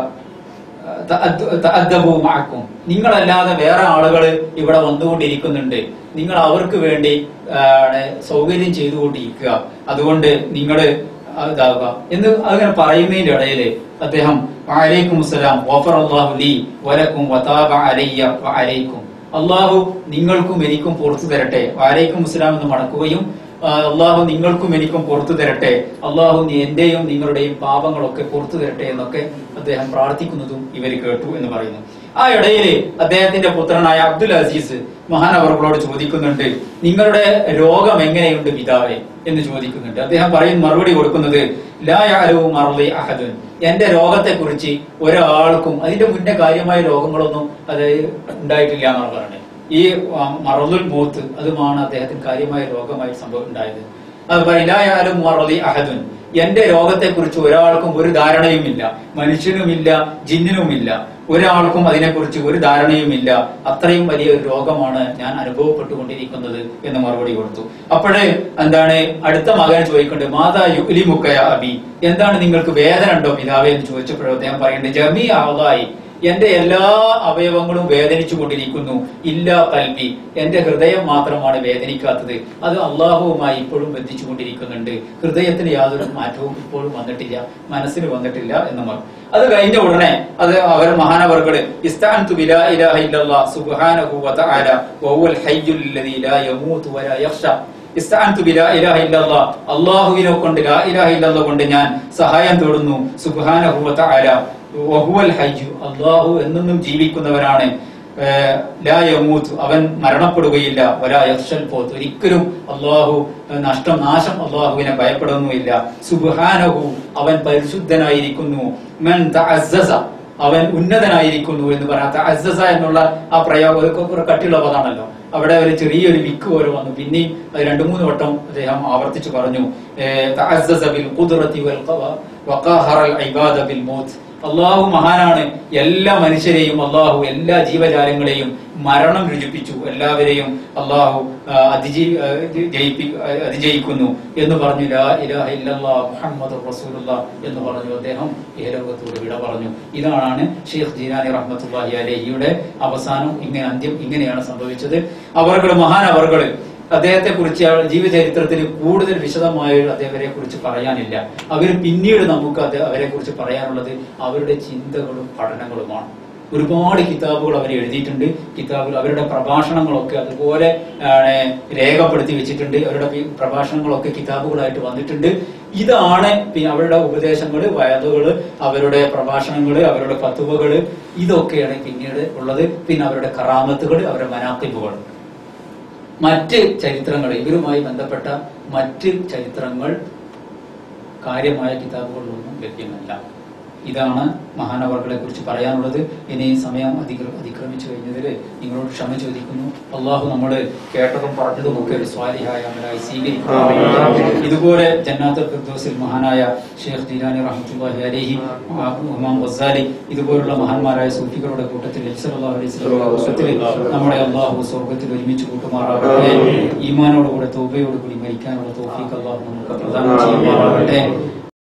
തഅദ്ദ- തഅദ്ദബു മഅക്കും നിങ്ങളല്ലാതെ വേറെ ആളുകൾ ഇവിടെ വന്നുകൊണ്ടിരിക്കുന്നുണ്ട് നിങ്ങൾ അവർക്ക് വേണ്ടി ആ, സൗകര്യം ചെയ്തുകൊണ്ടിരിക്കുക അതുകൊണ്ട് നിങ്ങൾ ഇതാവുക എന്ന് അങ്ങനെ പറയുന്നതിന്റെ ഇടയില് അദ്ദേഹം വഅലൈക്കും അസ്സലാം ഗഫറ അല്ലാഹു ലീ വലക്കും വതാബ അലയ്യ വഅലൈക്കും അള്ളാഹു നിങ്ങൾക്കും എനിക്കും പുറത്തു തരട്ടെ വഅലൈക്കും അസ്സലാം എന്ന് മടക്കുകയും ആ, അള്ളാഹു നിങ്ങൾക്കും എനിക്കും പുറത്തു തരട്ടെ അള്ളാഹു നീ എന്റെയും നിങ്ങളുടെയും പാപങ്ങളൊക്കെ പുറത്തു തരട്ടെ എന്നൊക്കെ അദ്ദേഹം പ്രാർത്ഥിക്കുന്നതും ഇവർ കേട്ടു എന്ന് പറയുന്നു ആ ഇടയിൽ അദ്ദേഹത്തിന്റെ പുത്രനായ അബ്ദുൽ അസീസ് മഹാനവർകളോട് ചോദിക്കുന്നുണ്ട് നിങ്ങളുടെ രോഗം എങ്ങനെയുണ്ട് പിതാവെ എന്ന് ചോദിക്കുന്നുണ്ട് അദ്ദേഹം പറയും മറുപടി കൊടുക്കുന്നത് ലാ യഅലമു മർളി അഹദുൻ എന്റെ രോഗത്തെ കുറിച്ച് ഒരാൾക്കും അതിന്റെ മുന്നേ കാര്യമായ രോഗങ്ങളൊന്നും അത് ഉണ്ടായിട്ടില്ല എന്നാണ് പറയുന്നത് ഈ ആ, മറലുൽ മൂത്ത് അതുമാണ് അദ്ദേഹത്തിന് കാര്യമായ രോഗമായി സംഭവം ഉണ്ടായത് അത് പരിലായാലും മറലി അഹദുൻ എന്റെ രോഗത്തെ കുറിച്ച് ഒരാൾക്കും ഒരു ധാരണയുമില്ല മനുഷ്യനുമില്ല ജിന്നിനുമില്ല ഒരാൾക്കും അതിനെക്കുറിച്ച് ഒരു ധാരണയുമില്ല അത്രയും വലിയ ഒരു രോഗമാണ് ഞാൻ അനുഭവപ്പെട്ടുകൊണ്ടിരിക്കുന്നത് എന്ന് മറുപടി കൊടുത്തു അപ്പോഴേ എന്താണ് അടുത്ത മകൻ ചോദിക്കേണ്ടത് മാതാ യുലി മുക്കയ അബി എന്താണ് നിങ്ങൾക്ക് വേദന ഉണ്ടോ പിതാവേ എന്ന് ചോദിച്ചപ്പോഴും അദ്ദേഹം പറയുന്നത് ജമി ആവായി എന്റെ എല്ലാ അവയവങ്ങളും വേദനിച്ചു കൊണ്ടിരിക്കുന്നു ഇല്ല കൽവി എന്റെ ഹൃദയം മാത്രമാണ് വേദനിക്കാത്തത് അത് അള്ളാഹുവുമായി ഇപ്പോഴും ബന്ധിച്ചു കൊണ്ടിരിക്കുന്നുണ്ട് ഹൃദയത്തിന് യാതൊരു മാറ്റവും ഇപ്പോഴും വന്നിട്ടില്ല മനസ്സിന് വന്നിട്ടില്ല എന്ന് പറഞ്ഞു അത് കഴിഞ്ഞ ഉടനെ അത് അവർ മഹാനവർകള് ഇസ്താൻതു ബിലാ ഇലാഹ ഇല്ലല്ലാഹ് സുബ്ഹാനഹു വതആല വഹുവൽ ഹയ്യുൽ ലദീ ലാ യമൂതു വലാ യഖ്ശ ഇസ്തഅൻതു ബിലാ ഇലാഹ ഇല്ലല്ലാഹ് അല്ലാഹുവിനെ കൊണ്ട് ലാ ഇലാഹ ഇല്ലല്ലാഹ് കൊണ്ട് ഞാൻ സഹായം തേടുന്നു സുബ്ഹാനഹു വതആല വഹുവൽ ഹയ്യു അല്ലാഹു എന്നെന്നും ജീവിക്കുന്നവനാണ് ഏഹ്, ലാ യമൂത്ത് അവൻ മരണപ്പെടുകയില്ല വലാ യഖ്ശൽ പോത്ത് ഒരിക്കലും അല്ലാഹു ഏഹ്, നഷ്ടം നാശം അല്ലാഹുവിനെ ഭയപ്പെടുന്നുമില്ല സുബ്ഹാനഹു അവൻ പരിശുദ്ധനായിരിക്കുന്നു മൻ തഅസ്സസ അവൻ ഉന്നതനായിരിക്കുന്നു എന്ന് പറയാത്ത അസസ എന്നുള്ള ആ പ്രയോഗം അതൊക്കെ കുറെ കട്ടിയുള്ള പദമാണല്ലോ അവിടെ ഒരു ചെറിയൊരു വിക്ക് പോലെ വന്നു പിന്നെയും അത് രണ്ടു മൂന്ന് വട്ടം അദ്ദേഹം ആവർത്തിച്ചു പറഞ്ഞു ഏഹ്, തഅസ്സസ ബിൽ ഖുദ്റതി വൽ ഖവ- വഖാഹറൽ ഇബാദ ബിൽ മൗത്ത് അള്ളാഹു മഹാനാണ് എല്ലാ മനുഷ്യരെയും അള്ളാഹു എല്ലാ ജീവജാലങ്ങളെയും മരണം രുചിപ്പിച്ചു എല്ലാവരെയും അള്ളാഹു ആ, അതിജീ ആ, ജയി- ജയിപ്പി ആ, അതിജയിക്കുന്നു എന്ന് പറഞ്ഞു ലാ ഇലാഹ ഇല്ലല്ലാഹ് മുഹമ്മദ് റസൂലുള്ള എന്ന് പറഞ്ഞു അദ്ദേഹം ഈ ലോകത്തോട് വിട പറഞ്ഞു ഇതാണ് ഷെയ്ഖ് ജീനാനി റഹ്മത്തുള്ളാഹി അലഹിയുടെ അവസാനം ഇങ്ങനെ അന്ത്യം ഇങ്ങനെയാണ് സംഭവിച്ചത് അവർകൾ മഹാൻ അവർകൾ അദ്ദേഹത്തെ കുറിച്ച് ജീവചരിത്രത്തിൽ കൂടുതൽ വിശദമായി അദ്ദേഹത്തെ കുറിച്ച് പറയാനില്ല അവർ പിന്നീട് നമുക്ക് അത് അവരെ കുറിച്ച് പറയാനുള്ളത് അവരുടെ ചിന്തകളും പഠനങ്ങളുമാണ് ഒരുപാട് കിതാബുകൾ അവർ എഴുതിയിട്ടുണ്ട് കിതാബുകൾ അവരുടെ പ്രഭാഷണങ്ങളൊക്കെ അതുപോലെ ആണ്, രേഖപ്പെടുത്തി വെച്ചിട്ടുണ്ട് അവരുടെ പി- പ്രഭാഷണങ്ങളൊക്കെ കിതാബുകളായിട്ട് വന്നിട്ടുണ്ട് ഇതാണ് പിന്നെ അവരുടെ ഉപദേശങ്ങള് വയലുകള് അവരുടെ പ്രഭാഷണങ്ങള് അവരുടെ ഫത്തുവകള് ഇതൊക്കെയാണ് പിന്നീട് ഉള്ളത് പിന്നെ അവരുടെ കറാമത്തുകൾ അവരുടെ മനാക്കിബുകൾ മറ്റ് ചരിത്രങ്ങൾ ഇവരുമായി ബന്ധപ്പെട്ട മറ്റ് ചരിത്രങ്ങൾ കാര്യമായ കിതാബുകളിലൊന്നും ലഭ്യമല്ല ഇതാണ് മഹാനവർകളെ കുറിച്ച് പറയാനുള്ളത് ഇനി സമയം അധിക അതിക്രമിച്ചു കഴിഞ്ഞതിൽ നിങ്ങളോട് ക്ഷമ ചോദിക്കുന്നു അള്ളാഹു നമ്മൾ കേട്ടതും പറഞ്ഞതും ഒക്കെ ഒരു സ്വാലിഹായ അമലായി സ്വീകരിക്കണം ഇതുപോലെ ജന്നാത്തുൽ ഫിർദൗസിൽ മഹാനായ ഷെയ്ഖ് ജീലാനി റഹ്മത്തുള്ളാഹി അലൈഹി ആ, ഇമാം ഗസാലി ഇതുപോലുള്ള മഹാന്മാരായ സൂഫികളുടെ കൂട്ടത്തിൽ നബി സല്ലല്ലാഹു അലൈഹി വസല്ലമയുടെ കൂട്ടത്തിൽ നമ്മുടെ അള്ളാഹു സ്വർഗത്തിൽ ഒരുമിച്ച് കൂട്ടുമാറാകട്ടെ ഈമാനോടുകൂടെ തോബയോടുകൂടി മരിക്കാനുള്ള തോഫീക്ക് അള്ളാഹു നമുക്ക് പ്രദാനം ചെയ്യുമാറാകട്ടെ